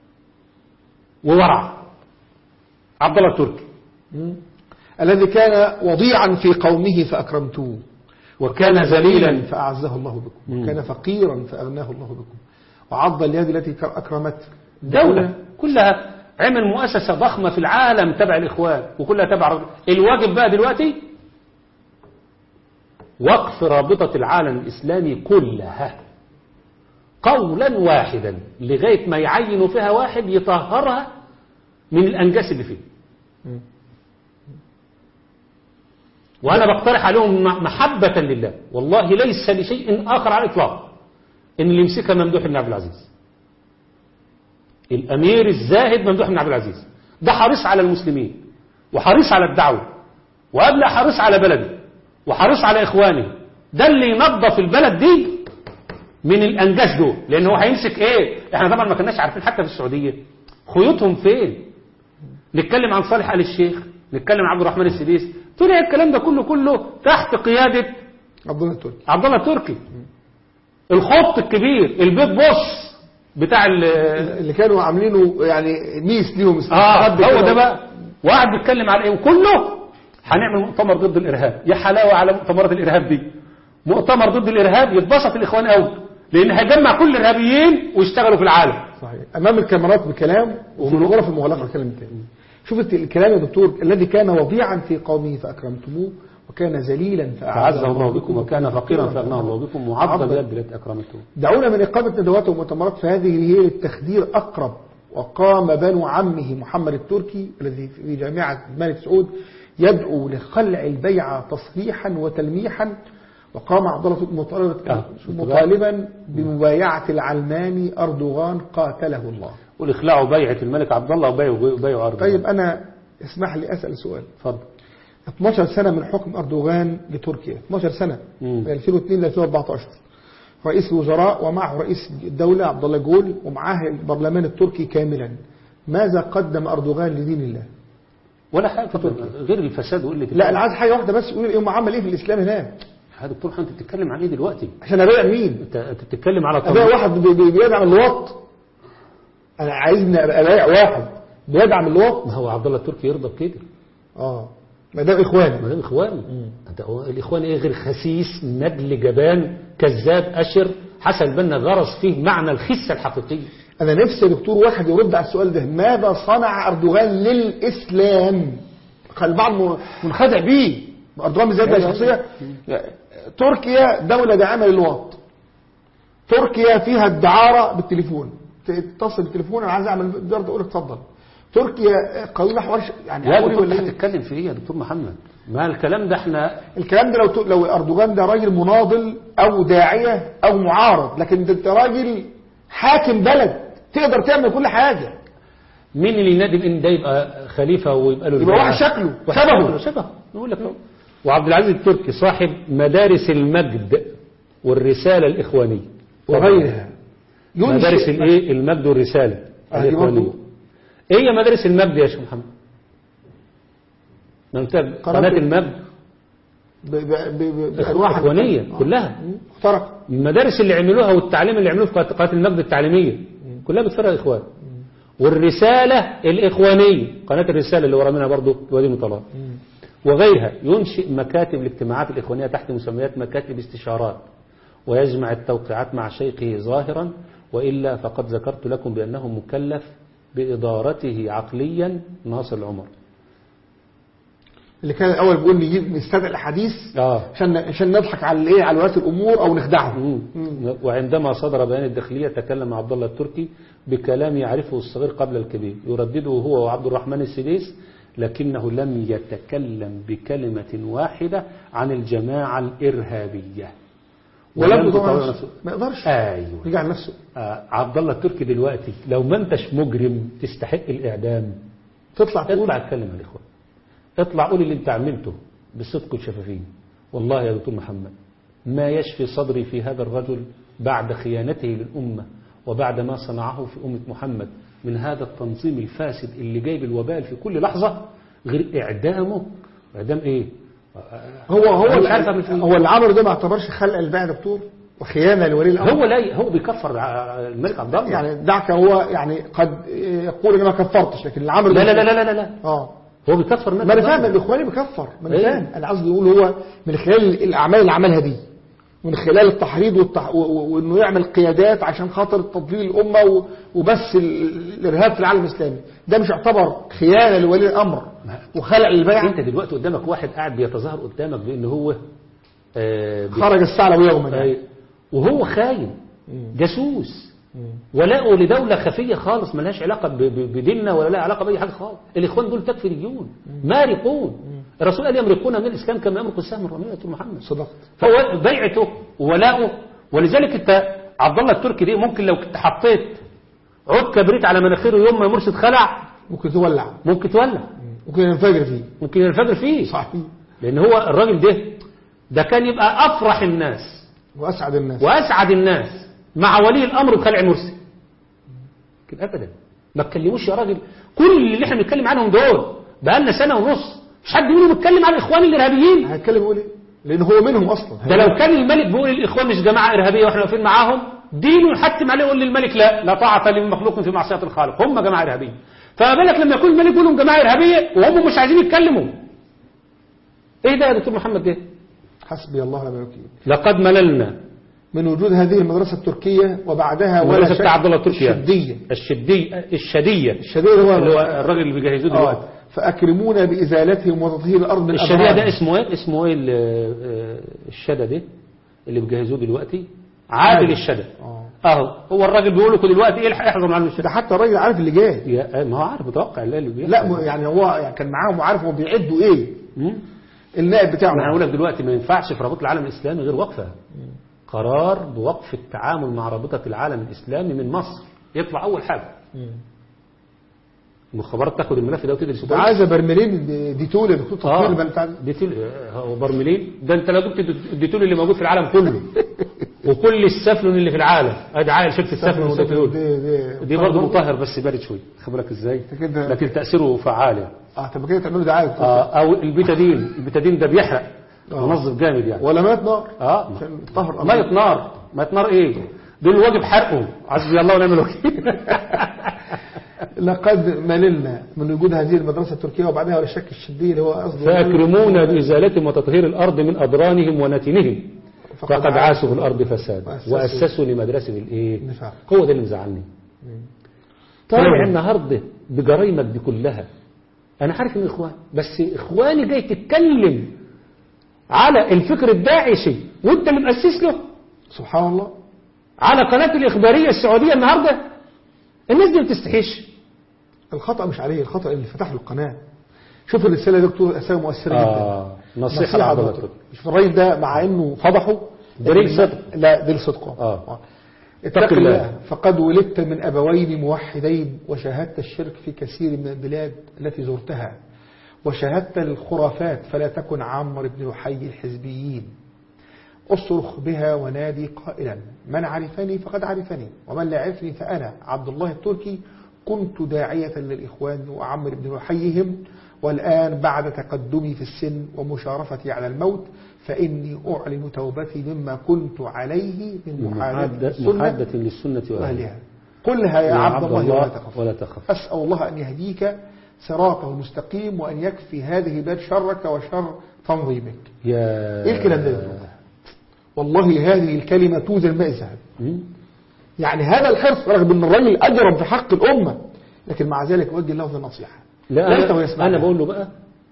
وورع عبد الله التركي الذي كان وضيعا في قومه فأكرمتوه وكان ذليلا فأعزه الله بكم مم. وكان فقيرا فأغناه الله بكم وعض اليد التي أكرمته دولة كلها عمل مؤسسة ضخمة في العالم تبع الإخوان وكلها تبع رب- الواجب بقى دلوقتي وقف رابطة العالم الإسلامي كلها قولا واحدا لغاية ما يعينوا فيها واحد يطهرها من الأنجاس اللي فيه وأنا بقترح عليهم م- محبة لله والله ليس لشيء آخر على الإطلاق إن اللي يمسكها ممدوح بن عبد العزيز الأمير الزاهد ممدوح بن عبد العزيز ده حريص على المسلمين وحريص على الدعوة وقبل حريص على بلده وحريص على إخوانه ده اللي ينظف البلد دي من الأنجاز دول لأن هو هيمسك إيه إحنا طبعا ما كناش عارفين حتى في السعودية خيوطهم فين نتكلم عن صالح آل الشيخ نتكلم عن عبد الرحمن السديس طلع الكلام ده كله كله تحت قيادة عبد الله التركي عبد الله التركي الخط الكبير البيت بص بتاع ال- اللي كانوا عاملينه يعني ميس ليهم اه استخبى هو كده. ده بقى وقعد بيتكلم على ايه وكله هنعمل مؤتمر ضد الارهاب يا حلاوه على مؤتمرات الارهاب دي مؤتمر ضد الارهاب يتبسط الاخوان قوي لان هيجمع كل الارهابيين ويشتغلوا في العالم صحيح امام الكاميرات بكلام ومن غرف المغلقه كلام تاني شوف الت- الكلام يا دكتور الذي كان وضيعا في قومه فاكرمتموه وكان ذليلا فعزه الله بكم وكان فقيرا فاغناه الله بكم وعض اليد التي اكرمته دعونا من إقامة ندوات ومؤتمرات فهذه هي للتخدير أقرب وقام بنو عمه محمد التركي الذي في جامعة الملك سعود يدعو لخلع البيعة تصريحا وتلميحا وقام عبد الله التركي مطالبا آه، شفت بقى؟ مطالبا بمبايعة العلماني أردوغان قاتله الله والاخلاع بيعه الملك عبد الله وبيعوا بيعوا ارض طيب أنا اسمح لي أسأل سؤال اتفضل 12 سنة من حكم أردوغان لتركيا 12 سنة مم. من 2002 ل 2014 رئيس الوزراء ومعه رئيس الدولة عبد الله جول ومعاه البرلمان التركي كاملا ماذا قدم أردوغان لدين الله ولا حاجه غير الفساد وقله لا أنا عايز حاجة واحدة بس يقول إيه هم عمل إيه في الإسلام هناك يا دكتور انت بتتكلم عن ايه دلوقتي عشان أبايع مين انت انت بتتكلم على أبايع طريق واحد بي- بي- بيدعم اللواط أنا عايزني أبقى أبايع واحد بيدعم اللواط ما هو عبد الله التركي يرضى بكده آه ما دام إخواني ما دام اخوان انت هو الاخوان ايه غير خسيس ندل جبان كذاب اشر حسن بنا غرس فيه معنى الخسه الحقيقيه أنا نفسي يا دكتور واحد يرد على السؤال ده ماذا صنع أردوغان للإسلام خلي البعض م- منخدع بيه أردوغان بالذات ده أيوة. شخصية تركيا دولة داعمة للوط تركيا فيها الدعارة بالتليفون تتصل بالتليفون أنا عايز أعمل دار أقول لك اتفضل تركيا قانون حوار ش- يعني لا حواري دكتور ولا انت إيه؟ هتتكلم في ايه يا دكتور محمد ما الكلام ده احنا الكلام ده لو ت- لو أردوغان ده راجل مناضل أو داعية أو معارض لكن ده أنت راجل حاكم بلد تقدر تعمل كل حاجة مين اللي ينادي ان ده يبقى خليفه ويبقى له يبقى البيعة؟ واحد شكله واحد شبهه. شبهه نقول لك أهو. وعبد العزيز التركي صاحب مدارس المجد والرساله الاخوانيه وغيرها مدارس الايه المجد والرساله آه، دي الاخوانيه برضو. ايه هي مدارس المجد يا شيخ محمد ما انت قناه المجد ب- ب- ب- بأنواع اخوانيه آه. كلها اخترق المدارس اللي عملوها والتعليم اللي عملوه في قناه المجد التعليميه كلها بتفرق اخوان والرساله الاخوانيه قناه الرساله اللي ورا منها برضه وادي المطلع وغيرها ينشئ مكاتب الاجتماعات الاخوانيه تحت مسميات مكاتب استشارات ويجمع التوقيعات مع شيخه ظاهرا والا فقد ذكرت لكم بانه مكلف بادارته عقليا ناصر العمر اللي كان الاول بيقول نجيب نستدعي الاحاديث اه عشان عشان نضحك على الايه على ولاة الامور او نخدعهم مم. وعندما صدر بيان الداخلية تكلم عبد الله التركي بكلام يعرفه الصغير قبل الكبير يردده هو وعبد الرحمن السديس لكنه لم يتكلم بكلمة واحدة عن الجماعة الإرهابية ولم يطور طبعا نفسه. ما يقدرش ايوه يرجع لنفسه آه عبد الله التركي دلوقتي لو ما انتش مجرم تستحق الاعدام تطلع تقول اطلع اتكلم يا اخوان اطلع قول اللي انت عملته بالصدق والشفافية والله يا دكتور محمد ما يشفي صدري في هذا الرجل بعد خيانته للأمة وبعد ما صنعه في أمة محمد من هذا التنظيم الفاسد اللي جايب الوبال في كل لحظة غير إعدامه إعدام إيه هو هو أنا مش عارف أعمل فيه. هو اللي عمله ده ما اعتبرش خلق البيع يا دكتور وخيانه لولي الامر هو لا هو بيكفر ع- الملك عبد الله يعني دعك هو يعني قد يقول انا ما كفرتش لكن اللي عمله لا ده- لا لا لا لا, لا. اه هو بيكفر الملك ما انا عبد فاهم الله. الاخواني بيكفر ما انا إيه؟ فاهم انا قصدي اقول هو من خلال الاعمال اللي عملها دي من خلال التحريض والتح... و- و- وانه يعمل قيادات عشان خاطر تضليل الامه و... وبس ال- الارهاب في العالم الاسلامي ده مش يعتبر خيانه لولي الامر وخلق البيع انت دلوقتي قدامك واحد قاعد بيتظاهر قدامك بان هو آه بي- خرج الثعلب يوما يعني. أي. وهو خاين جاسوس ولاؤه لدولة خفية خالص ملهاش علاقة ب- ب- بديننا ولا لها علاقة بأي حاجة خالص الإخوان دول تكفيريون مارقون الرسول قال يمرقون من الإسلام كما يمرق السهم الرمية يا دكتور محمد صدقت فهو بيعته وولاؤه ولذلك انت عبد الله التركي دي ممكن لو كنت حطيت عود كبريت على مناخيره يوم ما مرشد خلع ممكن تولع ممكن تولع ممكن ينفجر فيه ممكن ينفجر فيه صحيح لأن هو الراجل ده ده كان يبقى أفرح الناس واسعد الناس وأسعد الناس مع ولي الأمر بخلع مرسي لكن أبدا ما تكلموش يا راجل كل اللي احنا بنتكلم عنهم دول بقالنا سنة ونص مش حد منهم بيتكلم عن الإخوان الإرهابيين هيتكلم يقول ايه لان هو منهم اصلا ده لو كان الملك بيقول الإخوان مش جماعة إرهابية وإحنا واقفين معاهم دينه يحتم عليه يقول للملك لا لا طاعة لمخلوق في معصية الخالق هم جماعة إرهابية فما بالك لما يكون الملك يقول لهم جماعة إرهابية وهم مش عايزين يتكلموا إيه ده يا دكتور محمد ده حسبي الله ونعم الوكيل لقد مللنا من وجود هذه المدرسة التركية وبعدها ولا المدرسة شك بتاع عبد الله التركي يعني. الشدية الشدية الشدية الشدية هو اللي هو الراجل اللي بيجهزوه دلوقتي آه. فأكرمونا بإزالتهم وتطهير الأرض من الشدية الأبرار. ده اسمه ايه اسمه ايه ال- آه، الشدة ده اللي بيجهزوه دلوقتي عادل عادل. الشدة آه. اهو هو الراجل بيقول لكم دلوقتي الحق احضر معلم ده الشدة حتى الراجل عارف اللي جاي يا ما هو عارف متوقع اللي اللي بيحصل. لا م- يعني هو يعني كان معاهم وعارف هو بيعدوا ايه مم؟ النائب بتاعه انا هقول لك دلوقتي ما ينفعش في رابطة العالم الاسلامي غير وقفة قرار بوقف التعامل مع رابطة العالم الاسلامي من مصر يطلع اول حاجة المخابرات تاخد الملف ده وتدرس ده كويس. عايزه برميلين ديتول دكتور تطهير البلد بتاع ده. ديتول آه، هو برميلين ده انت لو جبت الديتول اللي موجود في العالم كله وكل السفلون اللي في العالم ادي عائل شفت السفلون وديتول دي دي دي برضه مطهر بس بارد شويه خد بالك ازاي كده- لكن تاثيره فعال يعني اه طب كده تعملوا دعايه آه او البيتادين البيتادين ده بيحرق آه. منظف جامد يعني ولا مات نار اه عشان طهر ميه نار ميه نار ايه دول واجب حرقهم حسبي الله ونعم الوكيل لقد مللنا من وجود هذه المدرسه التركيه وبعدها ولا شك الشديه اللي هو قصده فاكرمونا بازالتهم وتطهير الارض من اضرانهم ونتنهم فقد عاشوا في الارض فساد وأسسوا- واسسوا لمدرسه الايه النفاق. هو ده اللي مزعلني طالع النهارده بجرايمك دي كلها انا عارف ان اخوان بس اخواني جاي تتكلم على الفكر الداعشي وانت اللي مؤسس له سبحان الله على قناه الاخباريه السعوديه النهارده الناس دي ما بتستحيش الخطا مش عليه الخطا اللي فتح له القناه شوف الرساله يا دكتور رساله مؤثره آه، جدا نصيحة لعبد الله لعبد شوف الراجل ده مع انه فضحه دليل لكن- صدق. لا دليل صدقه آه. اتق الله فقد ولدت من أبوين موحدين وشاهدت الشرك في كثير من البلاد التي زرتها وشاهدت الخرافات فلا تكن عمرو بن لحي الحزبيين أصرخ بها ونادي قائلا من عرفني فقد عرفني ومن لا عرفني فأنا عبد الله التركي كنت داعية للإخوان وعمر بن لحيهم والآن بعد تقدمي في السن ومشارفتي على الموت فإني أعلن توبتي مما كنت عليه من محادثة السنة محادة للسنة وأهلها وأهلها قلها يا عبد الله ولا تخف ولا تخف أسأل الله أن يهديك صراطه المستقيم وأن يكفي هذه البلاد شرك وشر تنظيمك يا إيه الكلام ده يا دكتور؟ والله هذه الكلمة توزن ماء الذهب مم. يعني هذا الحرص رغم أن الراجل أجرم في حق الأمة لكن مع ذلك وجه له النصيحة لا لا يستوي أنا, يسمعنا. أنا بقول له بقى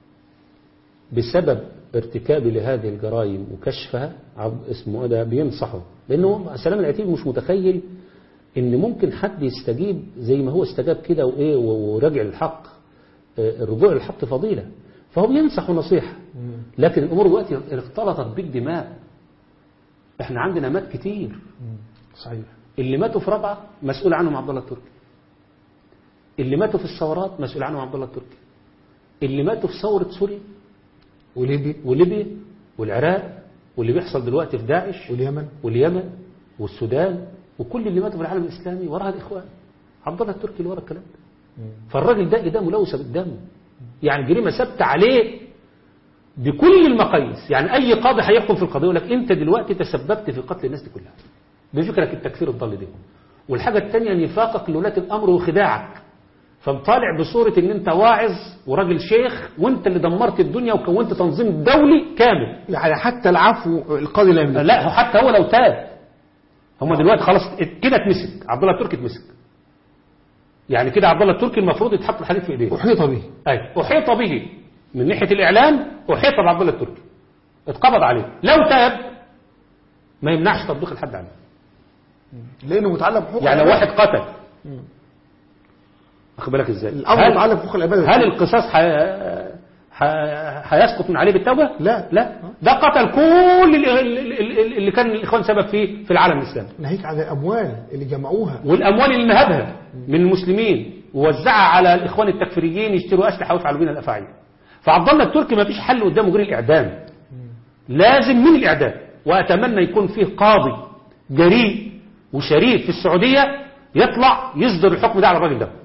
بسبب ارتكابي لهذه الجرائم وكشفها عب- اسمه إيه ده بينصحه لأنه سلام العتيبي مش متخيل إن ممكن حد يستجيب زي ما هو استجاب كده وإيه و- وراجع الحق آه، الرجوع للحق فضيلة فهو بينصح نصيحة لكن الأمور دلوقتي اختلطت بالدماء احنا عندنا مات كتير صحيح اللي ماتوا في رابعة مسؤول عنهم عبد الله التركي اللي ماتوا في الثورات مسؤول عنهم عبد الله التركي اللي ماتوا في ثورة سوريا وليبيا وليبيا والعراق واللي بيحصل دلوقتي في داعش واليمن واليمن والسودان وكل اللي ماتوا في العالم الإسلامي وراها الإخوان عبد الله التركي اللي ورا الكلام ده فالراجل ده إيديه ملوثة بالدم يعني جريمة ثابتة عليه بكل المقاييس يعني أي قاضي هيحكم في القضية يقول لك أنت دلوقتي تسببت في قتل الناس دي كلها بفكرك التكفير الضال ده والحاجة الثانية نفاقك لولاة الأمر وخداعك فمطالع بصورة ان انت واعظ وراجل شيخ وانت اللي دمرت الدنيا وكونت تنظيم دولي كامل يعني حتى العفو القاضي لا يملك لا هو حتى هو لو تاب هم دلوقتي خلاص كده اتمسك عبد الله التركي اتمسك يعني كده عبد الله التركي المفروض يتحط الحديد في ايديه أحيط به اي احيط به من ناحيه الاعلام احيط بعبد الله التركي اتقبض عليه لو تاب ما يمنعش تطبيق الحد عليه لأنه متعلق بحقوق يعني لو العباد. واحد قتل واخد بالك ازاي الأمر هل- متعلق بحقوق العباد هل القصاص ح- ح- هيسقط من عليه بالتوبة؟ لا. لا ده قتل كل اللي, اللي اللي كان الإخوان سبب فيه في العالم الإسلامي ناهيك عن الأموال اللي جمعوها والأموال اللي نهبها من المسلمين ووزعها على الإخوان التكفيريين يشتروا أسلحة ويفعلوا بنا الأفاعيل فعبد الله التركي ما فيش حل قدامه غير الإعدام لازم من الإعدام وأتمنى يكون فيه قاضي جريء وشريف في السعودية يطلع يصدر الحكم ده على الراجل ده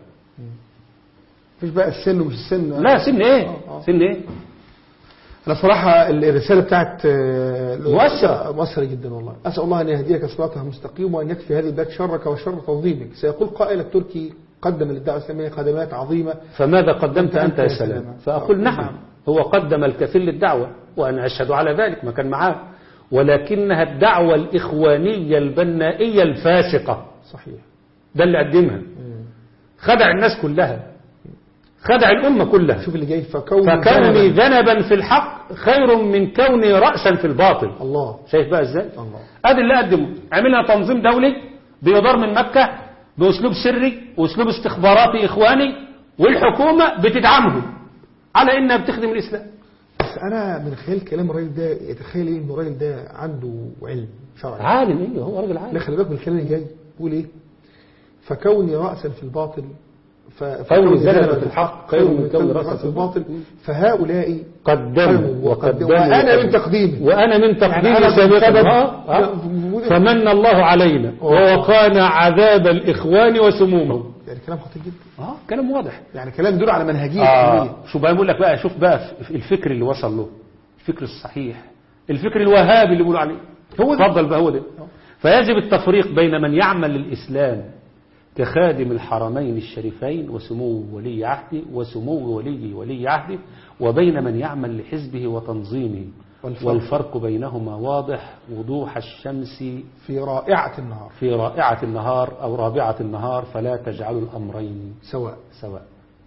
مفيش بقى السن ومش السن لا سن ايه آه، آه. سن ايه أنا صراحة الرسالة بتاعت آه، مؤثرة. مؤثرة جدا والله أسأل الله أن يهديك صراطها المستقيم وأن يكفي هذه البلاد شرك وشر تنظيمك سيقول قائل التركي قدم للدعوة الإسلامية خدمات عظيمة فماذا قدمت أنت يا يا سلام سلام. فأقول آه، نعم نعم. هو قدم الكثير للدعوة وأنا أشهد على ذلك ما كان معاه ولكنها الدعوة الإخوانية البنائية الفاسقة صحيح ده اللي قدمها خدع الناس كلها خدع الأمة كلها شوف اللي جاي فكوني فكوني ذنباً. ذنبا في الحق خير من كوني رأسا في الباطل الله شايف بقى ازاي الله. ادي اللي قدمه عملها تنظيم دولي بيدار من مكة باسلوب سري واسلوب استخباراتي اخواني والحكومة بتدعمه على انها بتخدم الاسلام بس أنا من خلال كلام الراجل ده يتخيل إيه إن الراجل ده عنده علم شرعي عالم ايه هو راجل لا عالم خلي بالك من الكلام اللي جاي بيقول إيه فكوني رأسا في الباطل ف- كوني ذنباً ذنبا في الحق خير من كوني رأسا في الباطل فهؤلاء قدموا وقدموا وأنا من تقديمي وانا من تقديم أنا من سابقا سبب- آه، آه. فمن الله علينا ووقانا عذاب الاخوان وسمومهم يعني كلام خطير جدا اه كلام واضح يعني كلام يدل على منهجية آه. علمية. شو بقى بقول لك بقى شوف بقى في الفكر اللي وصل له الفكر الصحيح الفكر الوهابي اللي بيقولوا عليه هو ده. اتفضل بقى هو ده فيجب التفريق بين من يعمل للإسلام كخادم الحرمين الشريفين وسمو ولي عهده وسمو ولي ولي عهده وبين من يعمل لحزبه وتنظيمه والفرق. والفرق بينهما واضح وضوح الشمس في رائعة النهار في رائعة النهار أو رابعة النهار فلا تجعلوا الأمرين سواء سواء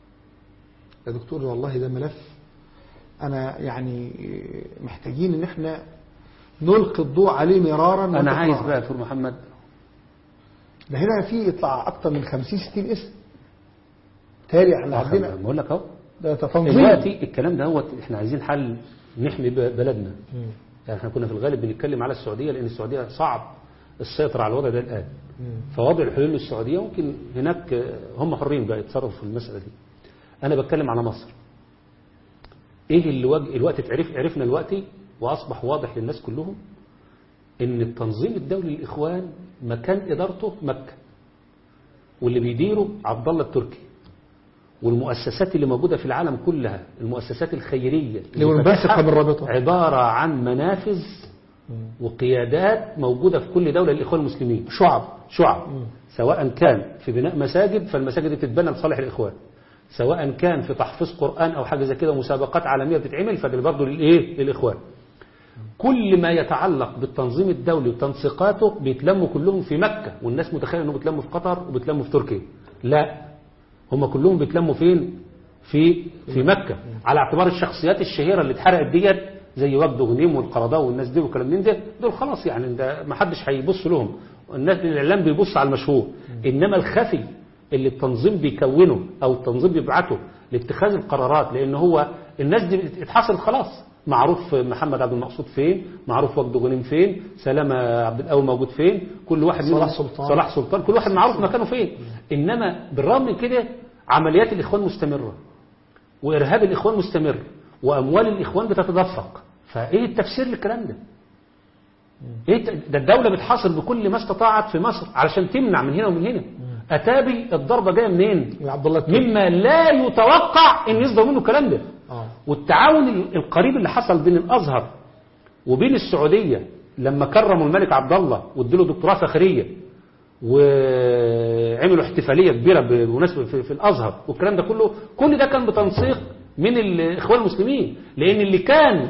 يا دكتور والله ده ملف أنا يعني محتاجين إن احنا نلقي الضوء عليه مرارا أنا وتكرارا. عايز بقى يا دكتور محمد ده هنا في يطلع أكتر من 50 60 اسم تالي احنا عندنا بقول لك اهو ده تنظيم دلوقتي الكلام ده هو احنا عايزين حل نحمي ب- بلدنا يعني احنا كنا في الغالب بنتكلم على السعودية لأن السعودية صعب السيطرة على الوضع ده الآن فوضع الحلول للسعودية ممكن هناك آه، هم حرين بقى يتصرفوا في المسألة دي أنا بتكلم على مصر إيه اللي وج... الوقت اتعرف عرفنا الوقت وأصبح واضح للناس كلهم إن التنظيم الدولي للإخوان مكان إدارته مكة واللي بيديره عبد الله التركي والمؤسسات اللي موجودة في العالم كلها المؤسسات الخيرية اللي منبثقة فاتحة من رابطة. عبارة عن منافذ وقيادات موجودة في كل دولة للإخوان المسلمين شعب شعب سواء كان في بناء مساجد فالمساجد دي تتبنى لصالح الإخوان سواء كان في تحفيظ قرآن أو حاجة زي كده مسابقات عالمية بتتعمل فده برضه للإيه للإخوان كل ما يتعلق بالتنظيم الدولي وتنسيقاته بيتلموا كلهم في مكة والناس متخيلة انهم بيتلموا في قطر وبيتلموا في تركيا لا هم كلهم بيتلموا فين في في مكة على اعتبار الشخصيات الشهيرة اللي اتحرقت ديت زي وجد غنيم والقرضاوي والناس دي والكلام من ده دول خلاص يعني ده ما حدش هيبص لهم الناس الاعلام بيبص على المشهور انما الخفي اللي التنظيم بيكونه او التنظيم بيبعته لاتخاذ القرارات لان هو الناس دي اتحصلت خلاص معروف محمد عبد المقصود فين معروف وجد غنيم فين سلامة عبد القوي موجود فين كل واحد صلاح منهم- سلطان. صلاح سلطان كل واحد معروف مكانه فين انما بالرغم من كده عمليات الاخوان مستمره وارهاب الاخوان مستمر واموال الاخوان بتتدفق فايه التفسير للكلام ده ايه الت- ده الدوله بتحاصر بكل ما استطاعت في مصر علشان تمنع من هنا ومن هنا اتابي الضربه جايه منين يا عبد الله التركي. مما لا يتوقع ان يصدر منه الكلام ده اه والتعاون ال- القريب اللي حصل بين الازهر وبين السعوديه لما كرموا الملك عبد الله وادوا له دكتوراه فخريه وعملوا احتفاليه كبيره بمناسبه في, في الازهر والكلام ده كله كل ده كان بتنسيق من الاخوان المسلمين لان اللي كان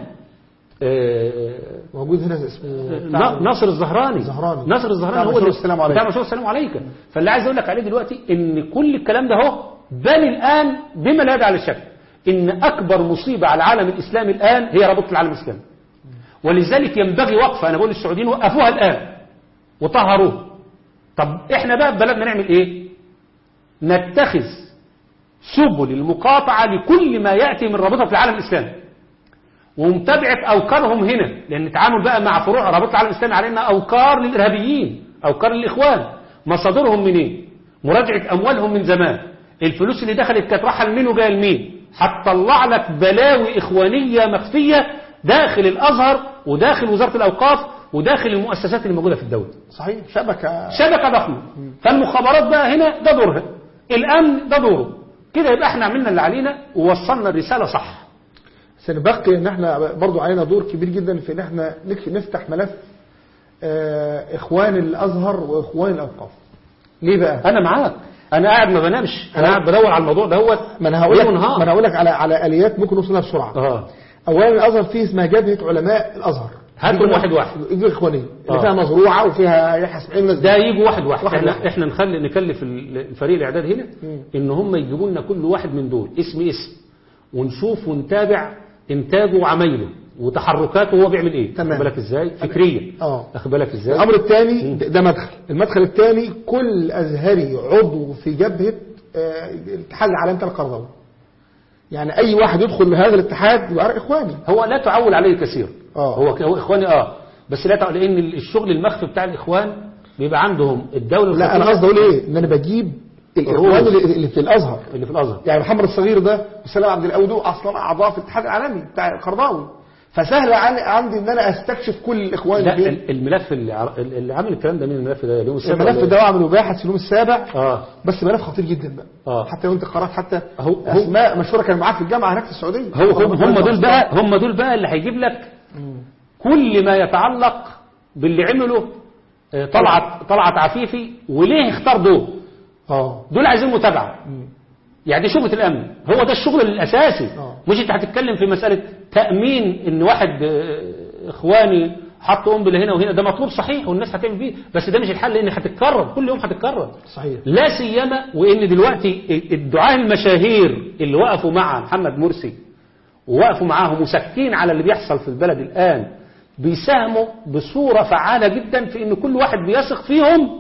آه، موجود هنا اسمه ن- ناصر الزهراني الزهراني. ناصر الزهراني بتاع هو مشروع اللي- السلام عليكم. بتاع مشروع السلام عليكم فاللي عايز اقول لك عليه دلوقتي ان كل الكلام ده اهو بان الان بما لا يدعى للشك ان اكبر مصيبه على العالم الاسلامي الان هي رابطه العالم الاسلامي ولذلك ينبغي وقفه انا بقول للسعوديين وقفوها الان وطهروها طب احنا بقى في بلدنا نعمل ايه نتخذ سبل المقاطعه لكل ما ياتي من رابطه العالم الاسلامي ومتابعة أوكارهم هنا لأن التعامل بقى مع فروع رابطة العالم الإسلامي على إنها أوكار للإرهابيين أوكار للإخوان مصادرهم منين مراجعة أموالهم من زمان الفلوس اللي دخلت كانت رايحة لمين وجايه لمين هتطلع لك بلاوي إخوانية مخفية داخل الأزهر وداخل وزارة الأوقاف وداخل المؤسسات اللي موجودة في الدولة صحيح شبكة شبكة ضخمة فالمخابرات بقى هنا ده دورها الأمن ده دوره كده يبقى احنا عملنا اللي علينا ووصلنا الرسالة صح سنبقي ان احنا برضو علينا دور كبير جدا في ان احنا نك- نفتح ملف آه، اخوان الازهر واخوان الاوقاف ليه بقى انا معاك انا قاعد ما بنامش انا قاعد بدور على الموضوع دوت ما انا هقول لك ليل ما ونهار انا هقول لك على على اليات ممكن نوصلها بسرعه اه اولا الازهر فيه اسمها جبهه علماء الازهر هاتهم واحد واحد. دي اخوانيه اللي آه. فيها مزروعه وفيها يحيى اسماعيل والناس ده يجوا واحد واحد, واحد احنا, واحد. احنا نخلي نكلف ال- الفريق الاعداد هنا ان هم يجيبوا لنا كل واحد من دول اسم اسم ونشوف ونتابع انتاجه وعمايله وتحركاته وهو بيعمل ايه تمام. واخد بالك ازاي فكريا اه واخد بالك ازاي الامر الثاني ده ده مدخل المدخل الثاني كل ازهري عضو في جبهه آه، الاتحاد العالمي بتاع القرضاوي يعني اي واحد يدخل هذا الاتحاد يبقى اخواني هو لا تعول عليه كثير آه. هو هو اخواني اه بس لا تعول لان الشغل المخفي بتاع الاخوان بيبقى عندهم الدوله لا انا الخفية قصدي اقول ايه ان انا بجيب الاخوان اللي اللي في الازهر اللي في الازهر يعني محمد الصغير ده وسلام عبد القوي دول اصلا اعضاء في الاتحاد العالمي بتاع القرضاوي فسهل عن- عندي ان انا استكشف كل الاخوان لا اللي فيه. ال- الملف اللي ع- اللي عامل الكلام ده مين الملف ده اليوم السابع الملف ولا ده عملوا باحث في اليوم السابع اه بس ملف خطير جدا بقى آه. حتى لو انت قرات حتى هو- هو- اسماء مشهوره كانوا معاك في الجامعه هناك في السعوديه هو هم, هم دول بقى هم دول بقى اللي هيجيب لك كل ما يتعلق باللي عمله آه، طلعت طلعت عفيفي وليه اختار دول اه دول عايزين متابعه يعني دي شغله الامن هو ده الشغل الاساسي آه. مش انت هتتكلم في مساله تامين ان واحد آه، اخواني حط قنبله هنا وهنا ده مطلوب صحيح والناس هتعمل بيه بس ده مش الحل لان هتتكرر كل يوم هتتكرر صحيح لا سيما وان دلوقتي الدعاة المشاهير اللي وقفوا مع محمد مرسي ووقفوا معاه مسكين على اللي بيحصل في البلد الآن بيساهموا بصورة فعالة جدا في ان كل واحد بيثق فيهم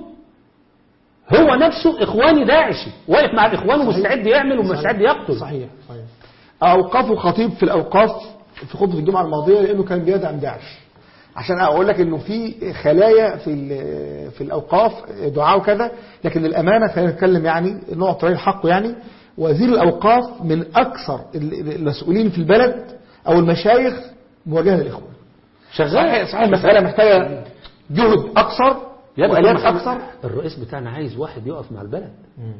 هو نفسه اخواني داعشي واقف مع الاخوان ومستعد يعمل ومستعد يقتل صحيح صحيح اوقفوا خطيب في الاوقاف في خطبه الجمعه الماضيه لانه كان بيدعم داعش عشان اقول لك انه في خلايا في ال- في الاوقاف دعاء وكذا لكن الامانه خلينا نتكلم يعني نقط رأي حقه يعني وزير الاوقاف من اكثر ال- المسؤولين في البلد او المشايخ مواجهه للاخوان شغال صحيح صحيح المساله محتاجه جهد اكثر يا دكتور والات محمد، اكثر الرئيس بتاعنا عايز واحد يقف مع البلد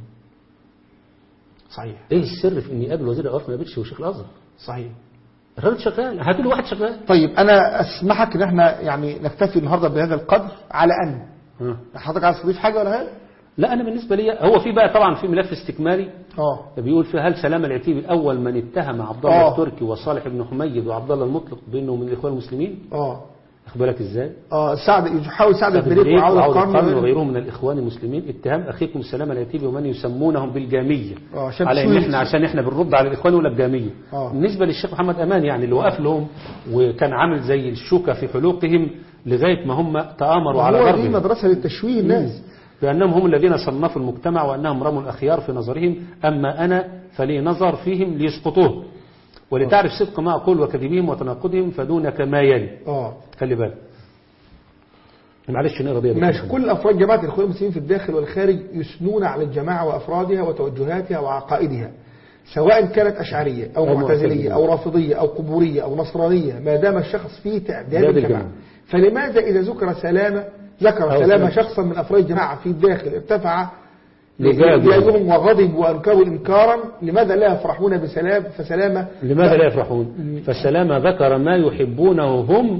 صحيح ايه السر في ان يقابل وزير الاوقاف ما يقابلش وشيخ الازهر صحيح الراجل شغال هاتوا له واحد شغال طيب انا اسمحك ان احنا يعني نكتفي النهارده بهذا القدر على ان ها. حضرتك عايز تضيف حاجه ولا حاجه؟ لا انا بالنسبه لي هو في بقى طبعا في ملف استكمالي اه بيقول فيه هل سلام العتيبي اول من اتهم عبد الله آه. التركي وصالح بن حميد وعبد الله المطلق بانه من الاخوان المسلمين اه واخد بالك ازاي؟ اه سعد يحاول سعد سعد البريك البريك وعوض وعوض القرن القرن وغيرهم من الاخوان المسلمين اتهام اخيكم سلام العتيبي ومن يسمونهم بالجاميه آه، عشان على ان تسويق. احنا عشان احنا بنرد على الاخوان ولا الجاميه آه. بالنسبه للشيخ محمد امان يعني اللي وقف لهم وكان عامل زي الشوكه في حلوقهم لغايه ما هم تامروا على هو دي ضربهم مدرسه للتشويه الناس بأنهم هم الذين صنفوا المجتمع وأنهم رموا الأخيار في نظرهم أما أنا فلي نظر فيهم ليسقطوه ولتعرف صدق ما أقول وكذبهم وتناقضهم فدونك ما يلي اه خلي بالك معلش نقرا دي يا دكتور. ماشي كل افراد جماعه الاخوان المسلمين في الداخل والخارج يثنون على الجماعه وافرادها وتوجهاتها وعقائدها سواء كانت اشعريه او أو معتزليه معتزلية. او رافضيه او قبوريه او نصرانيه ما دام الشخص فيه تعداد تعداد الجماعه الجماعة. فلماذا اذا ذكر سلامه ذكر أو سلامه سلام. شخصا من افراد الجماعه في الداخل ارتفع لجاجه. لجاجهم وغضبوا وانكروا انكارا لماذا لا يفرحون بسلام فسلامه لماذا لا يفرحون فالسلام ذكر ما يحبونه هم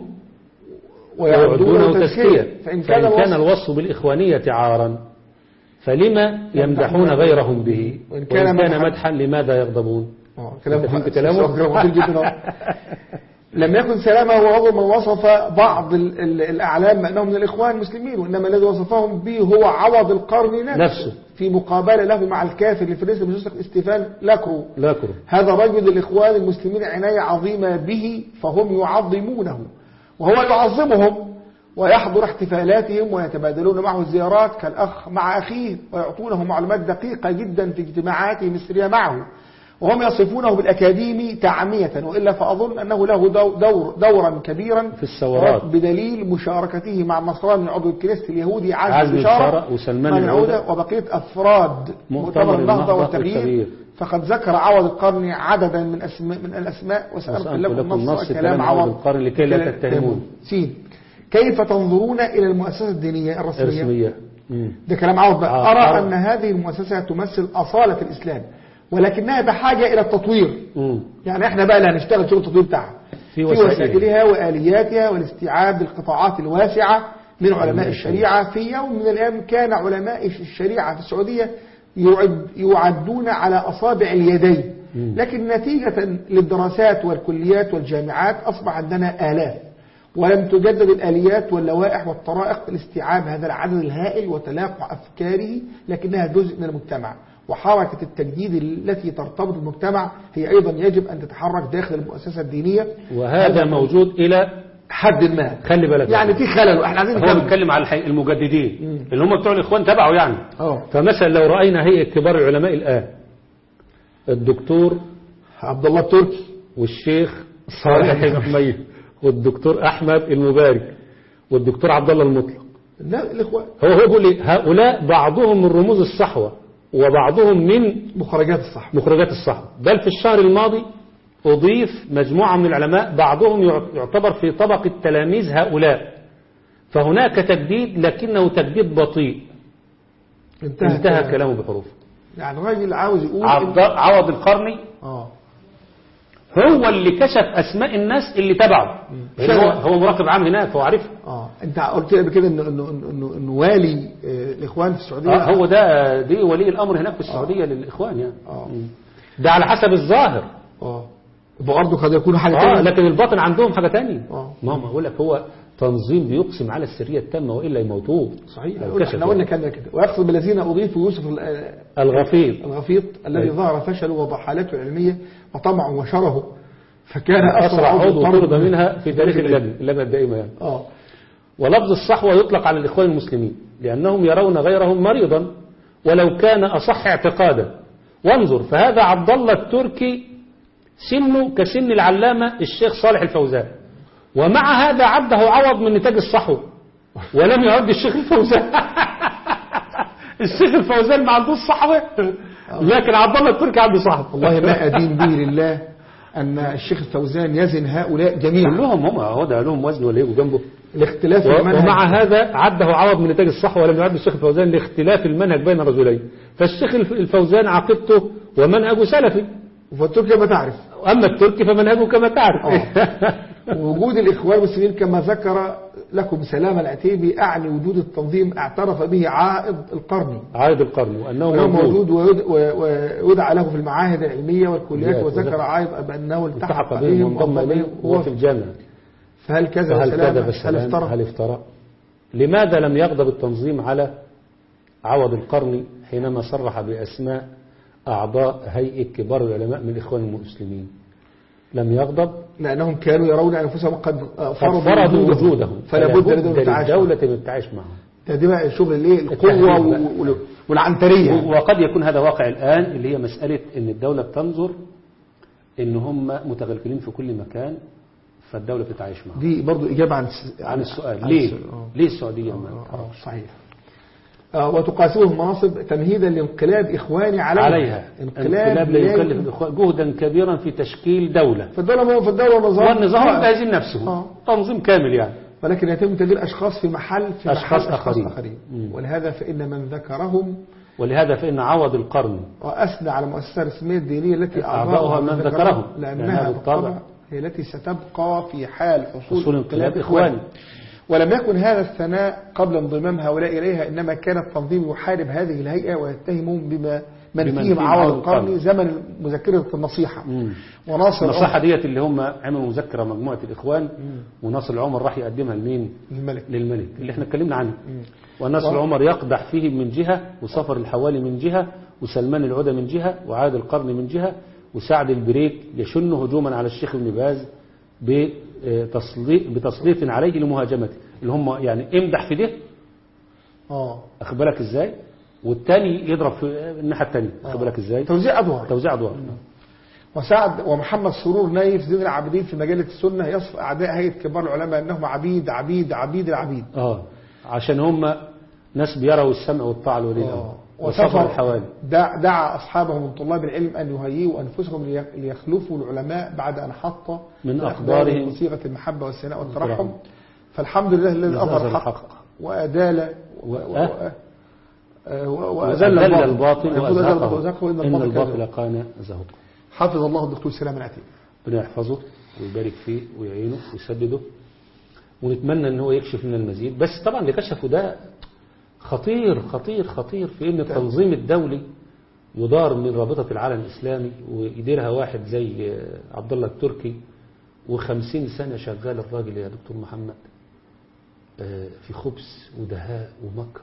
ويعدونه ويعدونه تزكية فان كان, فإن كان الوصف الوصف بالإخوانية عارا فلما يمدحون غيرهم به وإن وإن كان كان مدحا- مدحا لماذا يغضبون اه كلام أنت فهمت خ- كلامه؟ كلام خطير جدا أهو. لم يكن سلامه هو أول من وصف بعض ال- ال- الأعلام بأنهم من الإخوان المسلمين وإنما الذي وصفهم به هو عوض القرن نفسه, نفسه. في مقابلة له مع الكافر الفرنسي بجوزك استيفان لاكرو لا كره هذا رجل الإخوان المسلمين عناية عظيمة به فهم يعظمونه وهو يعظمهم ويحضر احتفالاتهم ويتبادلون معه الزيارات كالأخ مع أخيه ويعطونه معلومات دقيقة جدا في اجتماعاتهم السرية معه وهم يصفونه بالأكاديمي تعمية وإلا فأظن أنه له دو- دور دورا كبيرا في الثورات. بدليل مشاركته مع النصراني عضو الكنيست اليهودي عزم عزم بشارة بشارة وسلمان من العودة العودة وبقية أفراد مؤتمر مؤتمر النهضة النهضة والتغيير والتغيير. فقد ذكر عوض القرن عددا من أسماء من الأسماء وسألت وسألت لكم لكم نص نص كلام كلام عوض عوض القرن لكي لا كلا- تتهمون. سين كيف تنظرون إلى المؤسسة الدينية الرسمية رسمية مم. ده كلام عوض بقى آه، أرى أرى. أن هذه المؤسسة تمثل أصالة الإسلام ولكنها بحاجة إلى التطوير مم. يعني احنا بقى اللي هنشتغل شغل التطوير بتاعها في في وسائلها. وسائلها وآلياتها والاستيعاب القطاعات الواسعة من علماء علماء الشريعة في يوم من الأيام كان علماء الشريعة في السعودية يعد يعدون على أصابع اليدين مم. لكن نتيجة للدراسات والكليات والجامعات أصبح عندنا آلاف ولم تجدد الآليات واللوائح والطرائق لاستيعاب هذا العدد الهائل وتلاقع أفكاره لكنها جزء من المجتمع وحركة التجديد التي ترتبط بالمجتمع هي أيضا يجب أن تتحرك داخل المؤسسة الدينية وهذا موجود إلى حد ما خلي بالك يعني في خلل واحنا عايزين هو نكمل. بيتكلم على الحي... المجددين اللي هم بتوع الإخوان تبعه يعني اه فمثلا لو رأينا هيئة كبار العلماء الآن الدكتور عبد الله التركي والشيخ صالح بن حميد والدكتور أحمد المبارك والدكتور عبد الله المطلق لا الإخوان هو هو بيقول إيه؟ هؤلاء بعضهم من رموز الصحوة وبعضهم من مخرجات الصح مخرجات الصحوة بل في الشهر الماضي أضيف مجموعة من العلماء بعضهم يع- يعتبر في طبقة تلاميذ هؤلاء فهناك تجديد لكنه تجديد بطيء انتهى, انتهى كلام. كلامه بحروفه يعني الراجل عاوز يقول عبد إن- عوض القرني اه هو اللي كشف أسماء الناس اللي تبعه لأن هو, هو مراقب عام هناك فهو عارفها اه انت قلت لي قبل كده انه انه انه انه والي آه، الاخوان في السعوديه آه هو ده دي ولي الأمر هناك في السعودية للإخوان يعني اه ده على حسب الظاهر اه برضه قد يكون حاجه اه تانية لكن الباطن عندهم حاجة تانية آه. ما هو بقول لك هو تنظيم بيقسم على السرية التامة وإلا يموتوه صحيح لو قلنا- كشف احنا قلنا يعني. كده كده ويقصد بالذين اضيفوا يوسف ال- آه، الغفير الغفيط الذي أيوة. ظهر فشله وضحالته العلمية وطمعه وشره فكان أسرع عضو طرد طرد منها في تاريخ اللجنة اللجنة الدائمة يعني اه ولفظ الصحوة يطلق على الإخوان المسلمين لأنهم يرون غيرهم مريضا ولو كان أصح اعتقادا وانظر فهذا عبد الله التركي سنه كسن العلامة الشيخ صالح الفوزان ومع هذا عده عوض من نتاج الصحوة ولم يعد الشيخ الفوزان الشيخ الفوزان ما عندوش صحوة لكن عبد الله التركي عنده صحوة والله ما أدين به لله أن الشيخ الفوزان يزن هؤلاء جميعا كلهم هم هو ده لهم وزن ولا ايه وجنبه الاختلاف و- المنهج ومع هذا عده عوض من نتاج الصحوة ولم يعد الشيخ الفوزان لاختلاف المنهج بين الرجلين فالشيخ الف- الفوزان عقيدته ومنهجه سلفي فتركيا ما تعرف أما التركي فمنهجه كما تعرف وجود الإخوان المسلمين كما ذكر لكم سلام العتيبي أعني وجود التنظيم اعترف به عائض القرني عائد القرن وأنه وأنه موجود موجود ويد- و- ويدعى له في المعاهد العلمية والكليات كليات، وذكر وذكر- عائض بأنه التحق التحق بهم وانضم وانضم إليه بهم وهو في الجامعة فهل كذا فهل وسلام كذب هل السلام افترى هل افترى لماذا لم يغضب التنظيم على عوض القرن حينما صرح بأسماء أعضاء هيئة كبار العلماء من الإخوان المسلمين لم يغضب لأنهم كانوا يرون أنفسهم قد قد فرضوا فرضوا وجودهم وجودهم فلا بد لدولة التعايش للدولة من التعايش معهم ده دي بقى شغل الايه التهريب القوة بقى. وال- والعنترية وقد يكون هذا واقع الآن اللي هي مسألة أن الدولة بتنظر أن هم متغلغلين في كل مكان فالدولة بتتعايش معهم دي برضو إجابة عن الس- عن السؤال عن ليه السؤال. آه. ليه السعودية ما آه، تتحركش؟ صحيح آه، وتقاسمه المناصب تمهيدا لانقلاب إخواني عليها عليها انقلاب لا يكلف الإخوان جهدا كبيرا في تشكيل دولة في الدولة في الدولة والنظام والنظام آه. جاهزين نفسه آه. تنظيم كامل يعني ولكن يتم تغيير أشخاص في محل في أشخاص محل آخرين. آخرين مم. ولهذا فإن من ذكرهم ولهذا فإن عوض القرن وأثنى على المؤسسة الرسمية الدينية التي أعضاؤها من ذكرهم. لأنها لأنها بالطبع بالطبع هي التي ستبقى في حال حصول, حصول انقلاب إخواني ولم يكن هذا الثناء قبل انضمام هؤلاء إليها إنما كان التنظيم يحارب هذه الهيئة ويتهمهم بما من بمن فيهم فيهم عوض عوض القرن القرن. زمن مذكرة النصيحة مم. وناصر النصيحة عمر ديت اللي هم عملوا مذكرة مجموعة الإخوان وناصر العمر راح يقدمها لمين؟ الملك للملك اللي احنا اتكلمنا عنه ونصر العمر يقدح فيه من جهة وصفر الحوالي من جهة وسلمان العودة من جهة وعاد القرن من جهة وسعد البريك يشن هجوما على الشيخ ابن باز بتسليط بتسليط عليه لمهاجمته اللي هم يعني امدح في ده اه اخد بالك ازاي والتاني يضرب في الناحية التانية اخد بالك ازاي توزيع أدوار توزيع ادوار وسعد ومحمد سرور نايف زين العابدين في مجلة السنة يصف أعداء هيئة كبار العلماء أنهم عبيد عبيد عبيد العبيد اه عشان هم ناس بيروا السمع والطاعة لولي الامر وصفر وسفر الحوالي دع دعا أصحابه من طلاب العلم أن يهيئوا أنفسهم لي- ليخلفوا العلماء بعد أن حط من في أقدارهم وصيغة المحبة والثناء والترحم. والترحم فالحمد لله الذي أظهر أظهر الحق الحق. وأدال و- و- أه؟ آه، و- وأذل الباطل وأذل الباطل وأزهقه وإن إن الباطل الباطل كذب. كان زهوقا حفظ الله الدكتور سلام العتيق ربنا يحفظه ويبارك فيه ويعينه ويسدده ونتمنى ان هو يكشف لنا المزيد بس طبعا اللي كشفه ده خطير خطير خطير في ان التنظيم الدولي يدار من رابطة العالم الإسلامي ويديرها واحد زي عبد الله التركي وخمسين سنة شغال الراجل يا دكتور محمد آه، في خبث ودهاء ومكر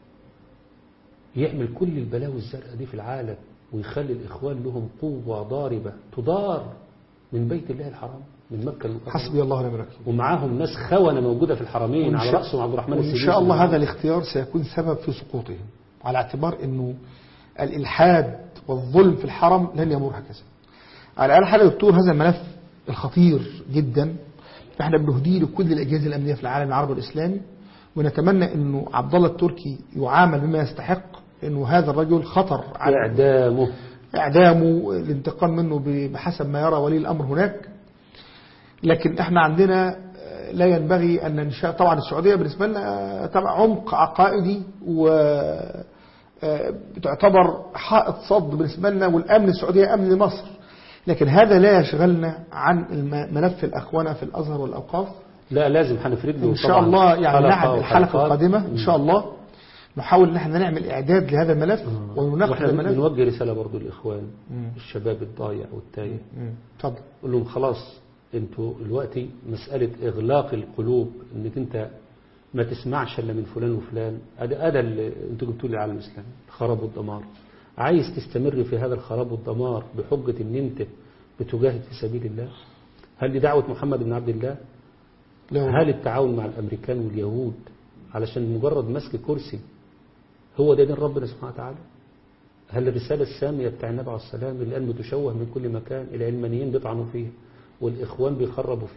يعمل كل البلاوي الزرقاء دي في العالم ويخلي الإخوان لهم قوة ضاربة تدار من بيت الله الحرام من مكة المكرمة حسبي الله ونعم الوكيل ومعاهم ناس خونة موجودة في الحرمين وإن على شاء- رأسهم عبد الرحمن وإن السديسي شاء الله هذا الاختيار سيكون سبب في سقوطهم على اعتبار أنه الإلحاد والظلم في الحرم لن يمر هكذا على الأقل حاجة دكتور هذا الملف الخطير جدا احنا بنهديه لكل الأجهزة الأمنية في العالم العربي والإسلامي ونتمنى أنه عبد الله التركي يعامل بما يستحق أنه هذا الرجل خطر على إعدامه إعدامه الانتقام منه بحسب ما يرى ولي الأمر هناك لكن احنا عندنا آه، لا ينبغي أن ننشأ طبعا السعودية بالنسبة لنا آه، طبعا عمق عقائدي و آه، بتعتبر حائط صد بالنسبة لنا والأمن السعودية أمن لمصر لكن هذا لا يشغلنا عن الم- ملف الأخوانة في الأزهر والأوقاف لا لازم هنفرد له إن شاء طبعاً الله يعني حلقة نعم الحلقة وحلقات. القادمة إن شاء الله نحاول ان احنا نعمل إعداد لهذا الملف ونناقش واحنا الملف بنوجه رسالة برضو للإخوان مم. الشباب الضايع والتايه مم. اتفضل قول لهم خلاص انتوا دلوقتي مسألة إغلاق القلوب انك انت ما تسمعش الا من فلان وفلان هذا هذا اللي انتوا جبتوا لي العالم الاسلامي الخراب والدمار عايز تستمر في هذا الخراب والدمار بحجة ان انت بتجاهد في سبيل الله هل دي دعوة محمد بن عبد الله لا هل التعاون مع الامريكان واليهود علشان مجرد مسك كرسي هو ده دين ربنا سبحانه وتعالى هل الرسالة السامية بتاع النبي عليه السلام اللي قال بتشوه من كل مكان العلمانيين بيطعنوا فيه والإخوان بيخربوا فيه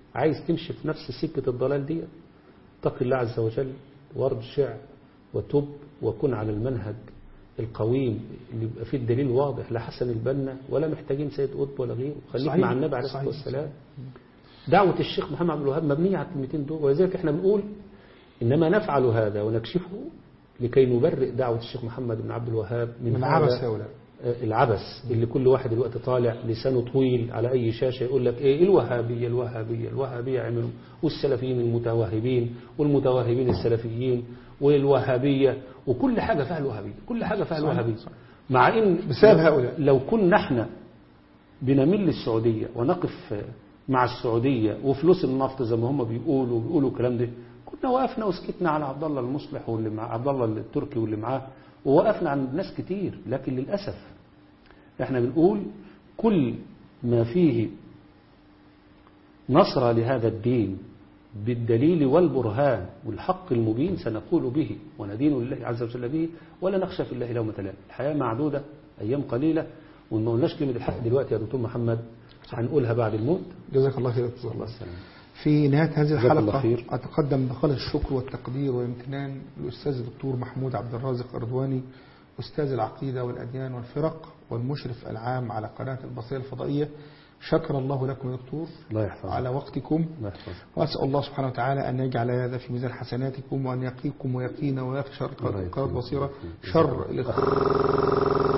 عايز تمشي في نفس سكة الضلال دي اتق الله عز وجل وارجع وتب وكن على المنهج القويم اللي يبقى فيه الدليل واضح لا حسن البنا ولا محتاجين سيد قطب ولا غيره خليك صحيح. مع النبي عليه الصلاة صحيح. والسلام دعوة الشيخ محمد عبد الوهاب مبنية على الكلمتين دول ولذلك احنا بنقول إنما نفعل هذا ونكشفه لكي نبرئ دعوة الشيخ محمد بن عبد الوهاب من, من هذا عبث هؤلاء آه، العبث اللي كل واحد دلوقتي طالع لسانه طويل على أي شاشة يقول لك إيه الوهابية الوهابية الوهابية عملوا والسلفيين المتوهبين والمتوهبين السلفيين والوهابية وكل حاجة فيها الوهابية كل حاجة فيها الوهابية مع إن بسبب هؤلاء. لو كنا احنا بنميل للسعودية ونقف مع السعودية وفلوس النفط زي ما هم بيقولوا وبيقولوا الكلام ده كنا وقفنا وسكتنا على عبد الله المصلح واللي مع عبد الله التركي واللي معاه ووقفنا عن ناس كتير لكن للأسف احنا بنقول كل ما فيه نصر لهذا الدين بالدليل والبرهان والحق المبين سنقول به وندين لله عز وجل به ولا نخشى في الله لومة لائم الحياة معدودة أيام قليلة وما قلناش كلمة الحق دلوقتي يا دكتور محمد هنقولها بعد الموت جزاك الله خير يا دكتور الله السلام في نهاية هذه جزاك الله الحلقة خير. أتقدم بخالص الشكر والتقدير والامتنان للأستاذ الدكتور محمود عبد الرازق أردواني أستاذ العقيدة والأديان والفرق والمشرف العام على قناة البصيرة الفضائية شكر الله لكم يا دكتور الله يحفظك على وقتكم الله يحفظك وأسأل الله سبحانه وتعالى أن يجعل هذا في ميزان حسناتكم وأن يقيكم ويقينا ويقي شر الله يكرمك. قناة البصيرة الله يكرمك. شر الإخوان